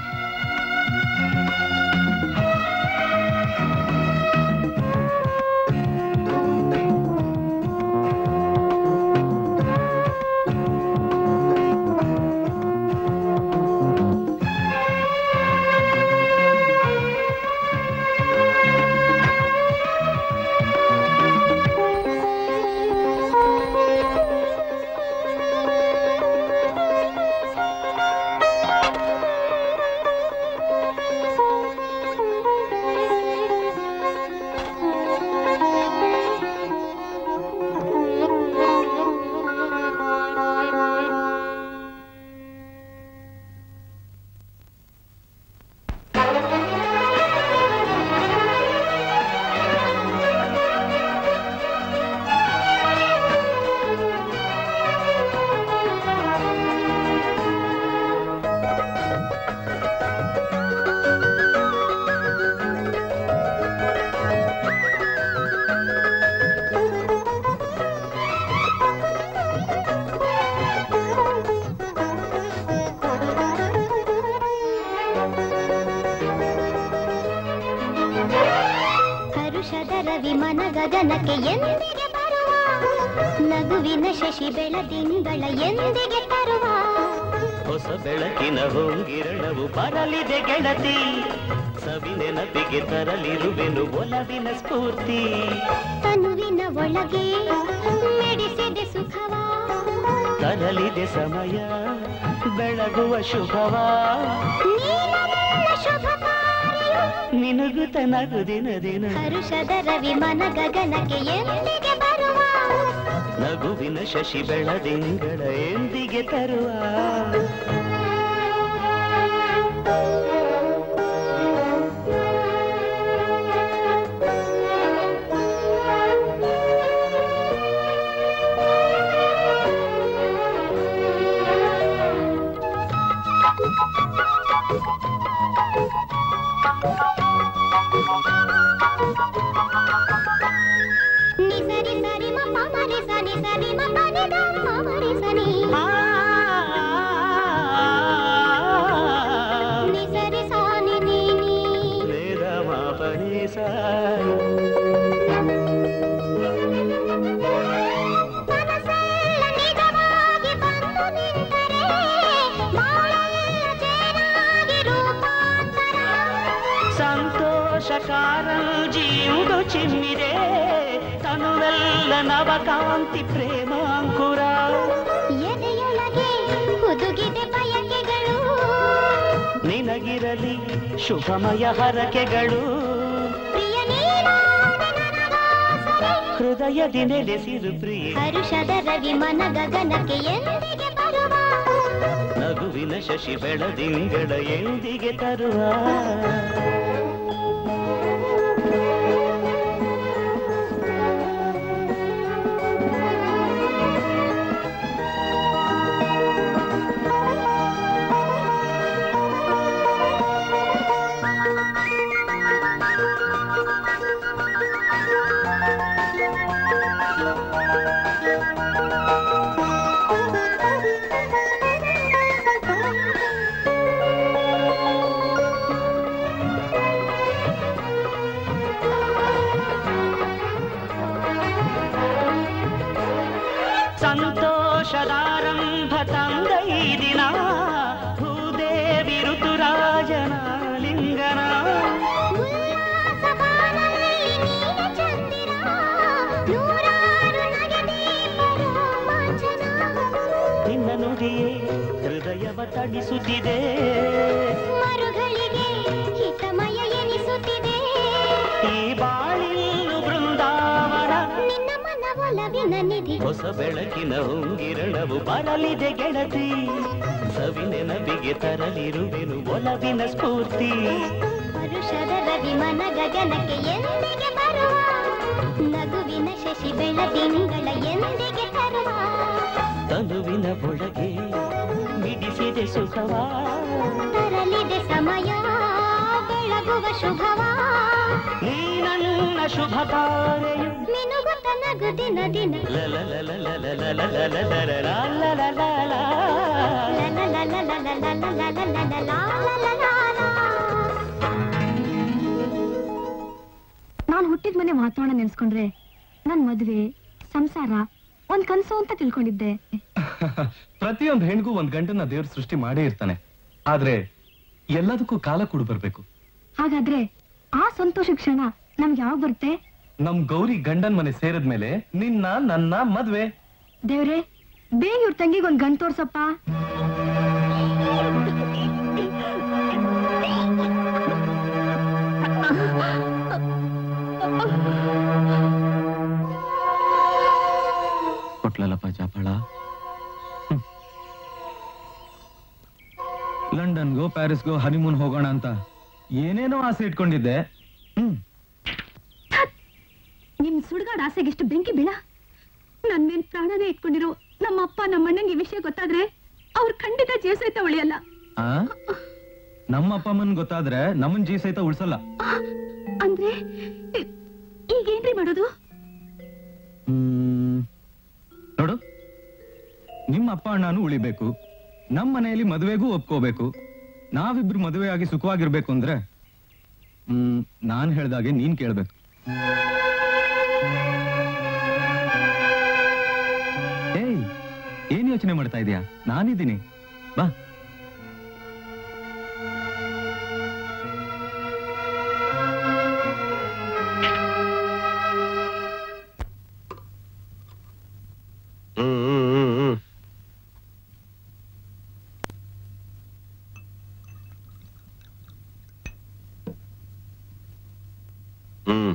ಹರುಷದ ರವಿ ಮನ ಗಗನಕ್ಕೆ ಎಂದಿಗೆ ಬರುವ ನಗುವಿನ ಶಶಿ ಬೆಳದಿಂಗಳ ಎಂದಿಗೆ ತರುವ ಹೊಸ ಬೆಳಕಿನ ಹೊಂಗಿರಣವು ಬರಲಿದೆ ಗೆಳತಿ ಸವಿ ನೆನಪಿಗೆ ತರಲಿರುವೆನು ಒಲವಿನ ಸ್ಫೂರ್ತಿ ತನುವಿನ ಒಳಗೆ ಮಿಡಿಸಿದೆ ಸುಖವ ತರಲಿದೆ ಸಮಯ ಬೆಳಗುವ ಶುಭವಾ ನೀನಲ್ಲ ಶುಭ ಕಾರ್ಯ ನಿನಗುತ್ತ ನಗು ದಿನ ದಿನ ಹರುಷದ ರವಿ ಮನ ಗಗನಕ್ಕೆ ಎಂದಿಗೆ ಬರುವ ನಗುವಿನ ಶಶಿ ಬೆಳದಿಂಗಳ ಎಂದಿಗೆ ತರುವ ನಿಸರಿ ಸರಿ ಮ ಪಮರಿ ಸನಿ ಸರಿ ಮ ಪನಿ ದ ಪಮರಿ ಸನಿ ನಿಸರಿ ಸಾನಿ ನೀನಿ ವೇದ ಮಾಪನಿ ಮನಸ್ಸೆಲ್ಲ ನಿಜವಾಗಿ ಬಂದು ನಿಂತರೆ ಬಾಳೆಲ್ಲ ಜೇನಾಗಿ ರೂಪಾಂತರ ಸಂತೋಷ ಕಾರಂಜಿಯುಂಡು ಚಿಮ್ಮಿದೆ ತನುವೆಲ್ಲ ನವಕಾಂತಿ ಪ್ರೇಮಾಂಕುರ ಎದೆಯೊಳಗೆ ಹುದುಗಿದೆ ಬಯಕೆಗಳು ನಿನಗಿರಲಿ ಶುಭಮಯ ಹರಕೆಗಳು ಪ್ರಿಯ ನೀನಾದ ನನಗಾಸರೆ ಹೃದಯದಿ ನೆಲೆಸಿರು ಪ್ರಿಯ ಹರುಷದ ರವಿ ಮನ ಗಗನಕ್ಕೆ ಎಂದಿಗೆ ಬರುವ ನಗುವಿನ ಶಶಿ ಬೆಳದಿಂಗಳ ಎಂದಿಗೆ ತರುವ ಸಂತೋಷದಾರಂಭ ತಂದೈ ದಿನ ಭೂದೇವಿ ಋತುರಾಜನ ಲಿಂಗನ ನಿನ್ನ ನುಡಿಯೇ ಹೃದಯವ ತಣಿಸುತ್ತಿದೆ ಮರುಗಳಿಗೆ ಹಿತಮಯ ಎನಿಸುತ್ತಿದೆ ಈ ಬಾಳಿಲ್ಲು ಬೃಂದಾವನ ನಿನ್ನ ಮನವೊಲವಿನ ನಿಧಿ ಹೊಸ ಬೆಳಕಿನ ಹೊಂಗಿರಣವು ಬರಲಿದೆ ಗೆಳತಿ ಸವಿನೆನಬಿಗೆ ತರಲಿರುವೆನು ಒಲವಿನ ಸ್ಫೂರ್ತಿ ಪರುಷದ ರವಿ ಮನ ಗಗನಕ್ಕೆ ಎಂದಿಗೆ ಬರುವ ನಗುವಿನ ಶಶಿ ಬೆಳದಿಂಗಳ ಎಂದಿಗೆ ತರುವ ತನುವಿನ ಒಳಗೆ ಮಿಡಿಸಿದೆ ಸುಖವ ತರಲಿದೆ ಸಮಯ ಬೆಳಗುವ ಶುಭವ ನೀ ನನ್ನ ಶುಭ ತಾರೆಯು ಮಿನುಗುತ್ತ ನಗು ದಿನ ದಿನ ನಾನ್ ಹುಟ್ಟಿದ ಮನೆ ವಾತಾವರಣ ನೆನ್ಸ್ಕೊಂಡ್ರೆ ನನ್ ಮದ್ವೆ ಸಂಸಾರ ಒಂದ್ ಕನ್ಸು ಅಂತ ತಿಳ್ಕೊಂಡಿದ್ದೆ ಪ್ರತಿಯೊಂದು ಹೆಣ್ಗೂ ಒಂದ್ ಗಂಟನ್ನ ದೇವ್ರ ಸೃಷ್ಟಿ ಮಾಡೇ ಇರ್ತಾನೆ ಆದ್ರೆ ಎಲ್ಲದಕ್ಕೂ ಕಾಲ ಕೂಡ ಬರ್ಬೇಕು ಹಾಗಾದ್ರೆ ಆ ಸಂತೋಷ ಕ್ಷಣ ನಮ್ಗೆ ಯಾವಾಗ ಬರುತ್ತೆ ನಮ್ ಗೌರಿ ಗಂಡನ್ ಮನೆ ಸೇರಿದ್ಮೇಲೆ ನಿನ್ನ ನನ್ನ ಮದ್ವೆ ದೇವ್ರೆ ಬೇಗ ಇವ್ರ ತಂಗಿಗೆ ಒಂದ್ ಗಂಟ್ ತೋರ್ಸಪ್ಪ ಕೊಟ್ಲಲ್ಲಪ್ಪ ಚಾಪಳ ಲಂಡನ್ಗೋ ಪ್ಯಾರಿಸ್ಗೋ ಹನಿಮೂನ್ ಹೋಗೋಣ ಅಂತ ಏನೇನೋ ಆಸೆ ಇಟ್ಕೊಂಡಿದ್ದೆ ಹ್ಮ್ ನಿಮ್ ಸುಡ್ಗಾಡ್ ಆಸೆಗೆ ಎಷ್ಟು ಬೆಂಕಿ ಬೀಳ ನನ್ ಮೇಲ್ ಪ್ರಾಣನೇ ಇಟ್ಕೊಂಡಿರೋ ನಮ್ಮ ಅಪ್ಪ ನಮ್ಮ ಅಣ್ಣಂಗೆ ಈ ವಿಷಯ ಗೊತ್ತಾದ್ರೆ ಅವ್ರು ಖಂಡಿತ ಜೀವ ಸಹಿತ ಉಳಿಯಲ್ಲ ಆ ನಮ್ಮ ಅಪ್ಪ ಅಮ್ಮನ್ ಗೊತ್ತಾದ್ರೆ ನಮ್ಮನ್ ಜೀವ ಸಹಿತ ಉಳ್ಸಲ್ಲ ಅಂದ್ರೆ ಈ- ಈಗೇನ್ರಿ ಮಾಡೋದು ಹ್ಮ್. ನೋಡು ನಿಮ್ಮ ಅಪ್ಪ ಅಣ್ಣನು ಉಳಿಬೇಕು ನಮ್ಮ ಮನೆಯಲ್ಲಿ ಮದುವೆಗೂ ಒಪ್ಕೋಬೇಕು ನಾವಿಬ್ರು ಮದುವೆ ಆಗಿ ಸುಖವಾಗಿರ್ಬೇಕು ಅಂದ್ರೆ ಹ್ಮ್ ನಾನ್ ಹೇಳ್ದಾಗೆ ನೀನ್ ಕೇಳ್ಬೇಕು ಏಯ್ ಏನ್ ಯೋಚನೆ ಮಾಡ್ತಾ ಇದೀಯಾ ನಾನಿದ್ದೀನಿ ಬಾ ಹ್ಮ್ ಹ್ಮ್ ಹ್ಮ್ ಹ್ಮ್ ಹ್ಮ್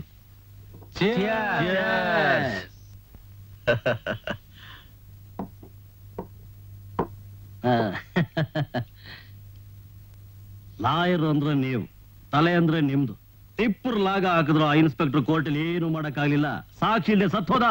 ಲಾಯರ್ ಅಂದ್ರೆ ನೀವು ತಲೆ ಅಂದ್ರೆ ನಿಮ್ದು ಟಿಪ್ಪರ್ ಲಾಗ ಹಾಕಿದ್ರು ಆ ಇನ್ಸ್ಪೆಕ್ಟರ್ ಕೋರ್ಟಲ್ಲಿ ಏನು ಮಾಡಕ್ಕಾಗ್ಲಿಲ್ಲ ಸಾಕ್ಷಿ ಇಲ್ಲದೆ ಸತ್ತೋದ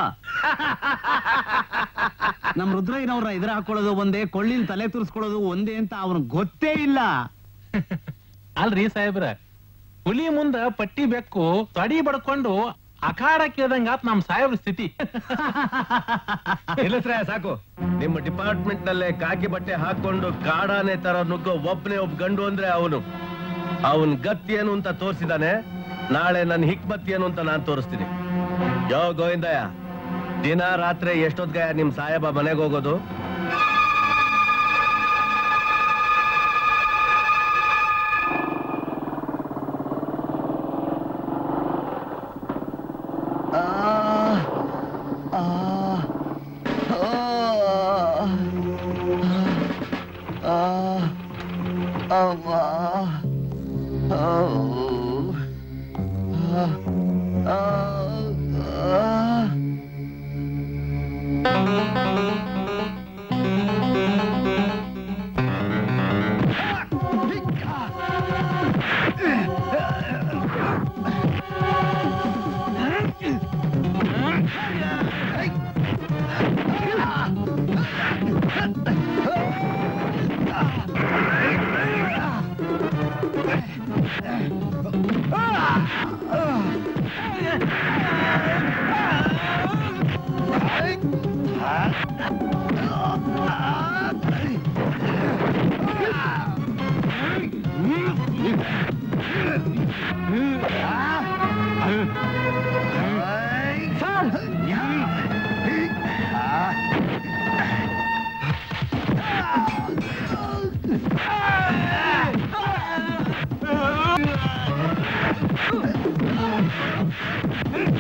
ನಮ್ ರುದ್ರಯ್ಯನವ್ರ ಎದುರು ಹಾಕೊಳ್ಳೋದು ಒಂದೇ ಕೊಳ್ಳಿನ ತಲೆ ತುರ್ಸ್ಕೊಳ್ಳೋದು ಒಂದೇ ಅಂತ ಅವನಿಗೆ ಗೊತ್ತೇ ಇಲ್ಲ ಅಲ್ರಿ ಸಾಹೇಬ್ರ ಹುಲಿ ಮುಂದ ಪಟ್ಟಿ ಬೆಕ್ಕು ತಡಿ ಬಡ್ಕೊಂಡು ಅಖಾಡ ಕೇಳ್ದಂಗಾತ್ ನಮ್ ಸಾಹೇಬ್ರ ಸ್ಥಿತಿ ನಿಲ್ಲಿಸ್ರೆ ಸಾಕು ನಿಮ್ಮ ಡಿಪಾರ್ಟ್ಮೆಂಟ್ ನಲ್ಲೇ ಕಾಕಿ ಬಟ್ಟೆ ಹಾಕೊಂಡು ಕಾಡಾನೆ ತರ ನುಗ್ಗೋ ಒಬ್ನೇ ಒಬ್ಬ ಗಂಡು ಅಂದ್ರೆ ಅವನು ಅವನ್ ಗತಿ ಏನು ಅಂತ ತೋರಿಸಿದಾನೆ ನಾಳೆ ನನ್ನ ಹಿಕ್ಮತ್ ಏನು ಅಂತ ನಾನ್ ತೋರಿಸ್ತೀನಿ ಯೋ ಗೋವಿಂದಯ್ಯ ದಿನ ರಾತ್ರಿ ಎಷ್ಟೊತ್ಗೆ ನಿಮ್ ಸಾಹೇಬ ಮನೆಗೆ ಹೋಗೋದು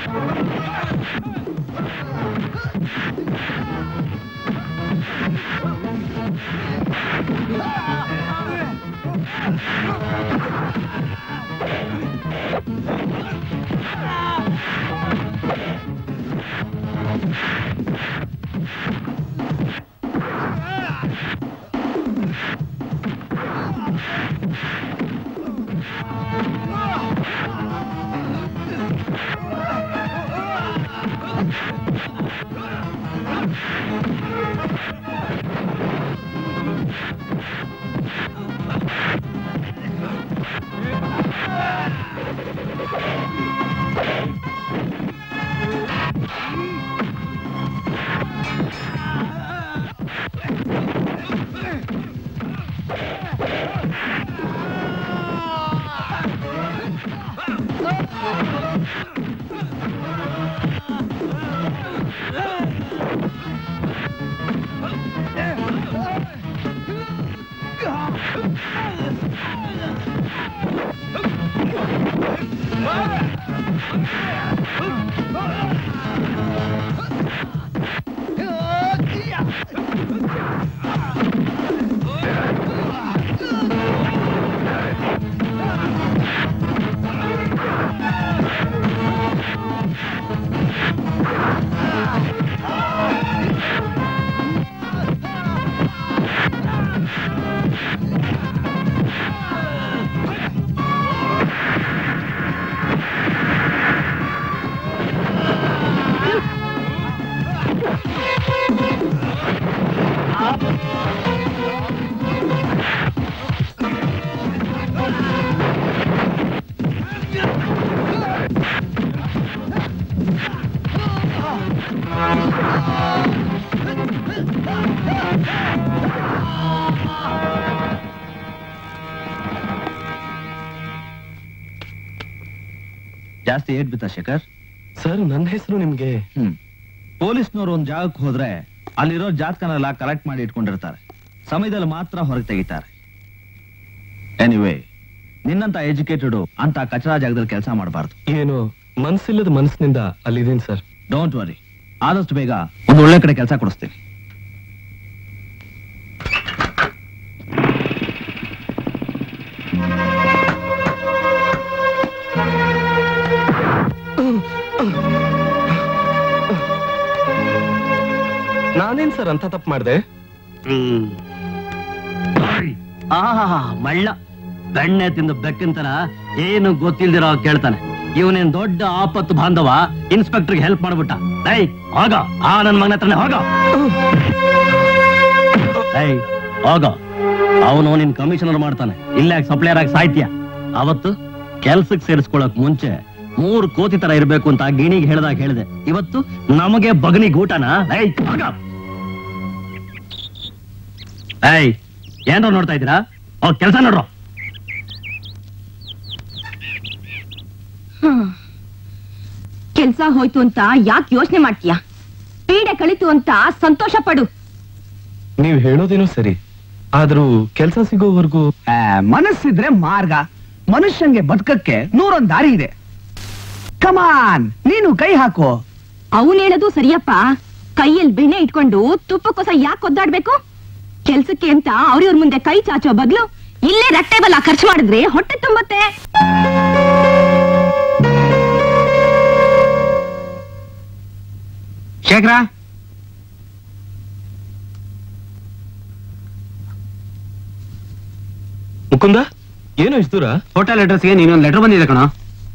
ಜಾಸ್ತಿ ಏಟ್ ಬಿತ್ತ ಶೇಖರ್ ಸರ್ ನನ್ನ ಹೆಸರು ನಿಮ್ಗೆ ಹ್ಮ್ ಪೊಲೀಸ್ನವ್ರು ಒಂದ್ ಜಾಗಕ್ಕೆ ಹೋದ್ರೆ ಅಲ್ಲಿರೋ ಜಾತಕನೆಲ್ಲ ಕಲೆಕ್ಟ್ ಮಾಡಿ ಇಟ್ಕೊಂಡಿರ್ತಾರೆ ಸಮಯದಲ್ಲಿ ಮಾತ್ರ ಹೊರಗೆ ತೆಗಿತಾರೆ ಎನಿವೇ ನಿನ್ನಂತ ಎಜುಕೇಟೆಡ್ ಅಂತ ಕಚರಾ ಜಾಗದಲ್ಲಿ ಕೆಲಸ ಮಾಡಬಾರ್ದು ಏನು ಮನ್ಸಿಲ್ಲದ ಮನಸ್ಸಿನಿಂದ ಅಲ್ಲಿದ್ದೀನಿ ಸರ್ ಡೋಂಟ್ ವರಿ ಆದಷ್ಟು ಬೇಗ ಒಂದು ಒಳ್ಳೆ ಕಡೆ ಕೆಲಸ ಕೊಡಿಸ್ತೀನಿ ನಾನೇನ್ ಸರ್ ಅಂತ ತಪ್ಪು ಮಾಡ್ದೆ ಆಹಾ ಮಳ್ಳ ಬೆಣ್ಣೆ ತಿಂದು ಬೆಕ್ಕಂತರ ಏನು ಗೊತ್ತಿಲ್ದಿರೋ ಹಾಗ್ ಕೇಳ್ತಾನೆ ಇವನೇನ್ ದೊಡ್ಡ ಆಪತ್ತು ಬಾಂಧವ ಇನ್ಸ್ಪೆಕ್ಟರ್ಗೆ ಹೆಲ್ಪ್ ಮಾಡ್ಬಿಟ್ಟ ಐ ಹೋಗ ಆ ನನ್ ಮಗನ ಹತ್ರನೇ ಹೋಗ ಐ ಹೋಗ ಅವನು ನಿನ್ ಕಮಿಷನರ್ ಮಾಡ್ತಾನೆ ಇಲ್ಲ ಸಪ್ಲೈಯರ್ ಆಗಿ ಸಾಯ್ತೀಯ ಅವತ್ತು ಕೆಲ್ಸಕ್ಕೆ ಸೇರಿಸ್ಕೊಳಕ್ ಮುಂಚೆ ಮೂರ್ ಕೋತಿ ತರ ಇರ್ಬೇಕು ಅಂತ ಗಿಣಿಗೆ ಹೇಳ್ದಾಗ ಹೇಳಿದೆ ಇವತ್ತು ನಮಗೆ ಬಗನಿ ಗೂಟನ ಐ ಹೋಗ ಏಯ್ ಏನ್ರ ನೋಡ್ತಾ ಇದ್ದೀರಾ ಹೋಗ್ ಕೆಲಸ ನೋಡ್ರು ಕೆಲ್ಸ ಹೋಯ್ತು ಅಂತ ಯಾಕೆ ಯೋಚನೆ ಮಾಡ್ತೀಯ ಪೀಡೆ ಕಳಿತು ಅಂತ ಸಂತೋಷ ಪಡು ನೀವ್ ಹೇಳೋದೇನೋ ಸರಿ ಆದ್ರೂ ಕೆಲ್ಸ ಸಿಗೋವರೆಗೂ ಆ, ಮನಸ್ಸಿದ್ರೆ ಮಾರ್ಗ ಮನುಷ್ಯಂಗೆ ಬದುಕಕ್ಕೆ ನೂರೊಂದ್ ದಾರಿ ಇದೆ ಕಮಾನ್ ನೀನು ಕೈ ಹಾಕು ಅವನ್ ಹೇಳೋದು ಸರಿಯಪ್ಪ ಕೈಯಲ್ಲಿ ಬೆಣ್ಣೆ ಇಟ್ಕೊಂಡು ತುಪ್ಪಕ್ಕೋಸ ಯಾಕೆ ಒದ್ದಾಡ್ಬೇಕು ಕೆಲ್ಸಕ್ಕೆ ಅಂತ ಅವ್ರಿವ್ರ ಮುಂದೆ ಕೈ ಚಾಚೋ ಬದ್ಲು ಇಲ್ಲೇ ರಟ್ಟೆ ಬಲ ಖರ್ಚು ಮಾಡಿದ್ರೆ ಹೊಟ್ಟೆ ತುಂಬತ್ತೆ ಶೇಖರ ಮುಕುಂದ ಏನು ಇಷ್ಟು ದೂರ ಹೋಟೆಲ್ ಅಡ್ರೆಸ್ಗೆ ನೀನೊಂದು ಲೆಟರ್ ಬಂದಿದೆ ಕಣ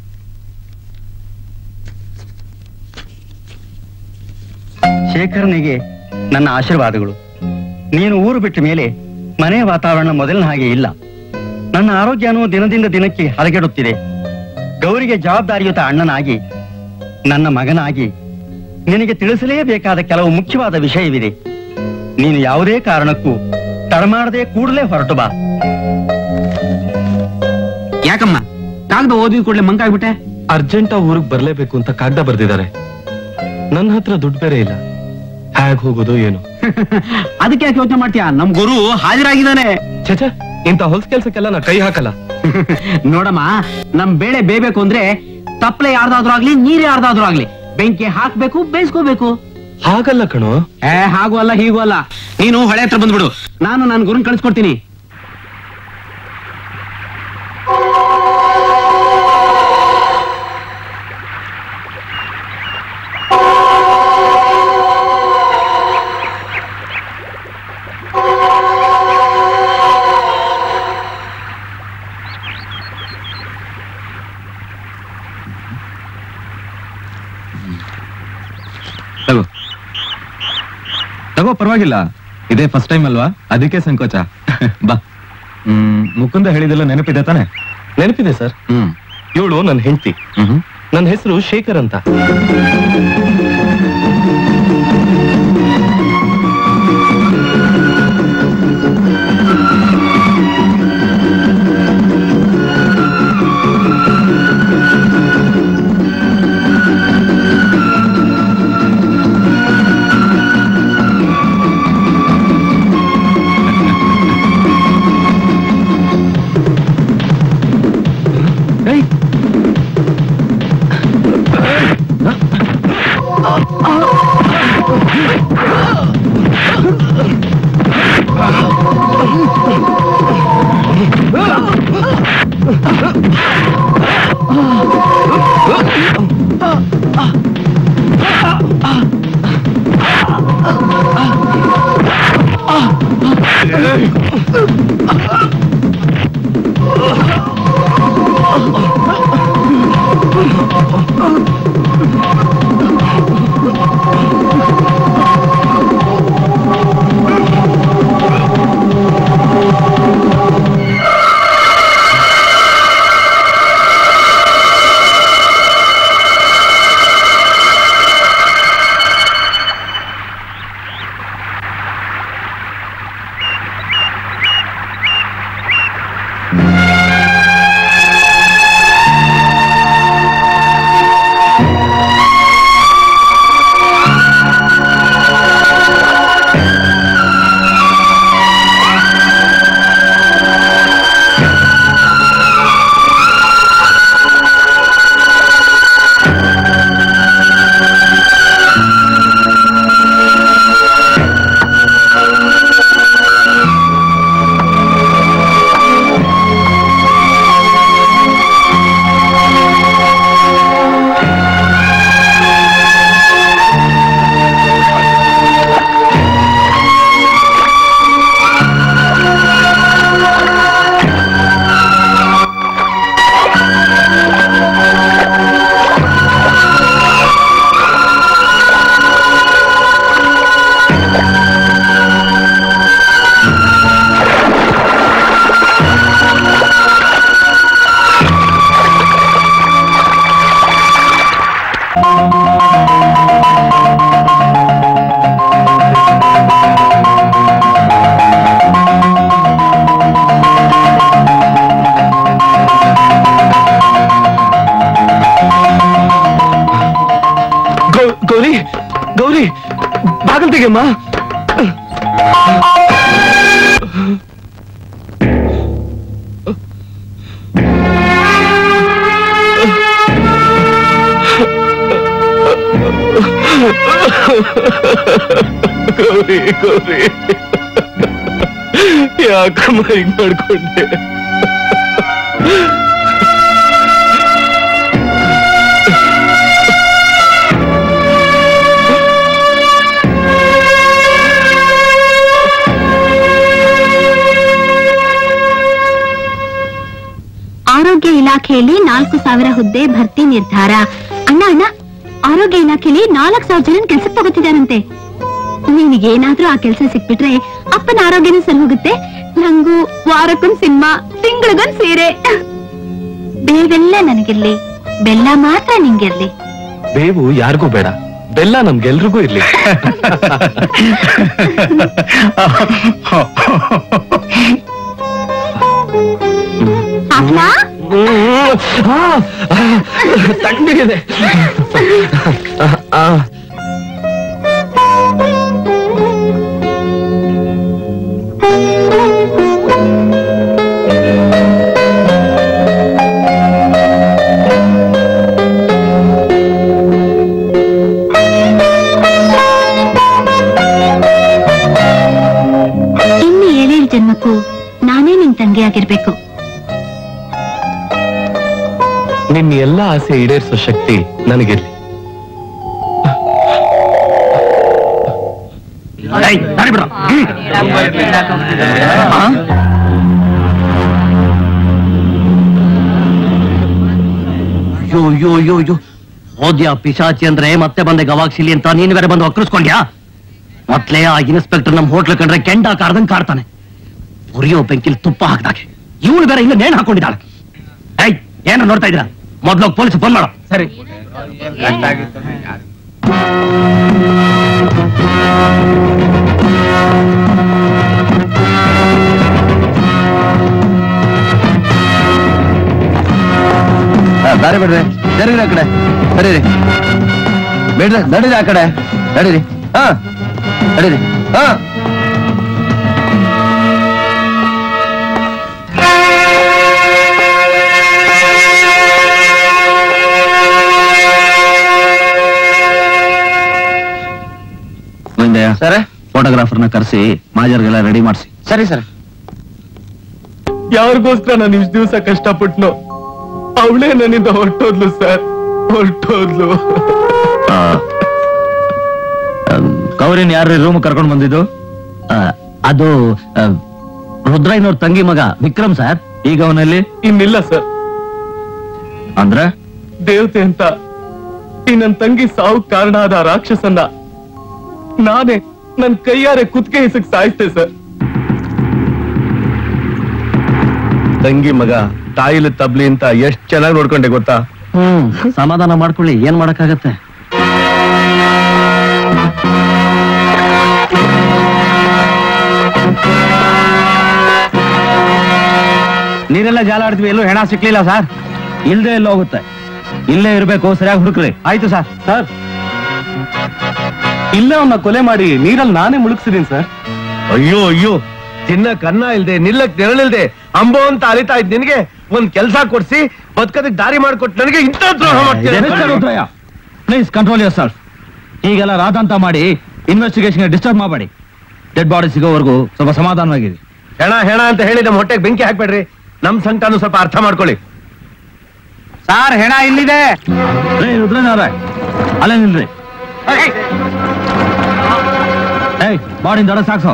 ಶೇಖರ್ನಿಗೆ ನನ್ನ ಆಶೀರ್ವಾದಗಳು ನೀನು ಊರು ಬಿಟ್ಟ ಮೇಲೆ ಮನೆಯ ವಾತಾವರಣ ಮೊದಲಿನ ಹಾಗೆ ಇಲ್ಲ ನನ್ನ ಆರೋಗ್ಯನೂ ದಿನದಿಂದ ದಿನಕ್ಕೆ ಹದಗೆಡುತ್ತಿದೆ ಗೌರಿಗೆ ಜವಾಬ್ದಾರಿಯುತ ಅಣ್ಣನಾಗಿ ನನ್ನ ಮಗನಾಗಿ ನಿನಗೆ ತಿಳಿಸಲೇಬೇಕಾದ ಕೆಲವು ಮುಖ್ಯವಾದ ವಿಷಯವಿದೆ ನೀನು ಯಾವುದೇ ಕಾರಣಕ್ಕೂ ತಡಮಾಡದೆ ಕೂಡಲೇ ಹೊರಟು ಬಾ ಯಾಕಮ್ಮ ಕಾಗದ ಓದಿದ ಕೂಡಲೇ ಮಂಕಾಗ್ಬಿಟ್ಟೆ ಅರ್ಜೆಂಟ್ ಆ ಊರಿಗೆ ಬರ್ಲೇಬೇಕು ಅಂತ ಕಾಗ್ದ ಬರ್ದಿದ್ದಾರೆ ನನ್ನ ಹತ್ರ ದುಡ್ಡು ಬೇರೆ ಇಲ್ಲ ಹೇಗ್ ಹೋಗೋದು ಏನು ಅದಕ್ಕೆ ಯಾಕೆ ಯೋಚನೆ ಮಾಡ್ತೀಯಾ ನಮ್ ಗುರು ಹಾಜರಾಗಿದ್ದಾನೆ ಛೆ ಇಂತ ಹೊಲ್ಸ್ ಕೆಲ್ಸಕ್ಕೆಲ್ಲ ನಾ ಕೈ ಹಾಕಲ್ಲ ನೋಡಮ್ಮ ನಮ್ ಬೇಳೆ ಬೇಯಬೇಕು ಅಂದ್ರೆ ತಪ್ಪಲೆ ಯಾರ್ದಾದ್ರೂ ಆಗ್ಲಿ ನೀರೇ ಯಾರ್ದಾದ್ರೂ ಆಗ್ಲಿ ಬೆಂಕಿ ಹಾಕ್ಬೇಕು ಬೇಯಿಸ್ಕೋಬೇಕು ಹಾಗಲ್ಲ ಕಣೋ ಏ ಹಾಗೂ ಅಲ್ಲ ಹೀಗೂ ಅಲ್ಲ ನೀನು ಹೊಳೆ ಹತ್ರ ಬಂದ್ಬಿಡು ನಾನು ನನ್ನ ಗುರುನ್ ಕಳಿಸ್ಕೊಡ್ತೀನಿ ತಗೋ ತಗೋ ಪರವಾಗಿಲ್ಲ ಇದೇ ಫಸ್ಟ್ ಟೈಮ್ ಅಲ್ವಾ ಅದಕ್ಕೆ ಸಂಕೋಚ ಬಾ ಹ್ಮ್ ಮುಕುಂದ ಹೇಳಿದೆಲ್ಲ ನೆನಪಿದೆ ತಾನೆ ನೆನಪಿದೆ ಸರ್ ಹ್ಮ್ ಇವಳು ನನ್ನ ಹೆಂಡತಿ ಹ್ಮ್ ನನ್ನ ಹೆಸರು ಶೇಖರ್ ಅಂತ ಏಯ್ ಗೌ- ಗೌರಿ ಗೌರಿ ಬಾಗಲ್ ತೆಗೆಯಮ್ಮ ಗೌರಿ ಗೌರಿ ಯಾಕಮ್ಮ ಹಿಂಗ್ ಮಾಡ್ಕೊಂಡೆ ಆರೋಗ್ಯ ಇಲಾಖೆಯಲ್ಲಿ ನಾಲ್ಕು ಸಾವಿರ ಹುದ್ದೆ ಭರ್ತಿ ನಿರ್ಧಾರ ಅಣ್ಣ ಅಣ್ಣ ಆರೋಗ್ಯ ಇಲಾಖೆಯಲ್ಲಿ ನಾಲ್ಕು ಸಾವಿರ ಜನ ಕೆಲ್ಸಕ್ಕೆ ತಗೋತಿದಾರಂತೆ ನಿನಗೇನಾದ್ರೂ ಆ ಕೆಲ್ಸ ಸಿಕ್ಬಿಟ್ರೆ ಅಪ್ಪನ ಆರೋಗ್ಯನೂ ಸರಿ ಹೋಗುತ್ತೆ ನಂಗೂ ವಾರಕ್ಕೊಂದ್ ಸಿನಿಮಾ ತಿಂಗಳಿಗೊಂದ್ ಸೀರೆ ಬೇವೆಲ್ಲ ನನಗಿರ್ಲಿ ಬೆಲ್ಲ ಮಾತ್ರ ನಿಂಗಿರ್ಲಿ ಬೇವು ಯಾರಿಗೂ ಬೇಡ ಬೆಲ್ಲ ನಮ್ಗೆಲ್ರಿಗೂ ಇರ್ಲಿ ಹಾಕ್ಲಾ ಆ, ಆ, ತಣ್ಣಗಿದೆ ಆ, ಜನ್ಮಕ್ಕೂ ನಾನೇ ನಿನ್ ತಂಗಿಯಾಗಿರ್ಬೇಕು ನಿನ್ನ ಎಲ್ಲ ಆಸೆ ಈಡೇರಿಸೋ ಶಕ್ತಿ ನನಗಿರ್ಲಿ ಯೋ ಯೋ ಯೋ ಯೋ ಹೋದ್ಯಾ ಪಿಶಾಚಿ ಅಂದ್ರೆ ಮತ್ತೆ ಬಂದೆ ಗವಾಕ್ಷಿಲಿ ಅಂತ ನೀನ್ ಬೇರೆ ಬಂದು ಒಕ್ಕರಿಸ್ಕೊಂಡ್ಯಾ ಮೊದ್ಲೇ ಆ ಇನ್ಸ್ಪೆಕ್ಟರ್ ನಮ್ ಹೋಟ್ಲ್ ಕಂಡ್ರೆ ಕೆಂಡ ಕಾರ್ದಂಗ್ ಕಾಡ್ತಾನೆ ಉರಿಯೋ ಬೆಂಕಿಲ್ ತುಪ್ಪ ಹಾಕ್ದಾಗೆ ಇವಳು ಬೇರೆ ಇಲ್ಲ ನೇಣು ಹಾಕೊಂಡಿದ್ದಾಳೆ ಏಯ್ ಏನೋ ನೋಡ್ತಾ ಇದ್ದೀರಾ ಮೊದ್ಲು ಪೊಲೀಸ್ ಫೋನ್ ಮಾಡೋ ಸರಿ ದಾರಿ ಬಿಡ್ರಿ ನಡೀರಿ ಆ ಕಡೆ ನಡೀರಿ ಬಿಡ್ರಿ ನಡೀರಿ ಆ ಕಡೆ ನಡೀರಿ ಹಾ ನಡೀರಿ ಹಾ ಸರ್ ಫೋಟೋಗ್ರಾಫರ್ನ ಕರೆಸಿ ಮಾಜರ್ಗೆಲ್ಲ ರೆಡಿ ಮಾಡಿಸಿ ಸರಿ ಸರ್ ಯಾರಿಗೋಸ್ಕರ ನಾನು ಇಷ್ಟು ದಿವಸ ಕಷ್ಟಪಟ್ನೋ ಅವಳೇ ನನ್ನಿಂದ ಹೊರಟೋದ್ಲು ಸರ್ ಹೊರಟೋದ್ಲು ಗೌರಿನ್ ಯಾರು ರೂಮ್ ಕರ್ಕೊಂಡು ಬಂದಿದ್ದು ಅದು ಆ, ರುದ್ರಯ್ಯನವ್ರ ತಂಗಿ ಮಗ ವಿಕ್ರಮ್ ಸರ್ ಈಗ ಅವನಲ್ಲಿ ಇನ್ನಿಲ್ಲ ಸರ್ ಅಂದ್ರೆ ದೇವತೆ ಅಂತ ಈ ನನ್ ತಂಗಿ ಸಾವು ಕಾರಣ ಆದ ಆ ರಾಕ್ಷಸನ್ನ ನಾನೇ ನನ್ ಕೈಯಾರೆ ಕುತ್ತಿಗೆ ಹಿಸಕ್ ಸಾಯಿಸ್ತೆ ಸರ್ ತಂಗಿ ಮಗ ತಾಯಿಲಿ ತಬ್ಲಿ ಅಂತ ಎಷ್ಟ್ ಚೆನ್ನಾಗಿ ನೋಡ್ಕೊಂಡೆ ಗೊತ್ತಾ ಹ್ಮ್ ಸಮಾಧಾನ ಮಾಡ್ಕೊಳ್ಳಿ ಏನ್ ಮಾಡಕ್ಕಾಗತ್ತೆ ನೀರೆಲ್ಲ ಜಾಲ ಆಡ್ತೀವಿ ಎಲ್ಲೂ ಹೆಣ ಸಿಕ್ಲಿಲ್ಲ ಸರ್ ಇಲ್ದೇ ಎಲ್ಲ ಹೋಗುತ್ತೆ ಇಲ್ಲೇ ಇರ್ಬೇಕು ಸರಿಯಾಗಿ ಹುಡುಕ್ರಿ ಆಯ್ತು ಸರ್ ಸರ್ ಇಲ್ಲೇ ಅವನ್ನ ಕೊಲೆ ಮಾಡಿ ನೀರಲ್ಲಿ ನಾನೇ ಮುಳುಗ್ಸಿದೀನಿ ಸರ್ ಅಯ್ಯೋ ಅಯ್ಯೋ ತಿನ್ನಕ್ ಅನ್ನ ಇಲ್ದೆ ನಿಲ್ಲಕ್ ನೆರಳಿಲ್ದೆ ಅಂಬೋ ಅಂತ ಅಲಿತಾ ಇದ್ ನಿನ್ಗೆ ಒಂದ್ ಕೆಲ್ಸ ಕೊಡ್ಸಿ ಬದುಕದಕ್ ದಾರಿ ಮಾಡ್ಕೊಟ್ಟು ನನಗೆ ಇಂಥ ದ್ರೋಹ ಮಾಡ್ತೀಯ ಪ್ಲೀಸ್ ಕಂಟ್ರೋಲ್ ಯೋರ್ ಸೆಲ್ಫ್ ಹೀಗೆಲ್ಲ ರಾದಂತ ಮಾಡಿ ಇನ್ವೆಸ್ಟಿಗೇಷನ್ ಡಿಸ್ಟರ್ಬ್ ಮಾಡಬೇಡಿ ಡೆಡ್ ಬಾಡಿ ಸಿಗೋವರೆಗೂ ಸ್ವಲ್ಪ ಸಮಾಧಾನವಾಗಿದೆ ಹೆಣ ಹೆಣ ಅಂತ ಹೇಳಿ ನಮ್ಮ ಹೊಟ್ಟೆಗೆ ಬೆಂಕಿ ಹಾಕ್ಬೇಡ್ರಿ ನಮ್ ಸಂಕಟನು ಸ್ವಲ್ಪ ಅರ್ಥ ಮಾಡ್ಕೊಳ್ಳಿ ಸಾರ್ ಹೆಣ ಇಲ್ಲಿದೆ ರುದ್ರನವ್ರೆ ಅಲ್ಲೇ ನಿಲ್ರಿ ಏಯ್ ಬಾಡಿ ದೊಡ್ಡ ಸಾಕ್ಸೋ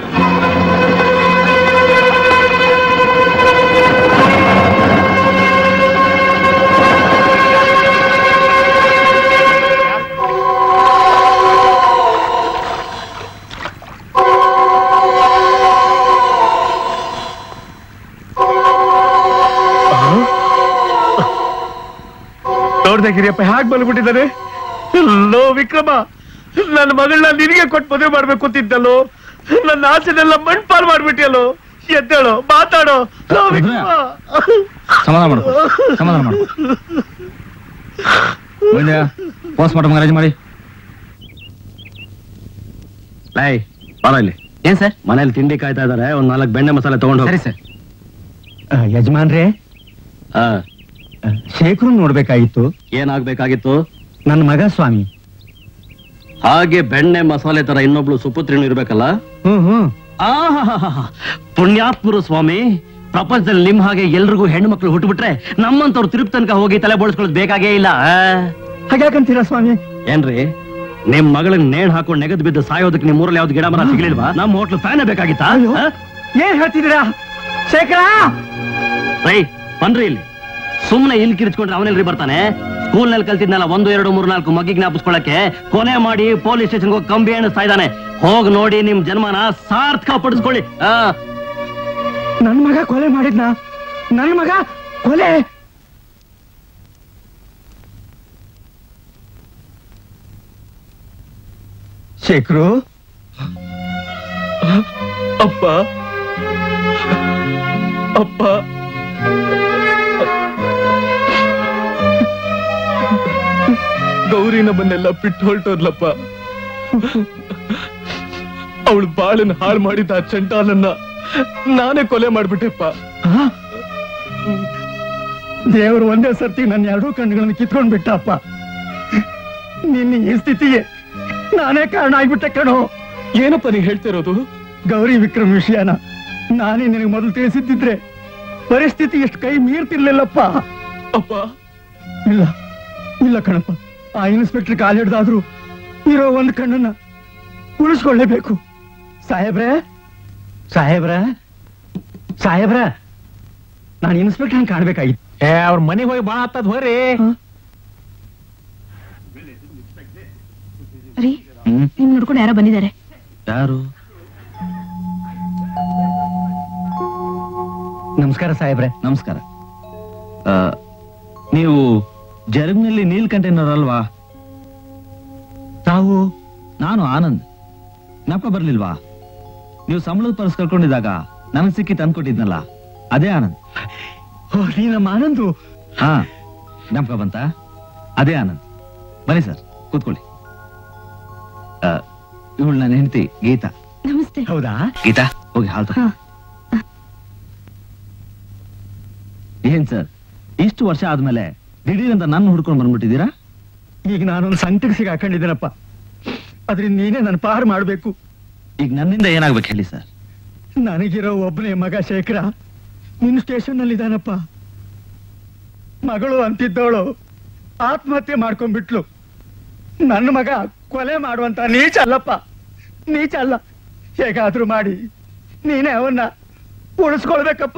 ನೋಡ್ದೆ ಗಿರಿಯಪ್ಪ ಹ್ಯಾಕ್ ಬಂದ್ಬಿಟ್ಟಿದ್ದಾನೆ ಲೋ ವಿಕ್ರಮ ನನ್ನ ಮಗಳನ್ನ ನಿನಗೆ ಕೊಟ್ಟು ಮದುವೆ ಮಾಡ್ಬೇಕು ಅಂತಿದ್ದಲ್ಲೋ ನನ್ನ ಆಸೆನೆಲ್ಲ ಮಣ್ಪಾಲ್ ಮಾಡ್ಬಿಟ್ಟಿಯಲ್ಲೋ ಎದ್ದೇಳೋ ಮಾತಾಡೋ ಲೋ ವಿಕ್ರಮ ಸಮಾಧಾನ ಮಾಡ್ಕೊ ಸಮಾಧಾನ ಮಾಡ್ಕೊ ಪೋಸ್ಟ್ ಮಾರ್ಟಮ್ ಅರೇಂಜ್ ಮಾಡಿ ಲೈ ಬರ ಇಲ್ಲಿ ಏನ್ ಸರ್ ಮನೇಲಿ ತಿಂಡಿ ಕಾಯ್ತಾ ಇದಾರೆ ಒಂದ್ ನಾಲ್ಕು ಬೆಣ್ಣೆ ಮಸಾಲೆ ತಗೊಂಡು ಹೋಗಿ ಸರ್ ಯಜಮಾನ್ರೆ ಶೇಖರು ನೋಡ್ಬೇಕಾಗಿತ್ತು ಏನಾಗ್ಬೇಕಾಗಿತ್ತು ನನ್ನ ಮಗ ಸ್ವಾಮಿ ಹಾಗೆ ಬೆಣ್ಣೆ ಮಸಾಲೆ ತರ ಇನ್ನೊಬ್ಳು ಸುಪುತ್ರಿನೂ ಇರ್ಬೇಕಲ್ಲ ಹ್ಮ್ ಹ್ಮ್ ಆಹಾಹಾಹಾ. ಪುಣ್ಯಾತ್ಮರು ಸ್ವಾಮಿ ಪ್ರಪಂಚದಲ್ಲಿ ನಿಮ್ ಹಾಗೆ ಎಲ್ರಿಗೂ ಹೆಣ್ಣು ಮಕ್ಳು ಹುಟ್ಟುಬಿಟ್ರೆ ನಮ್ಮಂತವ್ರು ತಿರುಪ್ ತನಕ ಹೋಗಿ ತಲೆ ಬೋಳಿಸ್ಕೊಳ್ಳೋದು ಬೇಕಾಗೇ ಇಲ್ಲ ಆ? ಹಾಗ್ಯಾಕಂತೀರಾ ಸ್ವಾಮಿ ಏನ್ರಿ ನಿಮ್ ಮಗಳನ್ನ ನೇಣ್ ಹಾಕೊಂಡು ನೆಗೆದು ಬಿದ್ದು ಸಾಯೋದಕ್ಕೆ ನಿಮ್ ಊರಲ್ಲಿ ಯಾವ್ದು ಗಿಡ ಮರ ಸಿಗ್ಲಿಲ್ವಾ ನಮ್ಮ ಹೋಟ್ಲು ಫ್ಯಾನ್ ಬೇಕಾಗಿತ್ತಾ ಆ? ಏನ್ ಹೇಳ್ತಿದ್ದೀರಾ ಶೇಖರ ರೈ ಬನ್ರಿ ಇಲ್ಲಿ ಸುಮ್ನೆ ಇಲ್ಲಿ ಕಿರಿಚ್ಕೊಂಡ್ರೆ ಅವನೆಲ್ರಿ ಬರ್ತಾನೆ ಸ್ಕೂಲ್ ನಲ್ಲಿ ಕಲ್ತಿದ್ನಲ್ಲ ಒಂದು ಎರಡು ಮೂರು ನಾಲ್ಕು ಮಗ್ಗಿ ಜ್ಞಾಪಿಸ್ಕೊಳಕ್ಕೆ ಕೊನೆ ಮಾಡಿ ಪೊಲೀಸ್ ಸ್ಟೇಷನ್ ಹೋಗಿ ಕಂಬಿ ಎಣಿಸ್ತಾ ಇದ್ದಾನೆ ಹೋಗ್ ನೋಡಿ ನಿಮ್ ಜನ್ಮನ ಸಾರ್ಥಕ ಪಡಿಸ್ಕೊಳ್ಳಿ ಆ ನನ್ ಮಗ ಕೊಲೆ ಮಾಡಿದ್ನ ನನ್ ಮಗ ಕೊಲೆ ಶೇಖರು ಅಪ್ಪ ಅಪ್ಪ ಗೌರಿ ನಮ್ಮನ್ನೆಲ್ಲ ಬಿಟ್ಟು ಹೊರಟೋದ್ಲಪ್ಪ ಅವಳು ಬಾಳನ್ನ ಹಾಳು ಮಾಡಿದ ಆ ಚಂಟಾಲನ್ನ ನಾನೇ ಕೊಲೆ ಮಾಡ್ಬಿಟ್ಟೆಪ್ಪ ದೇವರು ಒಂದೇ ಸರ್ತಿ ನನ್ನ ಎರಡೂ ಕಣ್ಣುಗಳನ್ನು ಕಿತ್ಕೊಂಡ್ ಬಿಟ್ಟಪ್ಪ ನಿನ್ನ ಈ ಸ್ಥಿತಿಗೆ ನಾನೇ ಕಾರಣ ಆಗ್ಬಿಟ್ಟೆ ಕಣೋ ಏನಪ್ಪ ನೀ ಹೇಳ್ತಿರೋದು ಗೌರಿ ವಿಕ್ರಮ್ ವಿಷಯನ ನಾನೇ ನಿನಗೆ ಮೊದಲು ತಿಳಿಸಿದ್ದಿದ್ರೆ ಪರಿಸ್ಥಿತಿ ಎಷ್ಟು ಕೈ ಮೀರ್ತಿರ್ಲಿಲ್ಲಪ್ಪ ಅಪ್ಪ ಇಲ್ಲ ಇಲ್ಲ ಕಣಪ್ಪ ಆ ಇನ್ಸ್ಪೆಕ್ಟರ್ ಕಾಲ್ ಹಿಡ್ದಾದ್ರು ಇರೋ ಒಂದು ಕಣ್ಣನ್ನ ಉಳಿಸ್ಕೊಳ್ಳೇಬೇಕು ಸಾಹೇಬ್ರೆ ಸಾಹೇಬ್ರ ಸಾಹೇಬ್ರ ನಾನು ಇನ್ಸ್ಪೆಕ್ಟರ್ ಹಂಗೆ ಕಾಣ್ಬೇಕಾಗಿತ್ತು ಏ ಅವ್ರ ಮನೆಗೆ ಹೋಗಿ ಬಾಳ ಹತ್ತದ್ ಹೋರಿ ರೀ ನಿಮ್ ನೋಡ್ಕೊಂಡು ಯಾರೋ ಬಂದಿದ್ದಾರೆ ಯಾರು ನಮಸ್ಕಾರ ಸಾಹೇಬ್ರೆ ನಮಸ್ಕಾರ ಆ, ನೀವು ಜರ್ಮನಿಯಲ್ಲಿ ನೀಲ್ಕಂಠನವರಲ್ವಾ ತಾವು ನಾನು ಆನಂದ್ ಜ್ಞಾಪಕ ಬರ್ಲಿಲ್ವಾ ನೀವು ಸಂಬಳದ ಪರ್ಸ್ ಕಳ್ಕೊಂಡಿದ್ದಾಗ ನನಗೆ ಸಿಕ್ಕಿ ತಂದ್ಕೊಟ್ಟಿದ್ನಲ್ಲ ಅದೇ ಆನಂದ್ ಓ ನೀ ನಮ್ಮ ಆನಂದು ಹಾ ಜ್ಞಾಪಕ ಬಂತ ಅದೇ ಆನಂದ್ ಬನ್ನಿ ಸರ್ ಕೂತ್ಕೊಳ್ಳಿ ಇವಳು ನನ್ನ ಹೆಂಡತಿ ಗೀತಾ ನಮಸ್ತೆ ಹೌದಾ ಗೀತಾ ಹೋಗಿ ಹಾಲ್ ತಗೋ. ಏನ್ ಸರ್ ಇಷ್ಟು ವರ್ಷ ಆದ್ಮೇಲೆ ದಿಢೀರ್ ಅಂತ ನನ್ನ ಹುಡ್ಕೊಂಡು ಬಂದ್ಬಿಟ್ಟಿದ್ದೀರಾ ಈಗ ನಾನೊಂದು ಸಂಕಟಕ್ಕೆ ಸಿಗಾಕೊಂಡಿದ್ದೀನಪ್ಪ ಅದರಿಂದ ನೀನೇ ನನ್ನ ಪಾರು ಮಾಡಬೇಕು ಈಗ ನನ್ನಿಂದ ಏನಾಗ್ಬೇಕು ಹೇಳಿ ಸರ್ ನನಗಿರೋ ಒಬ್ಬನೇ ಮಗ ಶೇಖರ ನಿನ್ನ ಸ್ಟೇಷನ್ ನಲ್ಲಿ ಇದಾನಪ್ಪ ಮಗಳು ಅಂತಿದ್ದವಳು ಆತ್ಮಹತ್ಯೆ ಮಾಡ್ಕೊಂಡ್ಬಿಟ್ಲು ನನ್ನ ಮಗ ಕೊಲೆ ಮಾಡುವಂತ ನೀಚ ಅಲ್ಲಪ್ಪ ನೀಚ ಅಲ್ಲ ಹೇಗಾದ್ರೂ ಮಾಡಿ ನೀನೇ ಅವನ್ನ ಉಳಿಸ್ಕೊಳ್ಬೇಕಪ್ಪ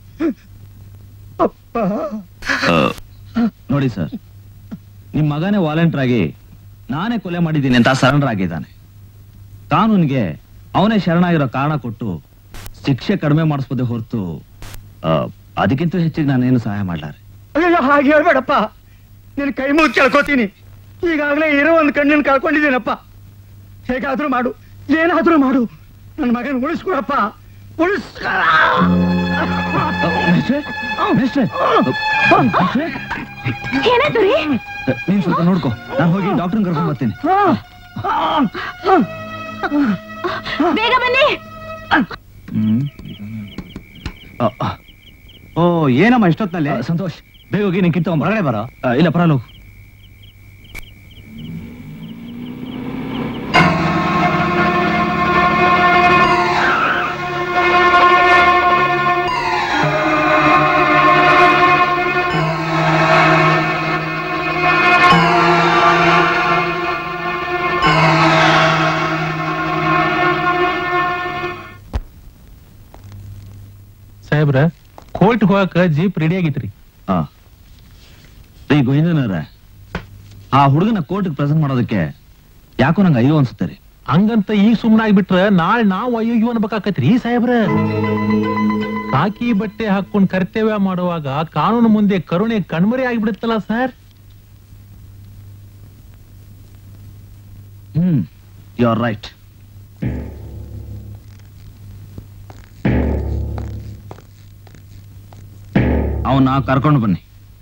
ಅಪ್ಪ ಆ, ನೋಡಿ ಸರ್ ನಿಮ್ ಮಗನೇ ವಾಲಂಟಿಯರ್ ಆಗಿ ನಾನೇ ಕೊಲೆ ಮಾಡಿದ್ದೀನಿ ಅಂತ ಸರೆಂಡರ್ ಆಗಿದ್ದಾನೆ ಕಾನೂನಿಗೆ ಅವನೇ ಶರಣಾಗಿರೋ ಕಾರಣ ಕೊಟ್ಟು ಶಿಕ್ಷೆ ಕಡಿಮೆ ಮಾಡಿಸ್ಬೋದೇ ಹೊರತು ಆ, ಅದಕ್ಕಿಂತ ಹೆಚ್ಚಿಗೆ ನಾನೇನು ಸಹಾಯ ಮಾಡ್ಲಾರೆ ಅಯ್ಯೋ ಹಾಗೆ ಹೇಳ್ಬೇಡಪ್ಪ ನಿನ್ ಕೈ ಮುಗಿ ಕೇಳ್ಕೊತೀನಿ ಈಗಾಗಲೇ ಇರೋ ಒಂದು ಕಣ್ಣಿನ ಕಳ್ಕೊಂಡಿದ್ದೀನಪ್ಪ ಹೇಗಾದ್ರೂ ಮಾಡು ಏನಾದ್ರೂ ಮಾಡು ನನ್ನ ಮಗನ ಉಳಿಸ್ಕೊಡಪ್ಪ ಉಳಿಸ್ ಏನಾಯ್ತು ರೀ ನೀನ್ ಸ್ವಲ್ಪ ನೋಡ್ಕೊ ನಾನು ಹೋಗಿ ಡಾಕ್ಟರ್ ಕರ್ಕೊಂಡ್ ಬರ್ತೀನಿ ಬೇಗ ಬನ್ನಿ ಆ, ಆ. ಓ ಏನಮ್ಮ ಇಷ್ಟೊತ್ನಲ್ಲಿ ಸಂತೋಷ್ ಬೇಗ ಹೋಗಿ ನೀನ್ ಕಿತ್ತ ಹೊರಗಡೆ ಬರೋ ಆ, ಇಲ್ಲ ಪರಲ್ಲ ಹೋಗು ಸಾಹೇಬ್ರ ಕೋರ್ಟ್ ಹೋಗಕ ಜೀಪ್ ರೆಡಿ ಆಗಿತ್ರಿ ಆ. ರೀ ಗೋವಿಂದನವ್ರೆ ಆ ಹುಡುಗನ ಕೋರ್ಟ್ಗೆ ಪ್ರೆಸೆಂಟ್ ಮಾಡೋದಕ್ಕೆ ಯಾಕೋ ನಂಗೆ ಅಯ್ಯೋ ಅನ್ಸುತ್ತೆ ರೀ ಹಂಗಂತ ಈಗ ಸುಮ್ನಾಗ್ಬಿಟ್ರ ನಾಳೆ ನಾವು ಅಯ್ಯೋ ಅನ್ಬೇಕಾಕತ್ರಿ ಸಾಹೇಬ್ರ ಕಾಕಿ ಬಟ್ಟೆ ಹಾಕೊಂಡ್ ಕರ್ತವ್ಯ ಮಾಡುವಾಗ ಕಾನೂನು ಮುಂದೆ ಕರುಣೆ ಕಣ್ಮರಿ ಆಗಿಬಿಡುತ್ತಲ್ಲ sir hmm you are right ಅವನ್ನ ಕರ್ಕೊಂಡು ಬನ್ನಿ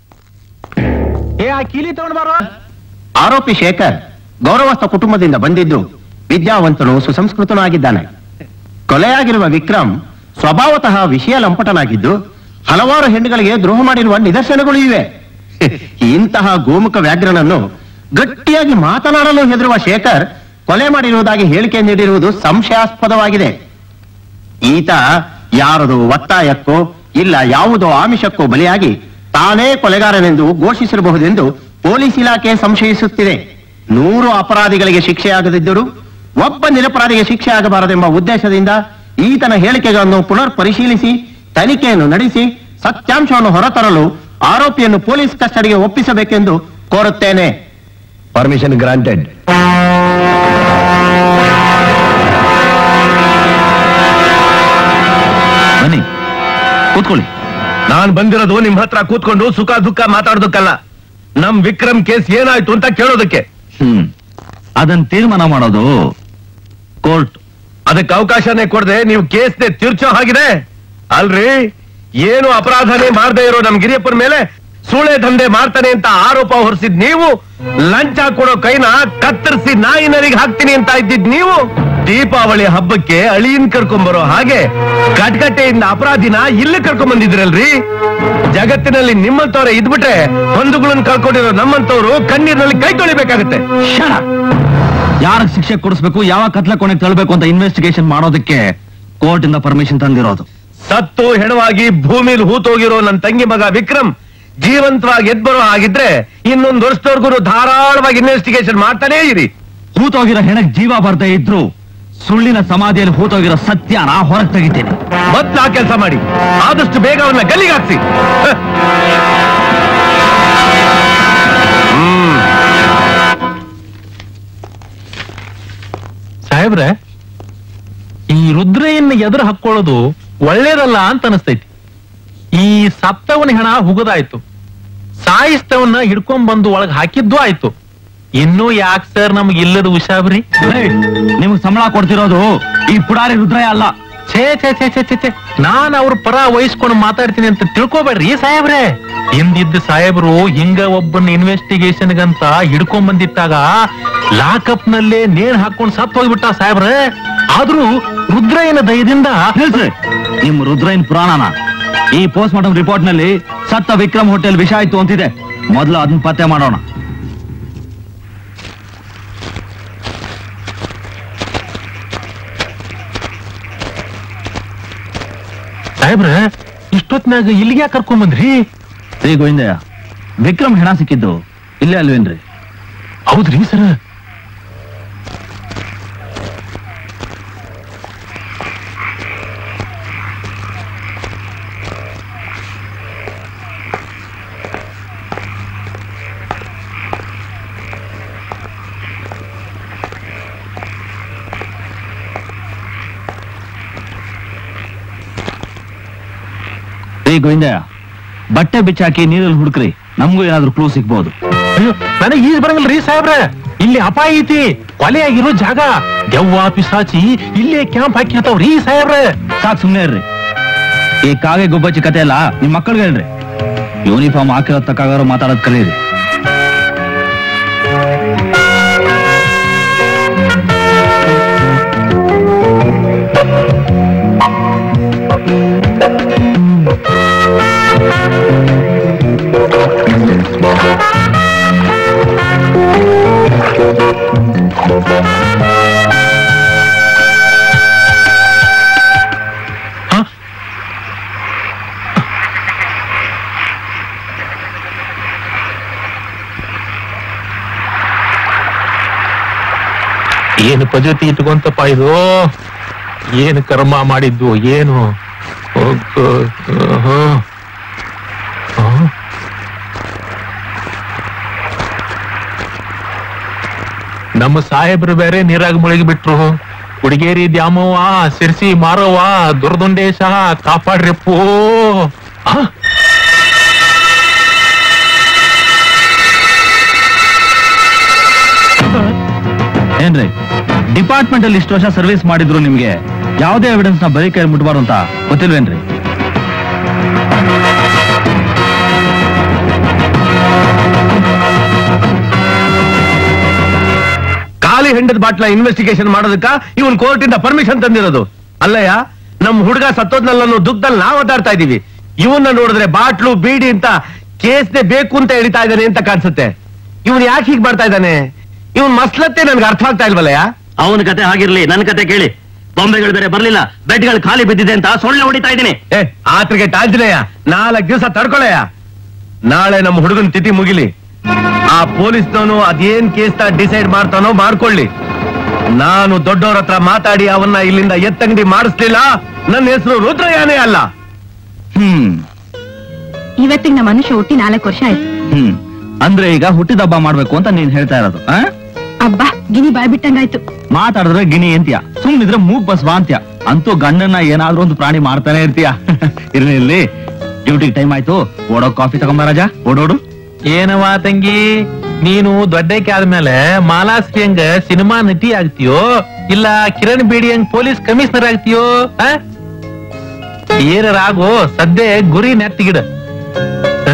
ಏ ಆ ಕೀಲಿ ತಗೊಂಡ್ ಬಾರೋ ಆರೋಪಿ ಶೇಖರ್ ಗೌರವಸ್ಥ ಕುಟುಂಬದಿಂದ ಬಂದಿದ್ದು ವಿದ್ಯಾವಂತನು ಸುಸಂಸ್ಕೃತನೂ ಆಗಿದ್ದಾನೆ ಕೊಲೆಯಾಗಿರುವ ವಿಕ್ರಮ್ ಸ್ವಭಾವತಃ ವಿಷಯ ಲಂಪಟನಾಗಿದ್ದು ಹಲವಾರು ಹೆಣ್ಣುಗಳಿಗೆ ದ್ರೋಹ ಮಾಡಿರುವ ನಿದರ್ಶನಗಳು ಇವೆ ಇಂತಹ ಗೋಮುಖ ವ್ಯಾಘ್ರನನ್ನು ಗಟ್ಟಿಯಾಗಿ ಮಾತನಾಡಲು ಹೆದರುವ ಶೇಖರ್ ಕೊಲೆ ಮಾಡಿರುವುದಾಗಿ ಹೇಳಿಕೆ ನೀಡಿರುವುದು ಸಂಶಯಾಸ್ಪದವಾಗಿದೆ ಈತ ಯಾರದು ಒತ್ತಾಯಕ್ಕೋ ಇಲ್ಲ ಯಾವುದೋ ಆಮಿಷಕ್ಕೋ ಬಲಿಯಾಗಿ ತಾನೇ ಕೊಲೆಗಾರನೆಂದು ಘೋಷಿಸಿರಬಹುದೆಂದು ಪೊಲೀಸ್ ಇಲಾಖೆ ಸಂಶಯಿಸುತ್ತಿದೆ ನೂರು ಅಪರಾಧಿಗಳಿಗೆ ಶಿಕ್ಷೆಯಾಗದಿದ್ದರೂ ಒಬ್ಬ ನಿರಪರಾಧಿಗೆ ಶಿಕ್ಷೆ ಆಗಬಾರದೆಂಬ ಉದ್ದೇಶದಿಂದ ಈತನ ಹೇಳಿಕೆಗಳನ್ನು ಪುನರ್ ಪರಿಶೀಲಿಸಿ ತನಿಖೆಯನ್ನು ನಡೆಸಿ ಸತ್ಯಾಂಶವನ್ನು ಹೊರತರಲು ಆರೋಪಿಯನ್ನು ಪೊಲೀಸ್ ಕಸ್ಟಡಿಗೆ ಒಪ್ಪಿಸಬೇಕೆಂದು ಕೋರುತ್ತೇನೆ ಪರ್ಮಿಷನ್ ಗ್ರಾಂಟೆಡ್ ಬನ್ನಿ ಕೂತ್ಕೊಳ್ಳಿ ನಾನ್ ಬಂದಿರೋದು ನಿಮ್ ಹತ್ರ ಕೂತ್ಕೊಂಡು ಸುಖ ದುಃಖ ಮಾತಾಡೋದಕ್ಕಲ್ಲ ನಮ್ ವಿಕ್ರಮ್ ಕೇಸ್ ಏನಾಯ್ತು ಅಂತ ಕೇಳೋದಕ್ಕೆ ಹ್ಮ್ ಅದನ್ನ ತೀರ್ಮಾನ ಮಾಡೋದು ಕೋರ್ಟ್ ಅದಕ್ಕೆ ಅವಕಾಶನೇ ಕೊಡದೆ ನೀವು ಕೇಸ್ನೆ ತಿರ್ಚೋ ಹಾಗಿದೆ ಅಲ್ರಿ ಏನು ಅಪರಾಧನೇ ಮಾಡದೇ ಇರೋ ನಮ್ ಗಿರಿಯಪ್ಪನ ಮೇಲೆ ಸೂಳೆ ದಂಧೆ ಮಾಡ್ತಾನೆ ಅಂತ ಆರೋಪ ಹೊರಿಸಿದ್ ನೀವು ಲಂಚ ಕೊಡೋ ಕೈನ ಕತ್ತರಿಸಿ ನಾಯಿನರಿಗೆ ಹಾಕ್ತೀನಿ ಅಂತ ಇದ್ದಿದ್ ನೀವು ದೀಪಾವಳಿ ಹಬ್ಬಕ್ಕೆ ಅಳಿಯನ್ ಕರ್ಕೊಂಬರೋ ಹಾಗೆ ಕಟ್ಕಟ್ಟೆಯಿಂದ ಅಪರಾಧಿನ ಇಲ್ಲಿ ಕರ್ಕೊಂಡ್ ಬಂದಿದ್ರಲ್ರಿ ಜಗತ್ತಿನಲ್ಲಿ ನಿಮ್ಮಂತವ್ರೆ ಇದ್ಬಿಟ್ರೆ ಬಂಧುಗಳನ್ನ ಕಳ್ಕೊಂಡಿರೋ ನಮ್ಮಂತವ್ರು ಕಣ್ಣೀರಿನಲ್ಲಿ ಕೈ ತೊಳಿಬೇಕಾಗತ್ತೆ ಯಾರಿಗೆ ಶಿಕ್ಷೆ ಕೊಡಿಸ್ಬೇಕು ಯಾವ ಕತ್ಲ ಕೊನೆಗೆ ತಳ್ಬೇಕು ಅಂತ ಇನ್ವೆಸ್ಟಿಗೇಷನ್ ಮಾಡೋದಕ್ಕೆ ಕೋರ್ಟ್ ಇಂದ ಪರ್ಮಿಷನ್ ತಂದಿರೋದು ಸತ್ತು ಹೆಣವಾಗಿ ಭೂಮಿಲಿ ಹೂತೋಗಿರೋ ನನ್ನ ತಂಗಿ ಮಗ ವಿಕ್ರಮ್ ಜೀವಂತವಾಗಿ ಎದ್ಬರೋ ಹಾಗಿದ್ರೆ ಇನ್ನೊಂದು ವರ್ಷದವರೆಗೂ ಧಾರಾಳವಾಗಿ ಇನ್ವೆಸ್ಟಿಗೇಷನ್ ಮಾಡ್ತಾನೇ ಇರಿ ಹೂತೋಗಿರೋ ಹೆಣಕ್ ಜೀವ ಬರ್ದೇ ಇದ್ರು ಸುಳ್ಳಿನ ಸಮಾಧಿಯಲ್ಲಿ ಹೂತೋಗಿರೋ ಸತ್ಯನ ಹೊರಗೆ ತೆಗಿತೀನಿ ಮತ್ತೆ ಆ ಕೆಲಸ ಮಾಡಿ ಆದಷ್ಟು ಬೇಗ ಅವನ್ನ ಗಲ್ಲಿಗಾಕ್ಸಿ ಹ. ಹ್ಮ್ ಸಾಹೇಬ್ರೆ ಈ ರುದ್ರೆಯನ್ನ ಎದುರು ಹಾಕೊಳ್ಳೋದು ಒಳ್ಳೇದಲ್ಲ ಅಂತ ಅನಿಸ್ತೈತಿ ಈ ಸತ್ತವನ ಹೆಣ ಹುಗದಾಯ್ತು ಸಾಯಿಸ್ತವನ್ನ ಹಿಡ್ಕೊಂಡ್ ಬಂದು ಒಳಗ್ ಹಾಕಿದ್ದು ಆಯ್ತು ಇನ್ನೂ ಯಾಕೆ ಸರ್ ನಮ್ಗೆ ಇಲ್ಲದ ಉಷಾಬ್ರಿ ನಿಮ್ಗೆ ಸಂಬಳ ಕೊಡ್ತಿರೋದು ಈ ಪುಡಾರಿ ರುದ್ರಯ್ಯ ಅಲ್ಲ ಛೇ ಛೇ ಛೇ ಛೇ ಛೇ ಛೇ ನಾನ್ ಅವ್ರ ಪರ ವಹಿಸ್ಕೊಂಡು ಮಾತಾಡ್ತೀನಿ ಅಂತ ತಿಳ್ಕೊಬೇಡ್ರಿ ಸಾಹೇಬ್ರೆ ಹಿಂದಿದ್ದ ಸಾಹೇಬ್ರು ಹಿಂಗ ಒಬ್ಬನ ಇನ್ವೆಸ್ಟಿಗೇಷನ್ ಗಂತ ಹಿಡ್ಕೊಂಡ್ ಬಂದಿತ್ತಾಗ ಲಾಕಪ್ ನಲ್ಲೇ ನೇಣ್ ಹಾಕೊಂಡ್ ಸತ್ ಹೋಗ್ಬಿಟ್ಟ ಸಾಹೇಬ್ರೆ ಆದ್ರೂ ರುದ್ರಯ್ಯನ ದಯದಿಂದ ನಿಲ್ಸ್ರಿ ನಿಮ್ ರುದ್ರಯ್ಯನ್ ಪುರಾಣನ ಈ ಪೋಸ್ಟ್ ಮಾರ್ಟಮ್ ರಿಪೋರ್ಟ್ ನಲ್ಲಿ ಸತ್ತ ವಿಕ್ರಮ್ ಹೋಟೆಲ್ ವಿಷ ಆಯ್ತು ಅಂತಿದೆ ಮೊದಲು ಅದನ್ನ ಪತ್ತೆ ಮಾಡೋಣ ಸಾಹೇಬ್ರೆ ಇಷ್ಟೊತ್ನಾಗ ಇಲ್ಲಿಗೆ ಯಾಕೆ ಕರ್ಕೊಂಡ್ ಬಂದ್ರಿ ರೀ ಗೋವಿಂದಯ್ಯ ವಿಕ್ರಮ್ ಹೆಣ ಸಿಕ್ಕಿದ್ದು ಇಲ್ಲೇ ಅಲ್ವೇನ್ರಿ ಹೌದ್ರಿ ಸರ್ ರೀ ಗೋವಿಂದಯ್ಯ ಬಟ್ಟೆ ಬಿಚ್ಚಾಕಿ ನೀರಲ್ಲಿ ಹುಡುಕ್ರಿ ನಮಗೂ ಏನಾದ್ರೂ ಕ್ಲೂ ಸಿಗ್ಬೋದು ಅಯ್ಯೋ ನನಗೆ ಈಜ್ ಬರಂಗಿಲ್ರಿ ಸಾಹೇಬ್ರೆ ಇಲ್ಲಿ ಅಪಾಯ ಐತಿ ಕೊಲೆಯಾಗಿರೋ ಜಾಗ ದೆವ್ವ ಪಿಸಾಚಿ ಇಲ್ಲೇ ಕ್ಯಾಂಪ್ ಹಾಕಿರ್ತಾವ್ರಿ ಸಾಹೇಬ್ರೆ ಸಾಕ್ ಸುಮ್ನೆ ಇರ್ರಿ ಈ ಕಾಗೆ ಗುಬ್ಬಚ್ಚಿ ಕತೆ ಎಲ್ಲ ನಿಮ್ ಮಕ್ಕಳಿಗೆ ಹೇಳ್ರಿ ಯೂನಿಫಾರ್ಮ್ ಹಾಕಿರೋ ತಕ್ಕಾಗಾರು ಮಾತಾಡೋದ್ ಕಲೀರಿ ಏನು ಪದ್ಧತಿ ಇಟ್ಕೊಂತಪ್ಪ ಇದು ಏನು ಕರ್ಮ ಮಾಡಿದ್ದು ಏನು ಒಗ್ಗ- ಆಹಾ. ಆ? ನಮ್ಮ ಸಾಹೇಬ್ರು ಬೇರೆ ನೀರಾಗ ಮುಳುಗಿ ಬಿಟ್ರು ಹುಡುಗೇರಿ ದ್ಯಾಮವ್ವ ಸಿರ್ಸಿ ಮಾರವ್ವ ದುರ್ದುಂಡೇಶ ಕಾಪಾಡ್ರಿಪ್ಪೋ ಆ? ಏನ್ರಿ ಡಿಪಾರ್ಟ್ಮೆಂಟ್ ಅಲ್ಲಿ ಇಷ್ಟು ವರ್ಷ ಸರ್ವಿಸ್ ಮಾಡಿದ್ರು ನಿಮ್ಗೆ ಯಾವುದೇ ಎವಿಡೆನ್ಸ್ ನ ಬರೀ ಕೈ ಮುಟ್ಬಾರ್ದು ಅಂತ ಗೊತ್ತಿಲ್ವೇನ್ರಿ ಖಾಲಿ ಹೆಂಡದ ಬಾಟ್ಲ ಇನ್ವೆಸ್ಟಿಗೇಷನ್ ಮಾಡೋದಕ್ಕ ಇವನ್ ಕೋರ್ಟ್ ಇಂದ ಪರ್ಮಿಷನ್ ತಂದಿರೋದು ಅಲ್ಲಯ್ಯ ನಮ್ ಹುಡುಗ ಸತ್ತೋದ್ನಲ್ಲ ಅನ್ನೋ ದುಃಖದಲ್ಲಿ ನಾವ್ ಮಾತಾಡ್ತಾ ಇದೀವಿ ಇವನ್ನ ನೋಡಿದ್ರೆ ಬಾಟ್ಲು ಬೀಡಿ ಅಂತ ಕೇಸ್ನೆ ಬೇಕು ಅಂತ ಎಳಿತಾ ಇದ್ದಾನೆ ಅಂತ ಕಾಣಿಸುತ್ತೆ ಇವನ್ ಯಾಕೆ ಹೀಗ್ ಮಾಡ್ತಾ ಇದ್ದಾನೆ ಇವನ್ ಮಸ್ಲತ್ತೆ ನನ್ಗೆ ಅರ್ಥ ಆಗ್ತಾ ಇಲ್ವಲ್ಲಯ್ಯ ಅವನ ಕತೆ ಆಗಿರ್ಲಿ ನನ್ನ ಕತೆ ಕೇಳಿ ಬೊಂಬೆಗಳು ಬೇರೆ ಬರ್ಲಿಲ್ಲ ಬೆಡ್ಗಳು ಖಾಲಿ ಬಿದ್ದಿದೆ ಅಂತ ಸೊಳ್ಳೆ ಹೊಡಿತಾ ಇದ್ದೀನಿ ಏ ಆತ್ರಿಗೆ ಟಾಂಜನೇಯ ನಾಲ್ಕು ದಿವಸ ತಡ್ಕೊಳಯ್ಯ ನಾಳೆ ನಮ್ಮ ಹುಡುಗನ ತಿಥಿ ಮುಗಿಲಿ ಆ ಪೊಲೀಸ್ನವನು ಅದೇನ್ ಕೇಸ್ ಡಿಸೈಡ್ ಮಾಡ್ತಾನೋ ಮಾಡ್ಕೊಳ್ಳಿ ನಾನು ದೊಡ್ಡವ್ರ ಹತ್ರ ಮಾತಾಡಿ ಅವನ್ನ ಇಲ್ಲಿಂದ ಎತ್ತಂಗಡಿ ಮಾಡಿಸ್ಲಿಲ್ಲ ನನ್ನ ಹೆಸರು ರುದ್ರಯಾನೇ ಅಲ್ಲ ಹ್ಮ್ ಇವತ್ತಿಗೆ ನಮ್ಮ ಮನುಷ್ಯ ಹುಟ್ಟಿ ನಾಲ್ಕು ವರ್ಷ ಆಯ್ತು ಹ್ಮ್ ಅಂದ್ರೆ ಈಗ ಹುಟ್ಟಿದಬ್ಬ ಮಾಡ್ಬೇಕು ಅಂತ ನೀನ್ ಹೇಳ್ತಾ ಇರೋದು ಆ? ಅಬ್ಬಾ ಗಿನಿ ಬಾಯ್ ಬಿಟ್ಟಂಗಾಯ್ತು ಮಾತಾಡಿದ್ರೆ ಗಿಣಿ ಅಂತ್ಯ ಸುಮ್ನಿದ್ರೆ ಮೂಗ್ ಬಸ್ ಅಂತ್ಯ ಅಂತೂ ಗಂಡನ್ನ ಏನಾದ್ರೂ ಒಂದು ಪ್ರಾಣಿ ಮಾಡ್ತಾನೆ ಇರ್ತೀಯ ಇರ್ಲಿ ಇರ್ಲಿ ಡ್ಯೂಟಿಗೆ ಟೈಮ್ ಆಯ್ತು ಓಡೋ ಕಾಫಿ ತಗೊಂಬ ರಾಜಾ ಓಡೋಡು ಏನವ ತಂಗಿ ನೀನು ದೊಡ್ಡಕ್ಕೆ ಆದ್ಮೇಲೆ ಮಾಲಾಶ್ರೀ ಹಂಗ ಸಿನಿಮಾ ನಟಿ ಆಗ್ತೀಯೋ ಇಲ್ಲ ಕಿರಣ್ ಬೇಡಿ ಹಂಗ್ ಪೊಲೀಸ್ ಕಮಿಷನರ್ ಆಗ್ತೀಯೋ ಆ? ಏನಾರಾಗೋ ಸದ್ಯ ಗುರಿ ನೆಟ್ಟಿಗಿಡ ಆ?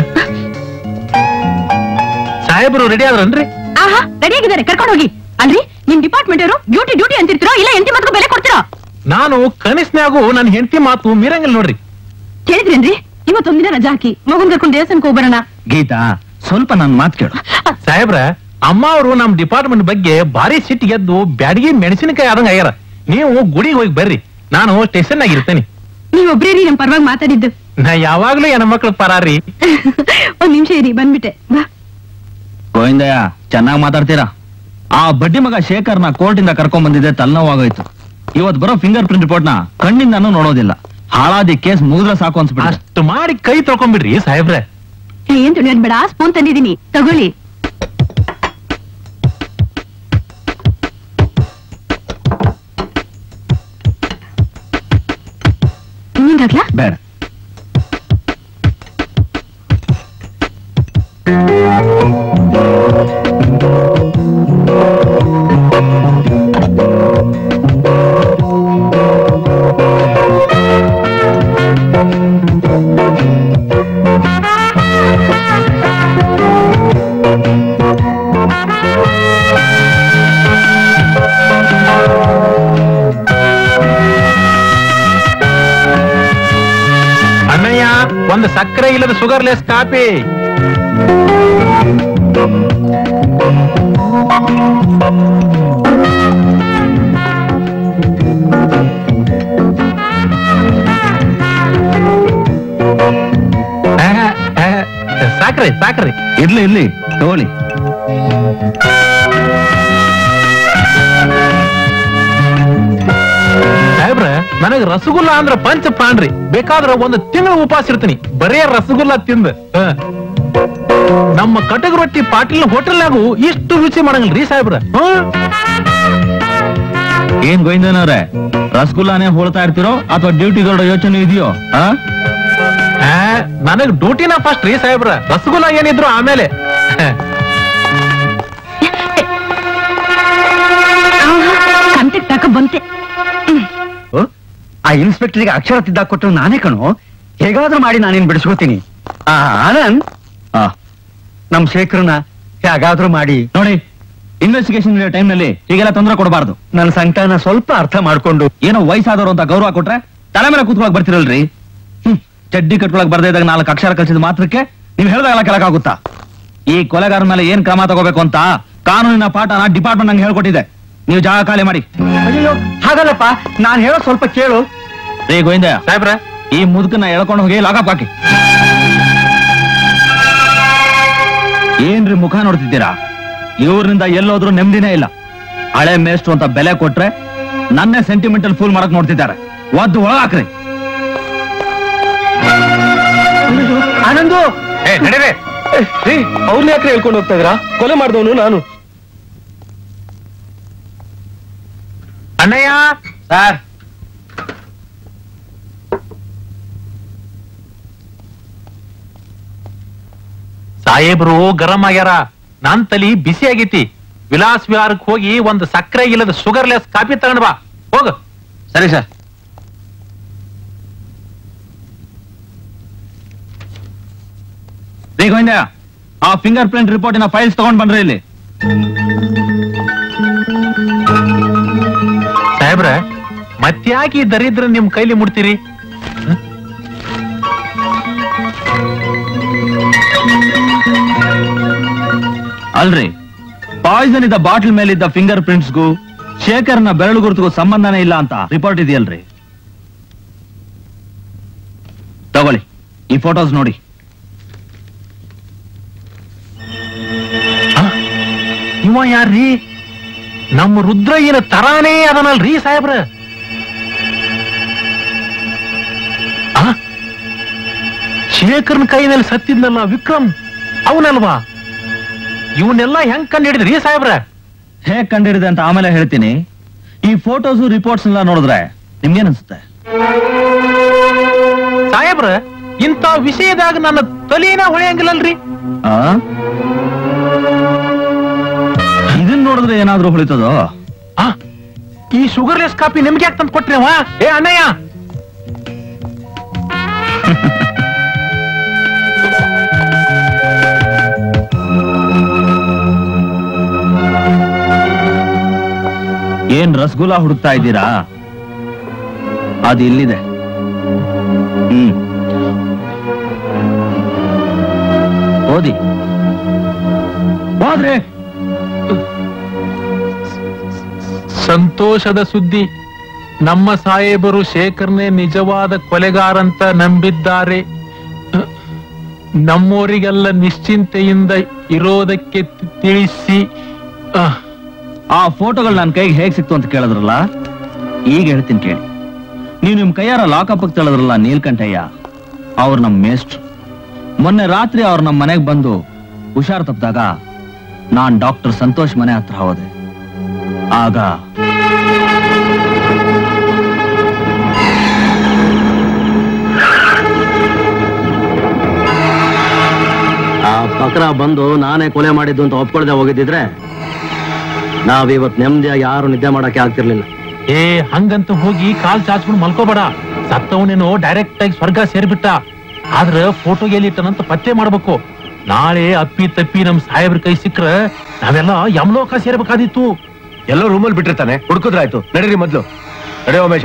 ಸಾಹೇಬ್ರು ರೆಡಿ ಆದ್ರನ್ರಿ ಆಹಾ ರೆಡಿ ಆಗಿದ್ದಾರೆ ಕರ್ಕೊಂಡು ಹೋಗಿ ಅಲ್ರಿ ನಿಮ್ ಡಿಪಾರ್ಟ್ಮೆಂಟ್ ಅವರು ಡ್ಯೂಟಿ ಡ್ಯೂಟಿ ಅಂತಿರ್ತೀರೋ ಇಲ್ಲ ಎಂಟಿ ಮಾತು ಬೆಲೆ ಕೊಡ್ತೀರೋ ನಾನು ಕನಸ್ನ್ಯಾಗು ನನ್ನ ಹೆಂಡತಿ ಮಾತು ಮೀರಂಗಿಲ್ಲ ನೋಡ್ರಿ ಕೇಳಿದ್ರೇನ್ರಿ ಇವತ್ತೊಂದಿನ ರಜಾ ಹಾಕಿ ಮಗುನ್ ಕರ್ಕೊಂಡು ದೇವಸ್ಥಾನಕ್ಕೆ ಹೋಗ್ಬರೋಣ ಗೀತಾ ಸ್ವಲ್ಪ ನನ್ ಮಾತ್ ಕೇಳು ಸಾಹೇಬ್ರ ಅಮ್ಮ ಅವರು ನಮ್ ಡಿಪಾರ್ಟ್ಮೆಂಟ್ ಬಗ್ಗೆ ಭಾರಿ ಸಿಟ್ಟು ಗೆದ್ದು ಬ್ಯಾಡಗಿ ಮೆಣಸಿನಕಾಯಿ ಆದಂಗ ಆಗ್ಯಾರ ನೀವು ಗುಡಿಗೆ ಹೋಗಿ ಬರ್ರಿ ನಾನು ಸ್ಟೇಷನ್ ಆಗಿರ್ತೇನೆ ನೀವೊಬ್ರೇ ರೀ ನಮ್ ಪರವಾಗಿ ಮಾತಾಡಿದ್ದು ನಾ ಯಾವಾಗ್ಲೂ ನನ್ನ ಮಕ್ಳು ಪರಾರಿ ಒಂದ್ ನಿಮಿಷ ಇರಿ ಬಂದ್ಬಿಟ್ಟೆ ಬಾ ಗೋವಿಂದಯ್ಯ ಚೆನ್ನಾಗಿ ಮಾತಾಡ್ತೀರಾ ಆ ಬಡ್ಡಿ ಮಗ ಶೇಖರ್ನ ಕೋರ್ಟಿಂದ ಕರ್ಕೊಂಡ್ ಬಂದಿದ್ದೆ ತಲೆನೋವಾಗೋಯ್ತು ಇವತ್ ಬರೋ ಫಿಂಗರ್ ಪ್ರಿಂಟ್ ರಿಪೋರ್ಟ್ ನ ಕಣ್ಣಿಂದಾನು ನೋಡೋದಿಲ್ಲ ಹಾಳಾದಿ ಕೇಸ್ ಮುಗಿದ್ರೆ ಸಾಕು ಅನ್ಸ್ಬಿಟ್ಟು ಅಷ್ಟು ಮಾಡಿ ಕೈ ತೊಳ್ಕೊಂಡ್ಬಿಡ್ರಿ ಸಾಹೇಬ್ರೆ ಏನ್ ತಿಳಿಯೋದ್ ಬೇಡ ಸ್ಪೂನ್ ತಂದಿದ್ದೀನಿ ತಗೊಳ್ಳಿ ನಿಂಗಾಗ್ಲಾ ಬೇಡ ಅಣ್ಣಯ್ಯ ಒಂದು ಸಕ್ಕರೆ ಇಲ್ಲದ ಶುಗರ್ಲೆಸ್ ಕಾಫಿ ಆಹ್, ಆಹ್, ಸಾಕ್ರಿ ಸಾಕ್ರಿ ಇರ್ಲಿ ಇರ್ಲಿ ತಗೊಳ್ಳಿ ಸಾಹೇಬ್ರ ನನಗ್ ರಸಗುಲ್ಲ ಅಂದ್ರ ಪಂಚ ಪಾಂಡ್ರಿ ಬೇಕಾದ್ರ ಒಂದು ತಿಂಗಳು ಉಪವಾಸ ಇರ್ತೀನಿ ಬರೇ ರಸಗುಲ್ಲ ತಿಂದ ಹ. ನಮ್ಮ ಕಟಕ್ ರೊಟ್ಟಿ ಪಾಟೀಲ್ ಹೋಟೆಲ್ನಾಗು ಇಷ್ಟು ರುಚಿ ಮಾಡಂಗಿಲ್ರಿ ಸಾಹೇಬ್ರ ಹ್ಮ್ ಏನ್ ಗೋವಿಂದನವ್ರೆ ರಸಗುಲ್ಲಾನೇ ಹೋಳ್ತಾ ಇರ್ತಿರೋ ಅಥವಾ ಡ್ಯೂಟಿ ದೊಡ್ಡ ಯೋಚನೆ ಇದೆಯೋ ಆ ಆ, ನನಗ್ ಡ್ಯೂಟಿನ ಫಸ್ಟ್ ರೀ ಸಾಹೇಬ್ರ ರಸಗುಲ್ಲ ಏನಿದ್ರು ಆಮೇಲೆ ಹ. ಕಂತಕ್ ತಕ ಬಂತೆ ಓ, ಆ ಇನ್ಸ್ಪೆಕ್ಟರ್ಗೆ ಅಕ್ಷರ ತಿದ್ದಾಕ್ ಕೊಟ್ಟು ನಾನೇ ಕಣು ಹೇಗಾದ್ರೂ ಮಾಡಿ ನಾನೇನ್ ಬಿಡಿಸ್ಕೋತೀನಿ ಆ ಆನಂದ್ ಆ, ನಮ್ ಶೇಖರ್ನ ಹೇಗಾದ್ರೂ ಮಾಡಿ ನೋಡಿ ಇನ್ವೆಸ್ಟಿಗೇಷನ್ ಟೈಮ್ ನಲ್ಲಿ ಹೀಗೆಲ್ಲ ತೊಂದರೆ ಕೊಡಬಾರ್ದು ನನ್ನ ಸಂಕಟನ ಸ್ವಲ್ಪ ಅರ್ಥ ಮಾಡ್ಕೊಂಡು ಏನೋ ವಯಸ್ಸಾದವರು ಅಂತ ಗೌರವ ಕೊಟ್ರೆ ತಲೆ ಮೇಲೆ ಕೂತ್ಕೊಳಕ್ ಬರ್ತಿರಲ್ರಿ ಹ್ಮ್ ಚಡ್ಡಿ ಕಟ್ಕೊಳಕ್ ಬರ್ದೇ ಇದ್ದಾಗ ನಾಲ್ಕು ಅಕ್ಷರ ಕಲಿಸಿದ ಮಾತ್ರಕ್ಕೆ ನೀವ್ ಹೇಳ್ದಾಗಲ್ಲ ಕೆಳಕಾಗುತ್ತಾ ಈ ಕೊಲೆಗಾರ ಮೇಲೆ ಏನ್ ಕ್ರಮ ತಗೋಬೇಕು ಅಂತ ಕಾನೂನಿನ ಪಾಠನ ಡಿಪಾರ್ಟ್ಮೆಂಟ್ ನಂಗೆ ಹೇಳ್ಕೊಟ್ಟಿದೆ ನೀವು ಜಾಗ ಖಾಲಿ ಮಾಡಿ ಅಯ್ಯೋ ಹಾಗಲ್ಲಪ್ಪ ನಾನ್ ಹೇಳೋ ಸ್ವಲ್ಪ ಕೇಳು ರೇ ಗೋವಿಂದ ಸಾಹೇಬ್ರ ಈ ಮುದುಕನ್ನ ಎಳ್ಕೊಂಡು ಹೋಗಿ ಲಾಕಪ್ ಹಾಕಿ ಏನ್ರಿ ಮುಖ ನೋಡ್ತಿದ್ದೀರಾ ಇವ್ರಿಂದ ಎಲ್ಲೋದ್ರೂ ನೆಮ್ಮದಿನೇ ಇಲ್ಲ ಹಳೆ ಮೇಷ್ಟ್ರು ಅಂತ ಬೆಲೆ ಕೊಟ್ರೆ ನನ್ನೇ ಸೆಂಟಿಮೆಂಟಲ್ ಫೂಲ್ ಮಾಡಕ್ ನೋಡ್ತಿದ್ದಾರೆ ಒದ್ದು ಒಳಗಾಕ್ರಿ ಆನಂದು ಏ ನಡೀರಿ ಅವ್ರನ್ನ ಯಾಕೆ ಹೇಳ್ಕೊಂಡು ಹೋಗ್ತಾ ಇದ್ರಾ ಕೊಲೆ ಮಾಡಿದವನು ನಾನು ಅಣ್ಣಯ್ಯ ಸರ್ ಸಾಹೇಬ್ರು ಗರಂ ಆಗ್ಯಾರ ನನ್ ತಲಿ ಬಿಸಿ ಆಗೈತಿ ವಿಲಾಸ್ ವಿಹಾರಕ್ಕೆ ಹೋಗಿ ಒಂದು ಸಕ್ಕರೆ ಇಲ್ಲದ ಶುಗರ್ಲೆಸ್ ಕಾಫಿ ತಗೊಂಡ್ ಬಾ ಹೋಗ ಸರಿ ಸರ್ ರೀ ಗೋವಿಂದ ಆ ಫಿಂಗರ್ ಪ್ರಿಂಟ್ ರಿಪೋರ್ಟಿನ ಫೈಲ್ಸ್ ತಗೊಂಡ್ ಬನ್ರಿ ಇಲ್ಲಿ ಸಾಹೇಬ್ರ ಮತ್ತ್ಯಾಕೆ ಈ ದರಿದ್ರ ನಿಮ್ ಕೈಲಿ ಮುಡ್ತೀರಿ ಅಲ್ರಿ ಪಾಯ್ಸನ್ ಇದ್ದ ಬಾಟ್ಲ್ ಮೇಲಿದ್ದ ಫಿಂಗರ್ ಪ್ರಿಂಟ್ಸ್ಗೂ ಶೇಖರ್ನ ಬೆರಳು ಗುರುತಿಗೂ ಸಂಬಂಧನೇ ಇಲ್ಲ ಅಂತ ರಿಪೋರ್ಟ್ ಇದೆಯಲ್ರಿ ತಗೊಳ್ಳಿ ಈ ಫೋಟೋಸ್ ನೋಡಿ ಇವ ಯಾರ್ರಿ ನಮ್ಮ ರುದ್ರ ಏನ ತರಾನೇ ಅದನಲ್ರಿ ಸಾಹೇಬ್ರ ಆ? ಶೇಖರ್ನ ಕೈನಲ್ಲಿ ಸತ್ತಿದ್ನಲ್ಲ ವಿಕ್ರಮ್ ಅವನಲ್ವಾ ಇವನ್ನೆಲ್ಲ ಹೆಂಗ್ ಕಂಡು ಹಿಡಿದ್ರಿ ಸಾಹೇಬ್ರ ಹೇಗ್ ಕಂಡಿಡಿದೆ ಅಂತ ಆಮೇಲೆ ಹೇಳ್ತೀನಿ ಈ ಫೋಟೋಸ್ ರಿಪೋರ್ಟ್ಸ್ ಎಲ್ಲ ನೋಡಿದ್ರೆ ನಿಮ್ಗೇನ್ ಅನ್ಸುತ್ತೆ ಸಾಹೇಬ್ರ ಇಂಥ ವಿಷಯದಾಗ ನನ್ನ ತಲೆನ ಹೊಳೆಯಂಗಿಲ್ಲಲ್ರಿ ಆ? ಇದನ್ ನೋಡಿದ್ರೆ ಏನಾದ್ರೂ ಹೊಳಿತದೋ ಆ, ಈ ಶುಗರ್ಲೆಸ್ ಕಾಪಿ ನಿಮ್ಗೆ ಯಾಕೆ ತಂದು ಕೊಟ್ರಿ ಅವ ಏ ಅಣ್ಣಯ್ಯ ಏನ್ ರಸಗುಲ್ಲ ಹುಡುಕ್ತಾ ಇದ್ದೀರಾ ಅದು ಇಲ್ಲಿದೆ ಹ್ಮ್ ಓದಿ ಹೋದ್ರೆ ಸಂತೋಷದ ಸುದ್ದಿ ನಮ್ಮ ಸಾಹೇಬರು ಶೇಖರ್ನೇ ನಿಜವಾದ ಕೊಲೆಗಾರಂತ ನಂಬಿದ್ದಾರೆ ಅಹ್, ನಮ್ಮೋರಿಗೆಲ್ಲ ನಿಶ್ಚಿಂತೆಯಿಂದ ಇರೋದಕ್ಕೆ ತಿ- ತಿಳಿಸಿ ಅಹ್, ಆ ಫೋಟೋಗಳು ನನ್ನ ಕೈಗೆ ಹೇಗ್ ಸಿಕ್ತು ಅಂತ ಕೇಳಿದ್ರಲ್ಲ ಈಗ ಹೇಳ್ತೀನಿ ಕೇಳಿ ನೀವು ನಿಮ್ ಕೈಯಾರ ಲಾಕಪ್ ತಳೆದ್ರಲ್ಲ ನೀಲ್ಕಂಠಯ್ಯ ಅವ್ರು ನಮ್ ಮೇಷ್ಟ್ರು ಮೊನ್ನೆ ರಾತ್ರಿ ಅವ್ರು ನಮ್ಮ ಮನೆಗೆ ಬಂದು ಹುಷಾರ್ ತಪ್ಪಿದಾಗ ನಾನ್ ಡಾಕ್ಟರ್ ಸಂತೋಷ್ ಮನೆ ಹತ್ರ ಹೋದೆ ಆಗ ಆ ಬಕ್ರ ಬಂದು ನಾನೇ ಕೊಲೆ ಮಾಡಿದ್ದು ಅಂತ ಒಪ್ಕೊಳ್ದೆ ಹೋಗಿದ್ದಿದ್ರೆ ನಾವಿವತ್ ನೆಮ್ಮದಿಯಾಗಿ ಯಾರು ನಿದ್ದೆ ಮಾಡಕ್ಕೆ ಆಗ್ತಿರ್ಲಿಲ್ಲ ಏ ಹಂಗಂತ ಹೋಗಿ ಕಾಲ್ ಚಾಚ್ಕೊಂಡು ಮಲ್ಕೋಬೇಡ ಸತ್ತವನೇನೋ ಡೈರೆಕ್ಟ್ ಆಗಿ ಸ್ವರ್ಗ ಸೇರ್ಬಿಟ್ಟ ಆದ್ರ ಫೋಟೋ ಎಲ್ಲಿಟ್ಟನಂತ ಪತ್ತೆ ಮಾಡ್ಬೇಕು ನಾಳೆ ಅಪ್ಪಿ ತಪ್ಪಿ ನಮ್ ಸಾಹೇಬ್ರ ಕೈ ಸಿಕ್ಕ್ರ ನಾವೆಲ್ಲ ಯಮಲೋಕ ಸೇರ್ಬೇಕಾದಿತ್ತು ಎಲ್ಲೋ ರೂಮಲ್ಲಿ ಬಿಟ್ಟಿರ್ತಾನೆ ಹುಡ್ಕುದ್ರಾಯ್ತು ನಡೀರಿ ಮೊದ್ಲು ನಡೆಯೋ ಉಮೇಶ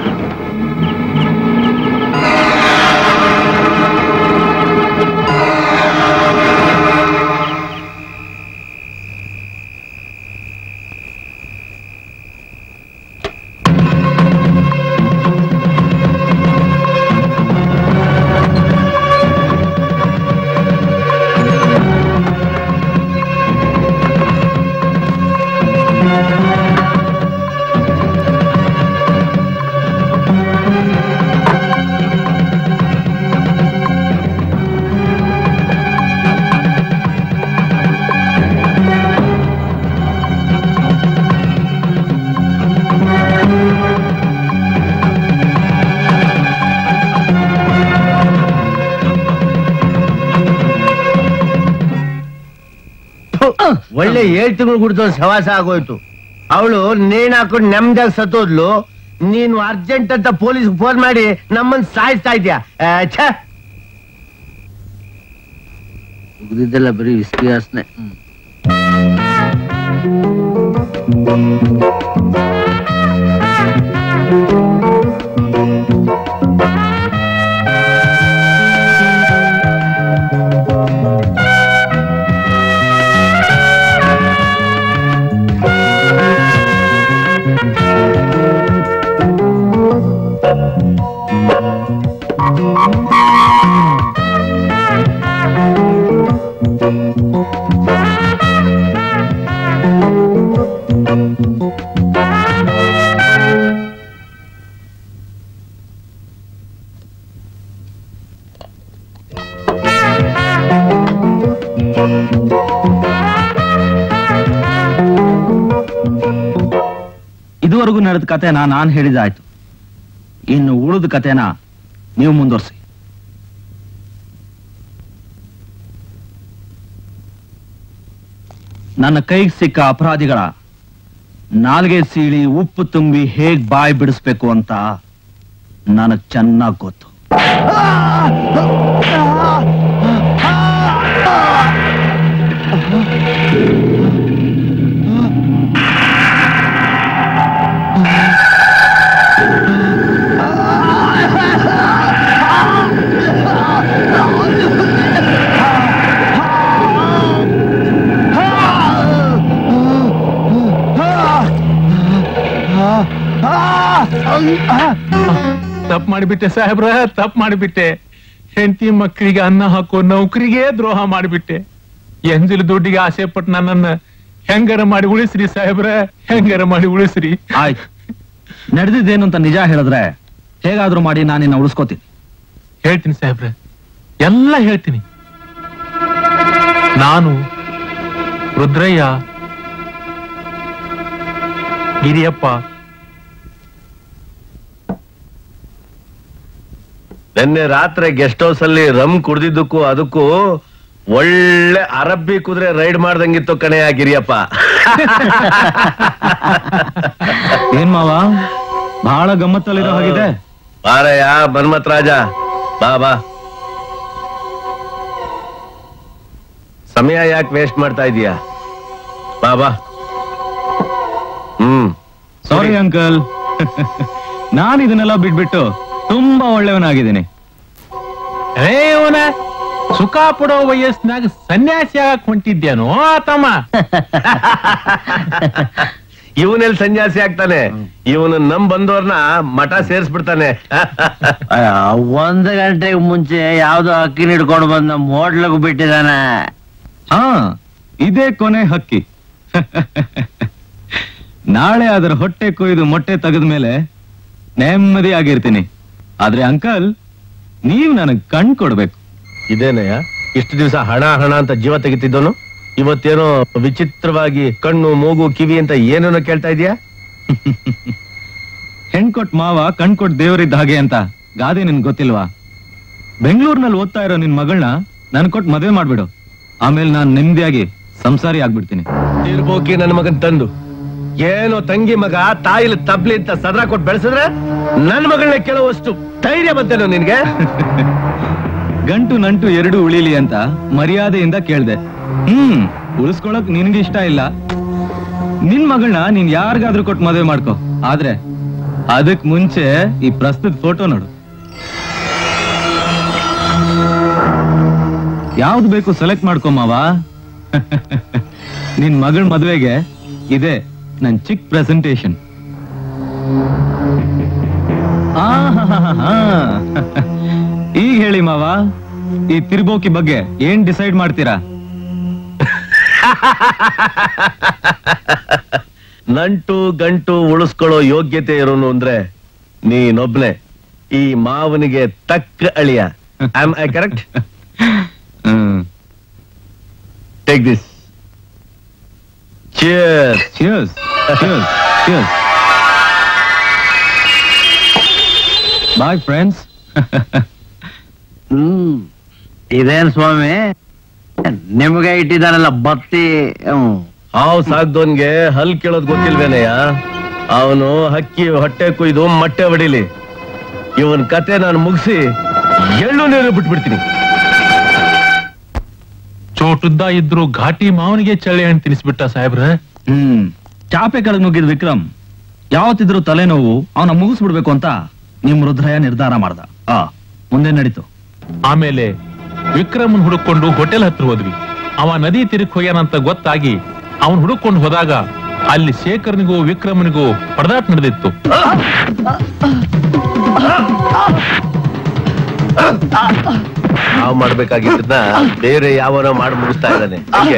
ಒಳ್ಳೆ ಏಳ್ ತಿಂಗಳು ಕುಡ್ದು ಸವಾಸ ಆಗೋಯ್ತು ಅವಳು ನೇಣ್ ಹಾಕೊಂಡು ನೆಮ್ಮದಿಯಾಗಿ ಸತ್ತೋದ್ಲು ನೀನು ಅರ್ಜೆಂಟ್ ಅಂತ ಪೊಲೀಸ್ ಫೋನ್ ಮಾಡಿ ನಮ್ಮನ್ ಸಾಯಿಸ್ತಾ ಇದ್ಯಾ ಆ, ಛೆ! ಮುಗ್ದಿದ್ದೆಲ್ಲ ಬರೀ ವಿಸ್ಕಿ ವಾಸನೆ ಇದುವರೆಗೂ ನಡೆದ ಕಥೆನ ನಾನ್ ಹೇಳಿದಾಯ್ತು ಇನ್ನು ಉಳಿದ ಕಥೆನ ನೀವು ಮುಂದುವರ್ಸಿ ನನ್ನ ಕೈಗೆ ಸಿಕ್ಕ ಅಪರಾಧಿಗಳ ನಾಲ್ಗೆ ಸೀಳಿ ಉಪ್ಪು ತುಂಬಿ ಹೇಗ್ ಬಾಯ್ ಬಿಡಿಸ್ಬೇಕು ಅಂತ ನನಗ್ ಚೆನ್ನಾಗ್ ಗೊತ್ತು ತಪ್ಪು ಮಾಡಿಬಿಟ್ಟೆ ಸಾಹೇಬ್ರ ತಪ್ಪು ಮಾಡಿಬಿಟ್ಟೆ ಹೆಂಡತಿ ಮಕ್ಕಳಿಗೆ ಅನ್ನ ಹಾಕೋ ನೌಕರಿಗೆ ದ್ರೋಹ ಮಾಡಿಬಿಟ್ಟೆ ಎಂಜಿಲ್ ದುಡ್ಡಿಗೆ ಆಸೆ ಪಟ್ಟು ನನ್ನನ್ನ ಹೆಂಗಾರ ಮಾಡಿ ಉಳಿಸ್ರಿ ಸಾಹೇಬ್ರ ಹೆಂಗಾರ ಮಾಡಿ ಉಳಿಸ್ರಿ ಆಯ್ತು ನಡೆದಿದ್ದೇನು ಅಂತ ನಿಜ ಹೇಳಿದ್ರೆ ಹೇಗಾದ್ರೂ ಮಾಡಿ ನಾನು ನಿನ್ನ ಉಳಿಸ್ಕೋತೀನಿ ಹೇಳ್ತೀನಿ ಸಾಹೇಬ್ರೆ ಎಲ್ಲ ಹೇಳ್ತೀನಿ ನಾನು ರುದ್ರಯ್ಯ ಗಿರಿಯಪ್ಪ ನಿನ್ನೆ ರಾತ್ರಿ ಗೆಸ್ಟ್ ಹೌಸ್ ಅಲ್ಲಿ ರಮ್ ಕುಡ್ದಿದ್ದಕ್ಕೂ ಅದಕ್ಕೂ ಒಳ್ಳೆ ಅರಬ್ಬಿ ಕುದುರೆ ರೈಡ್ ಮಾಡ್ದಂಗಿತ್ತು ಕಣೆ ಆ ಗಿರಿಯಪ್ಪ ಏನ್ ಮಾವ ಬಹಳ ಗಮ್ಮತ್ತಲ್ಲಿರೋ ಹಾಗಿದೆ ಬಾರಯ್ಯ ಮನ್ಮತ್ ರಾಜ ಬಾ ಬಾ ಸಮಯ ಯಾಕೆ ವೇಸ್ಟ್ ಮಾಡ್ತಾ ಇದೀಯಾ ಬಾ ಬಾ ಹ್ಮ್ ಸಾರಿ ಅಂಕಲ್ ನಾನು ಇದನ್ನೆಲ್ಲ ಬಿಟ್ಬಿಟ್ಟು ತುಂಬಾ ಒಳ್ಳೆಯವನಾಗಿದ್ದೀನಿ ಏ ಇವನ ಸುಖ ಪಡೋ ವಯಸ್ಸಿನಾಗ ಸನ್ಯಾಸಿ ಆಗಕ್ ಹೊಂಟಿದ್ಯಾನೋ ತಮ್ಮ ಇವನೆಲ್ಲಿ ಸನ್ಯಾಸಿ ಆಗ್ತಾನೆ ಇವನು ನಮ್ ಬಂದವ್ರನ್ನ ಮಠ ಸೇರಿಸ್ಬಿಡ್ತಾನೆ ಅಯ್ಯ, ಒಂದ್ ಗಂಟೆಗೆ ಮುಂಚೆ ಯಾವ್ದೋ ಅಕ್ಕಿ ಹಿಡ್ಕೊಂಡು ಬಂದ್ ನಮ್ ಹೋಟ್ಲಿಗೆ ಬಿಟ್ಟಿದಾನೆ ಹಾ ಇದೇ ಕೊನೆ ಹಕ್ಕಿ ನಾಳೆ ಅದರ ಹೊಟ್ಟೆ ಕೊಯ್ದು ಮೊಟ್ಟೆ ತೆಗೆದ ಮೇಲೆ ನೆಮ್ಮದಿ ಆಗಿರ್ತೀನಿ ಆದ್ರೆ ಅಂಕಲ್ ನೀವ್ ನನಗ್ ಕಣ್ ಕೊಡ್ಬೇಕು ಇದೇನಯ್ಯ ಇಷ್ಟು ದಿವಸ ಹಣ ಹಣ ಅಂತ ಜೀವ ತೆಗಿತಿದ್ದೋನು ಇವತ್ತೇನೋ ವಿಚಿತ್ರವಾಗಿ ಕಣ್ಣು ಮೂಗು ಕಿವಿ ಅಂತ ಏನೇನೋ ಕೇಳ್ತಾ ಇದೀಯಾ ಹೆಣ್ ಕೊಟ್ ಮಾವ ಕಣ್ ಕೊಟ್ ದೇವರಿದ್ದ ಹಾಗೆ ಅಂತ ಗಾದೆ ನಿನ್ ಗೊತ್ತಿಲ್ವಾ ಬೆಂಗಳೂರಿನಲ್ಲಿ ಓದ್ತಾ ಇರೋ ನಿನ್ ಮಗಳನ್ನ ನನ್ ಕೊಟ್ ಮದ್ವೆ ಮಾಡ್ಬಿಡು ಆಮೇಲೆ ನಾನ್ ನೆಮ್ಮದಿಯಾಗಿ ಸಂಸಾರಿ ಆಗ್ಬಿಡ್ತೀನಿ ತಿರ್ಬೋಕಿ ನನ್ನ ಮಗನ್ ತಂದು ಏನೋ ತಂಗಿ ಮಗ ತಾಯಿಲಿ ತಬ್ಲಿ ಅಂತ ಸದರ ಕೊಟ್ಟು ಬೆಳೆಸಿದ್ರೆ ನನ್ನ ಮಗಳನ್ನ ಕೇಳುವಷ್ಟು ಧೈರ್ಯ ಬಂತೇನೋ ನಿನ್ಗೆ ಗಂಟು ನಂಟು ಎರಡು ಉಳಿಲಿ ಅಂತ ಮರ್ಯಾದೆಯಿಂದ ಕೇಳ್ದೆ ಹ್ಮ್ ಉಳಿಸ್ಕೊಳಕ್ ನಿನ್ಗೆ ಇಷ್ಟ ಇಲ್ಲ ನಿನ್ ಮಗಳನ್ನ ನೀನ್ ಯಾರಿಗಾದ್ರೂ ಕೊಟ್ಟು ಮದುವೆ ಮಾಡ್ಕೊ ಆದ್ರೆ ಅದಕ್ ಮುಂಚೆ ಈ ಪ್ರಸ್ತುತ ಫೋಟೋ ನೋಡು ಯಾವ್ದು ಬೇಕು ಸೆಲೆಕ್ಟ್ ಮಾಡ್ಕೊ ಮಾವ ನಿನ್ ಮಗಳ ಮದ್ವೆಗೆ ಇದೆ ನನ್ ಚಿಕ್ಕ ಪ್ರೆಸೆಂಟೇಶನ್ ಈಗ ಹೇಳಿ ಮಾವ ಈ ತಿರ್ಬೋಕಿ ಬಗ್ಗೆ ಏನ್ ಡಿಸೈಡ್ ಮಾಡ್ತೀರಾ ನಂಟು ಗಂಟು ಉಳಿಸ್ಕೊಳ್ಳೋ ಯೋಗ್ಯತೆ ಇರೋನು ಅಂದ್ರೆ ನೀನೊಬ್ನೇ ಈ ಮಾವನಿಗೆ ತಕ್ಕ ಅಳಿಯ am I correct take this cheers cheers cheers cheers boy friends hmm ಇದೇನ್ ಸ್ವಾಮಿ ನಿಮ್ಗೆ ಇಟ್ಟಿದಾರಲ್ಲ ಬತ್ತಿ ಹ್ಮ್ ಹಾವು ಸಾಕ್ದೋನ್ಗೆ ಹಲ್ ಕೇಳೋದ್ ಗೊತ್ತಿಲ್ವೇನಯ್ಯ ಅವನು ಹಕ್ಕಿ ಹೊಟ್ಟೆ ಕುಯ್ದು ಮೊಟ್ಟೆ ಹೊಡಿಲಿ ಇವನ್ ಕತೆ ನಾನು ಮುಗಿಸಿ ಎಳ್ಳು ನೀರು ಬಿಟ್ಬಿಡ್ತೀನಿ ಚೋಟುದ್ದ ಇದ್ರು ಘಾಟಿ ಮಾವನಿಗೆ ಚಳ್ಳೆ ಹಣ್ಣು ತಿನ್ನಿಸ್ಬಿಟ್ಟ ಸಾಹೇಬ್ರ ಹ್ಮ್ ಚಾಪೆ ಕೆಳಗ್ ನುಗ್ಗಿದ್ ವಿಕ್ರಮ್ ಯಾವತ್ತಿದ್ರು ತಲೆನೋವು ಅವನ ಮುಗಿಸ್ಬಿಡ್ಬೇಕು ಅಂತ ನಿಮ್ ರುದ್ರಯ್ಯ ನಿರ್ಧಾರ ಮಾಡ್ದ ಆ ಮುಂದೆ ನಡೀತು ಆಮೇಲೆ ವಿಕ್ರಮನ್ ಹುಡುಕೊಂಡು ಹೋಟೆಲ್ ಹತ್ರ ಹೋದ್ವಿ ಅವ ನದಿ ತಿರುಕ್ ಹೋಗ್ಯಾನಂತ ಗೊತ್ತಾಗಿ ಅವನ್ ಹುಡುಕೊಂಡು ಹೋದಾಗ ಅಲ್ಲಿ ಶೇಖರ್ನಿಗೂ ವಿಕ್ರಮನಿಗೂ ಪರದಾಟ ನಡೆದಿತ್ತು ನಾವು ಮಾಡ್ಬೇಕಾಗಿದ್ದನ್ನ ಬೇರೆ ಯಾವನೋ ಮಾಡಿ ಮುಗಿಸ್ತಾ ಇದ್ದಾನೆ ಹೀಗೆ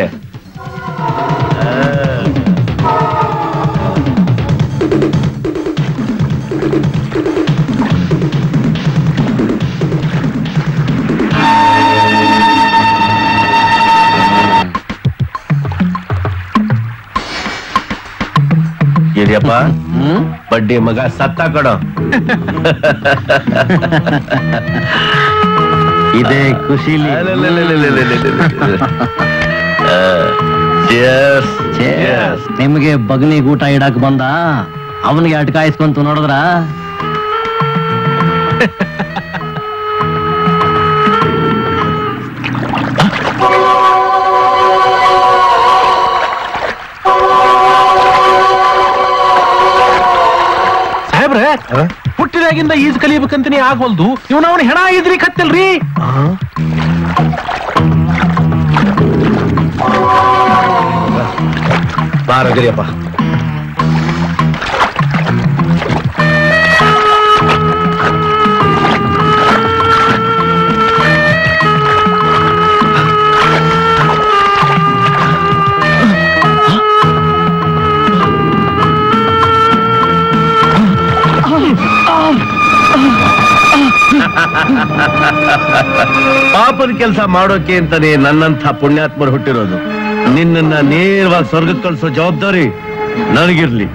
ಇದೆಯಪ್ಪ ಬಡ್ಡಿ ಮಗ ಸತ್ತ ಕಡೋ ಇದೇ ಖುಷಿಲಿ ನಿಮ್ಗೆ ಬಗ್ನಿ ಊಟ ಇಡಕ್ ಬಂದ ಅವನಿಗೆ ಅಟ್ಕಾಯಿಸ್ಕೊಂತು ನೋಡಿದ್ರ ಸಾಹೇಬ್ರೆ ಹುಟ್ಟಿದಾಗಿಂದ ಈಜ್ ಕಲಿಬೇಕಂತೀನಿ ಆಗೋಲ್ದು ಇವ್ನ ಅವನ ಹೆಣ ಇದ್ರಿ ಕತ್ತಲ್ರಿ ಬಾರಗಿರಿಯಪ್ಪ ಪಾಪದ ಕೆಲಸ ಮಾಡೋಕೆ ಅಂತಾನೆ ನನ್ನಂಥ ಪುಣ್ಯಾತ್ಮರು ಹುಟ್ಟಿರೋದು ನಿನ್ನನ್ನ ನೇರವಾಗಿ ಸ್ವರ್ಗಕ್ಕೆ ಕಳಿಸೋ ಜವಾಬ್ದಾರಿ ನನಗಿರ್ಲಿ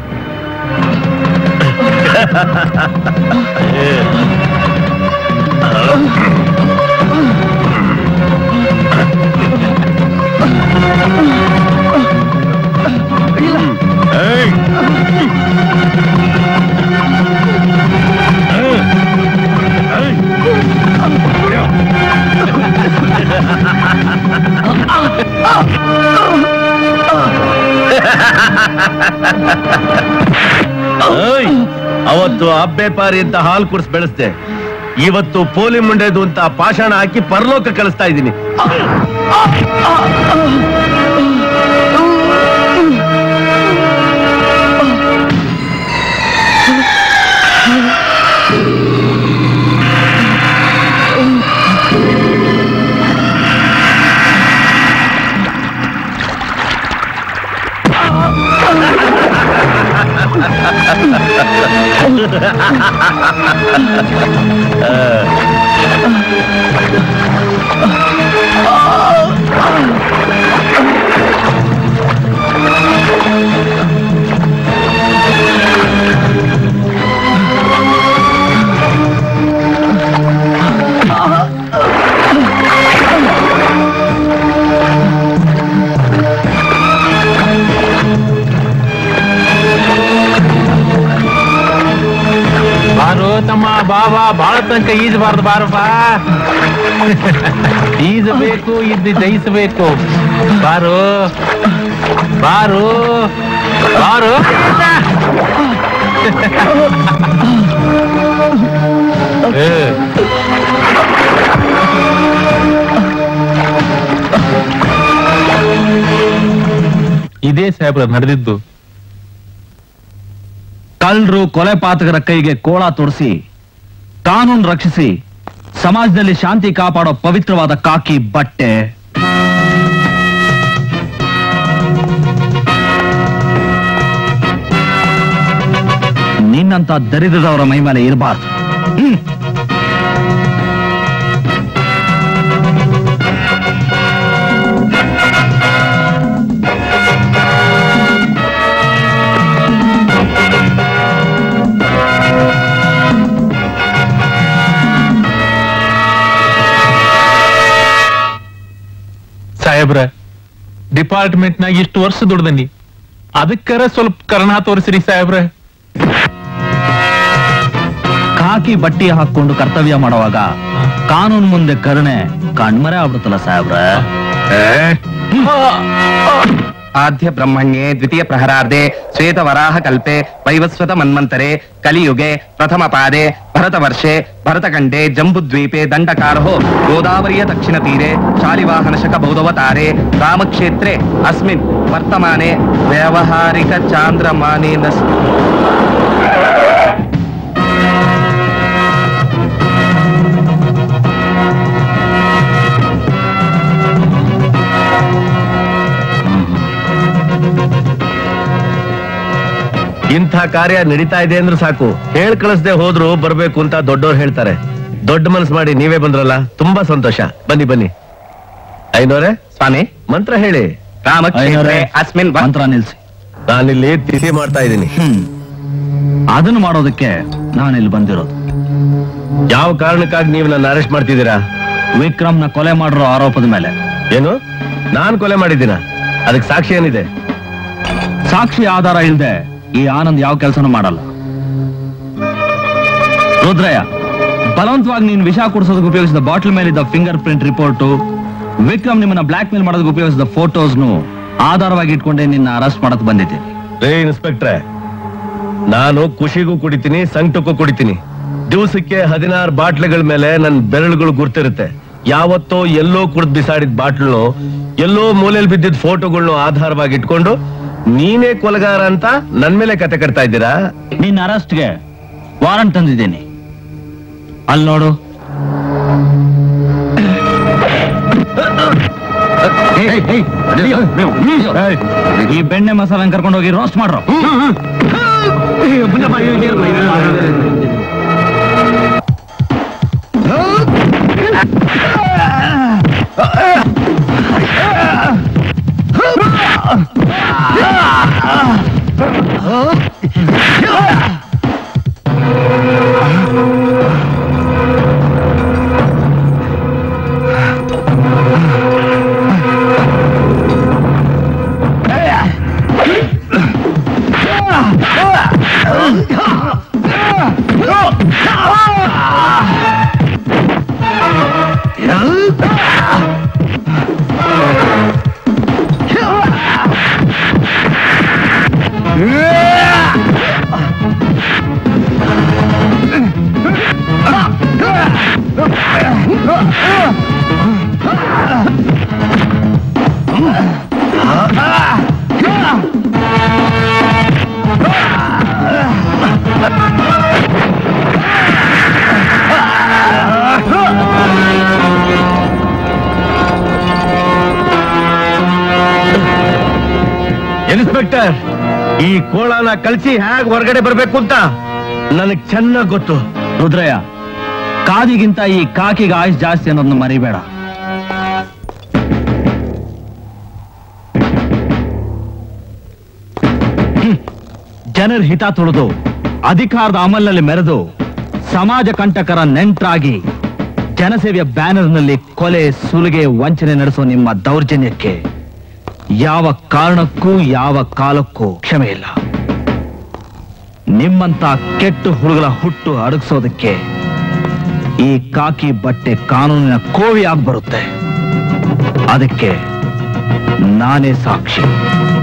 ಏಯ್! ಅವತ್ತು ಅಬ್ಬೆ ಪಾರಿ ಅಂತ ಹಾಲು ಕುಡಿಸ್ ಬೆಳೆಸ್ದೆ ಇವತ್ತು ಪೋಲಿ ಮುಂಡೆದು ಅಂತ ಪಾಷಾಣ ಹಾಕಿ ಪರಲೋಕ ಕಳಿಸ್ತಾ ಇದ್ದೀನಿ ಬಾರು ತಮ್ಮ ಬಾ ಬಾ ಬಾಳ ತನಕ ಈಜಬಾರ್ದು ಬಾರು ಬಾ ಈಜಬೇಕು ಇದ್ದು ಜಯಿಸಬೇಕು ಬಾರು ಬಾರು ಬಾರು ಏ. ಇದೇ ಸಾಹೇಬ್ರ ನಡೆದಿದ್ದು ಕಳ್ಳರು ಕೊಲೆ ಪಾತಕರ ಕೈಗೆ ಕೋಳ ತೊಡಿಸಿ ಕಾನೂನು ರಕ್ಷಿಸಿ ಸಮಾಜದಲ್ಲಿ ಶಾಂತಿ ಕಾಪಾಡೋ ಪವಿತ್ರವಾದ ಕಾಕಿ ಬಟ್ಟೆ ನಿನ್ನಂತ ದರಿದ್ರದವರ ಮೈ ಮೇಲೆ ಇರಬಾರ್ದು ಸಾಹೇಬ್ರ ಡಿಪಾರ್ಟ್ಮೆಂಟ್ ನಾಗ ಇಷ್ಟು ವರ್ಷ ದುಡ್ದನಿ ಅದಕ್ಕರ ಸ್ವಲ್ಪ ಕರ್ಣ ತೋರಿಸ್ರಿ ಸಾಹೇಬ್ರ ಕಾಕಿ ಬಟ್ಟಿ ಹಾಕೊಂಡು ಕರ್ತವ್ಯ ಮಾಡುವಾಗ ಕಾನೂನು ಮುಂದೆ ಕರುಣೆ ಕಣ್ಮರೆ ಆಗ್ಬಿಡುತ್ತಲ್ಲ ಸಾಹೇಬ್ರ ಆದ್ಯ ಬ್ರಹ್ಮಣ್ಯೆ ದ್ವಿತೀಯ ಪ್ರಹರಾರ್ಧೆ ಶ್ವೇತವರಾಹ ಕಲ್ಪೆ ವೈವಸ್ವತ ಮನ್ವಂತರೆ ಕಲಿಯುಗೆ ಪ್ರಥಮ ಪಾದೆ ಭರತವರ್ಷೆ ಭರತಖಂಡೆ ಜಂಬುದ್ವೀಪೆ ದಂಡಕಾರಹೋ ಗೋದಾವರಿಯ ದಕ್ಷಿಣ ತೀರೆ ಶಾಲಿವಾಹನ ಶಕ ಬೌದ್ಧವತಾರೆ ರಾಮಕ್ಷೇತ್ರೆ ಅಸ್ಮಿನ್ ವರ್ತಮಾನೆ ವ್ಯಾವಹಾರಿಕ ಚಾಂದ್ರಮಾನೇನ ಇಂಥ ಕಾರ್ಯ ನಡೀತಾ ಇದೆ ಅಂದ್ರೆ ಸಾಕು ಹೇಳ್ ಕಳಿಸ್ದೆ ಹೋದ್ರು ಬರ್ಬೇಕು ಅಂತ ದೊಡ್ಡವ್ರು ಹೇಳ್ತಾರೆ ದೊಡ್ಡ ಮನಸ್ಸು ಮಾಡಿ ನೀವೇ ಬಂದ್ರಲ್ಲ ತುಂಬಾ ಸಂತೋಷ ಬನ್ನಿ ಬನ್ನಿ ಐನೋರೆ ಸ್ವಾಮಿ ಮಂತ್ರ ಹೇಳಿ ರಾಮಕ್ಷೇತ್ರೆ ಅಸ್ಮಿನ್ ವ- ಮಂತ್ರ ನಿಲ್ಸಿ ನಾನಿಲ್ಲಿ ತಿಥಿ ಮಾಡ್ತಾ ಇದ್ದೀನಿ ಅದನ್ನು ಮಾಡೋದಕ್ಕೆ ನಾನಿಲ್ಲಿ ಬಂದಿರೋದು ಯಾವ ಕಾರಣಕ್ಕಾಗಿ ನೀವು ನನ್ನ ಅರೆಸ್ಟ್ ಮಾಡ್ತಿದ್ದೀರಾ ವಿಕ್ರಮ್ನ ಕೊಲೆ ಮಾಡಿರೋ ಆರೋಪದ ಮೇಲೆ ಏನು ನಾನ್ ಕೊಲೆ ಮಾಡಿದ್ದೀನ ಅದಕ್ಕೆ ಸಾಕ್ಷಿ ಏನಿದೆ ಸಾಕ್ಷಿ ಆಧಾರ ಇಲ್ಲದೆ ಈ ಆನಂದ್ ಯಾವ ಕೆಲಸನೂ ಮಾಡಲ್ಲ ರುದ್ರಯ್ಯ ಬಲವಂತವಾಗಿ ನೀನು ವಿಷ ಕುಡಿಸೋದಕ್ಕೆ ಉಪಯೋಗಿಸಿದ ಬಾಟಲ್ ಮೇಲಿದ್ದ ಫಿಂಗರ್ ಪ್ರಿಂಟ್ ರಿಪೋರ್ಟು ವಿಕ್ರಮ್ ನಿಮ್ಮನ್ನ ಬ್ಲಾಕ್ ಮೇಲ್ ಮಾಡೋದಕ್ಕೆ ಉಪಯೋಗಿಸಿದ ಫೋಟೋಸ್ನು ಆಧಾರವಾಗಿ ಇಟ್ಕೊಂಡೆ ನಿನ್ನ ಅರೆಸ್ಟ್ ಮಾಡಕ್ ಬಂದಿದ್ದೀನಿ ರೇ ಇನ್ಸ್ಪೆಕ್ಟ್ರೆ ನಾನು ಖುಷಿಗೂ ಕುಡಿತೀನಿ ಸಂಕಟಕ್ಕೂ ಕುಡಿತೀನಿ ದಿವಸಕ್ಕೆ ಹದಿನಾರು ಬಾಟ್ಲಿಗಳ ಮೇಲೆ ನನ್ನ ಬೆರಳುಗಳು ಗುರ್ತಿರುತ್ತೆ ಯಾವತ್ತೋ ಎಲ್ಲೋ ಕುಡ್ದು ಬಿಸಾಡಿದ ಬಾಟ್ಲು ಎಲ್ಲೋ ಮೂಲೆಯಲ್ಲಿ ಬಿದ್ದಿದ್ದ ಫೋಟೋಗಳನ್ನ ಆಧಾರವಾಗಿ ಇಟ್ಕೊಂಡು ನೀನೇ ಕೊಲಗಾರ ಅಂತ ನನ್ ಮೇಲೆ ಕತೆ ಕಟ್ತಾ ಇದ್ದೀರಾ ನಿನ್ನ ಅರೆಸ್ಟ್ಗೆ ವಾರಂಟ್ ತಂದಿದ್ದೀನಿ ಅಲ್ಲಿ ನೋಡು ಏಯ್, ಈ ಬೆಣ್ಣೆ ಮಸಾಲ ಕರ್ಕೊಂಡು ಹೋಗಿ ರೋಸ್ಟ್ ಮಾಡ್ರು ಈ ಕೋಳನ ಕಳ್ಸಿ ಹೇಗ್ ಹೊರಗಡೆ ಬರ್ಬೇಕು ಅಂತ ನನಗ್ ಚೆನ್ನಾಗ್ ಗೊತ್ತು ರುದ್ರಯ್ಯ ಕಾದಿಗಿಂತ ಈ ಕಾಕಿಗೆ ಆಯುಷ್ ಜಾಸ್ತಿ ಅನ್ನೋದನ್ನ ಮರಿಬೇಡ ಹ್ಮ್. ಜನರ ಹಿತ ತುಳಿದು ಅಧಿಕಾರದ ಅಮಲ್ನಲ್ಲಿ ಮೆರೆದು ಸಮಾಜ ಕಂಟಕರ ನೆಂಟ್ರಾಗಿ ಜನಸೇವೆಯ ಬ್ಯಾನರ್ನಲ್ಲಿ ಕೊಲೆ ಸುಲಿಗೆ ವಂಚನೆ ನಡೆಸೋ ನಿಮ್ಮ ದೌರ್ಜನ್ಯಕ್ಕೆ ಯಾವ ಕಾರಣಕ್ಕೂ ಯಾವ ಕಾಲಕ್ಕೂ ಕ್ಷಮೆ ಇಲ್ಲ ನಿಮ್ಮಂತ ಕೆಟ್ಟು ಹುಡುಗರ ಹುಟ್ಟು ಅಡಗಿಸೋದಕ್ಕೆ ಈ ಕಾಕಿ ಬಟ್ಟೆ ಕಾನೂನಿನ ಕೋವಿಯಾಗಿ ಬರುತ್ತೆ ಅದಕ್ಕೆ ನಾನೇ ಸಾಕ್ಷಿ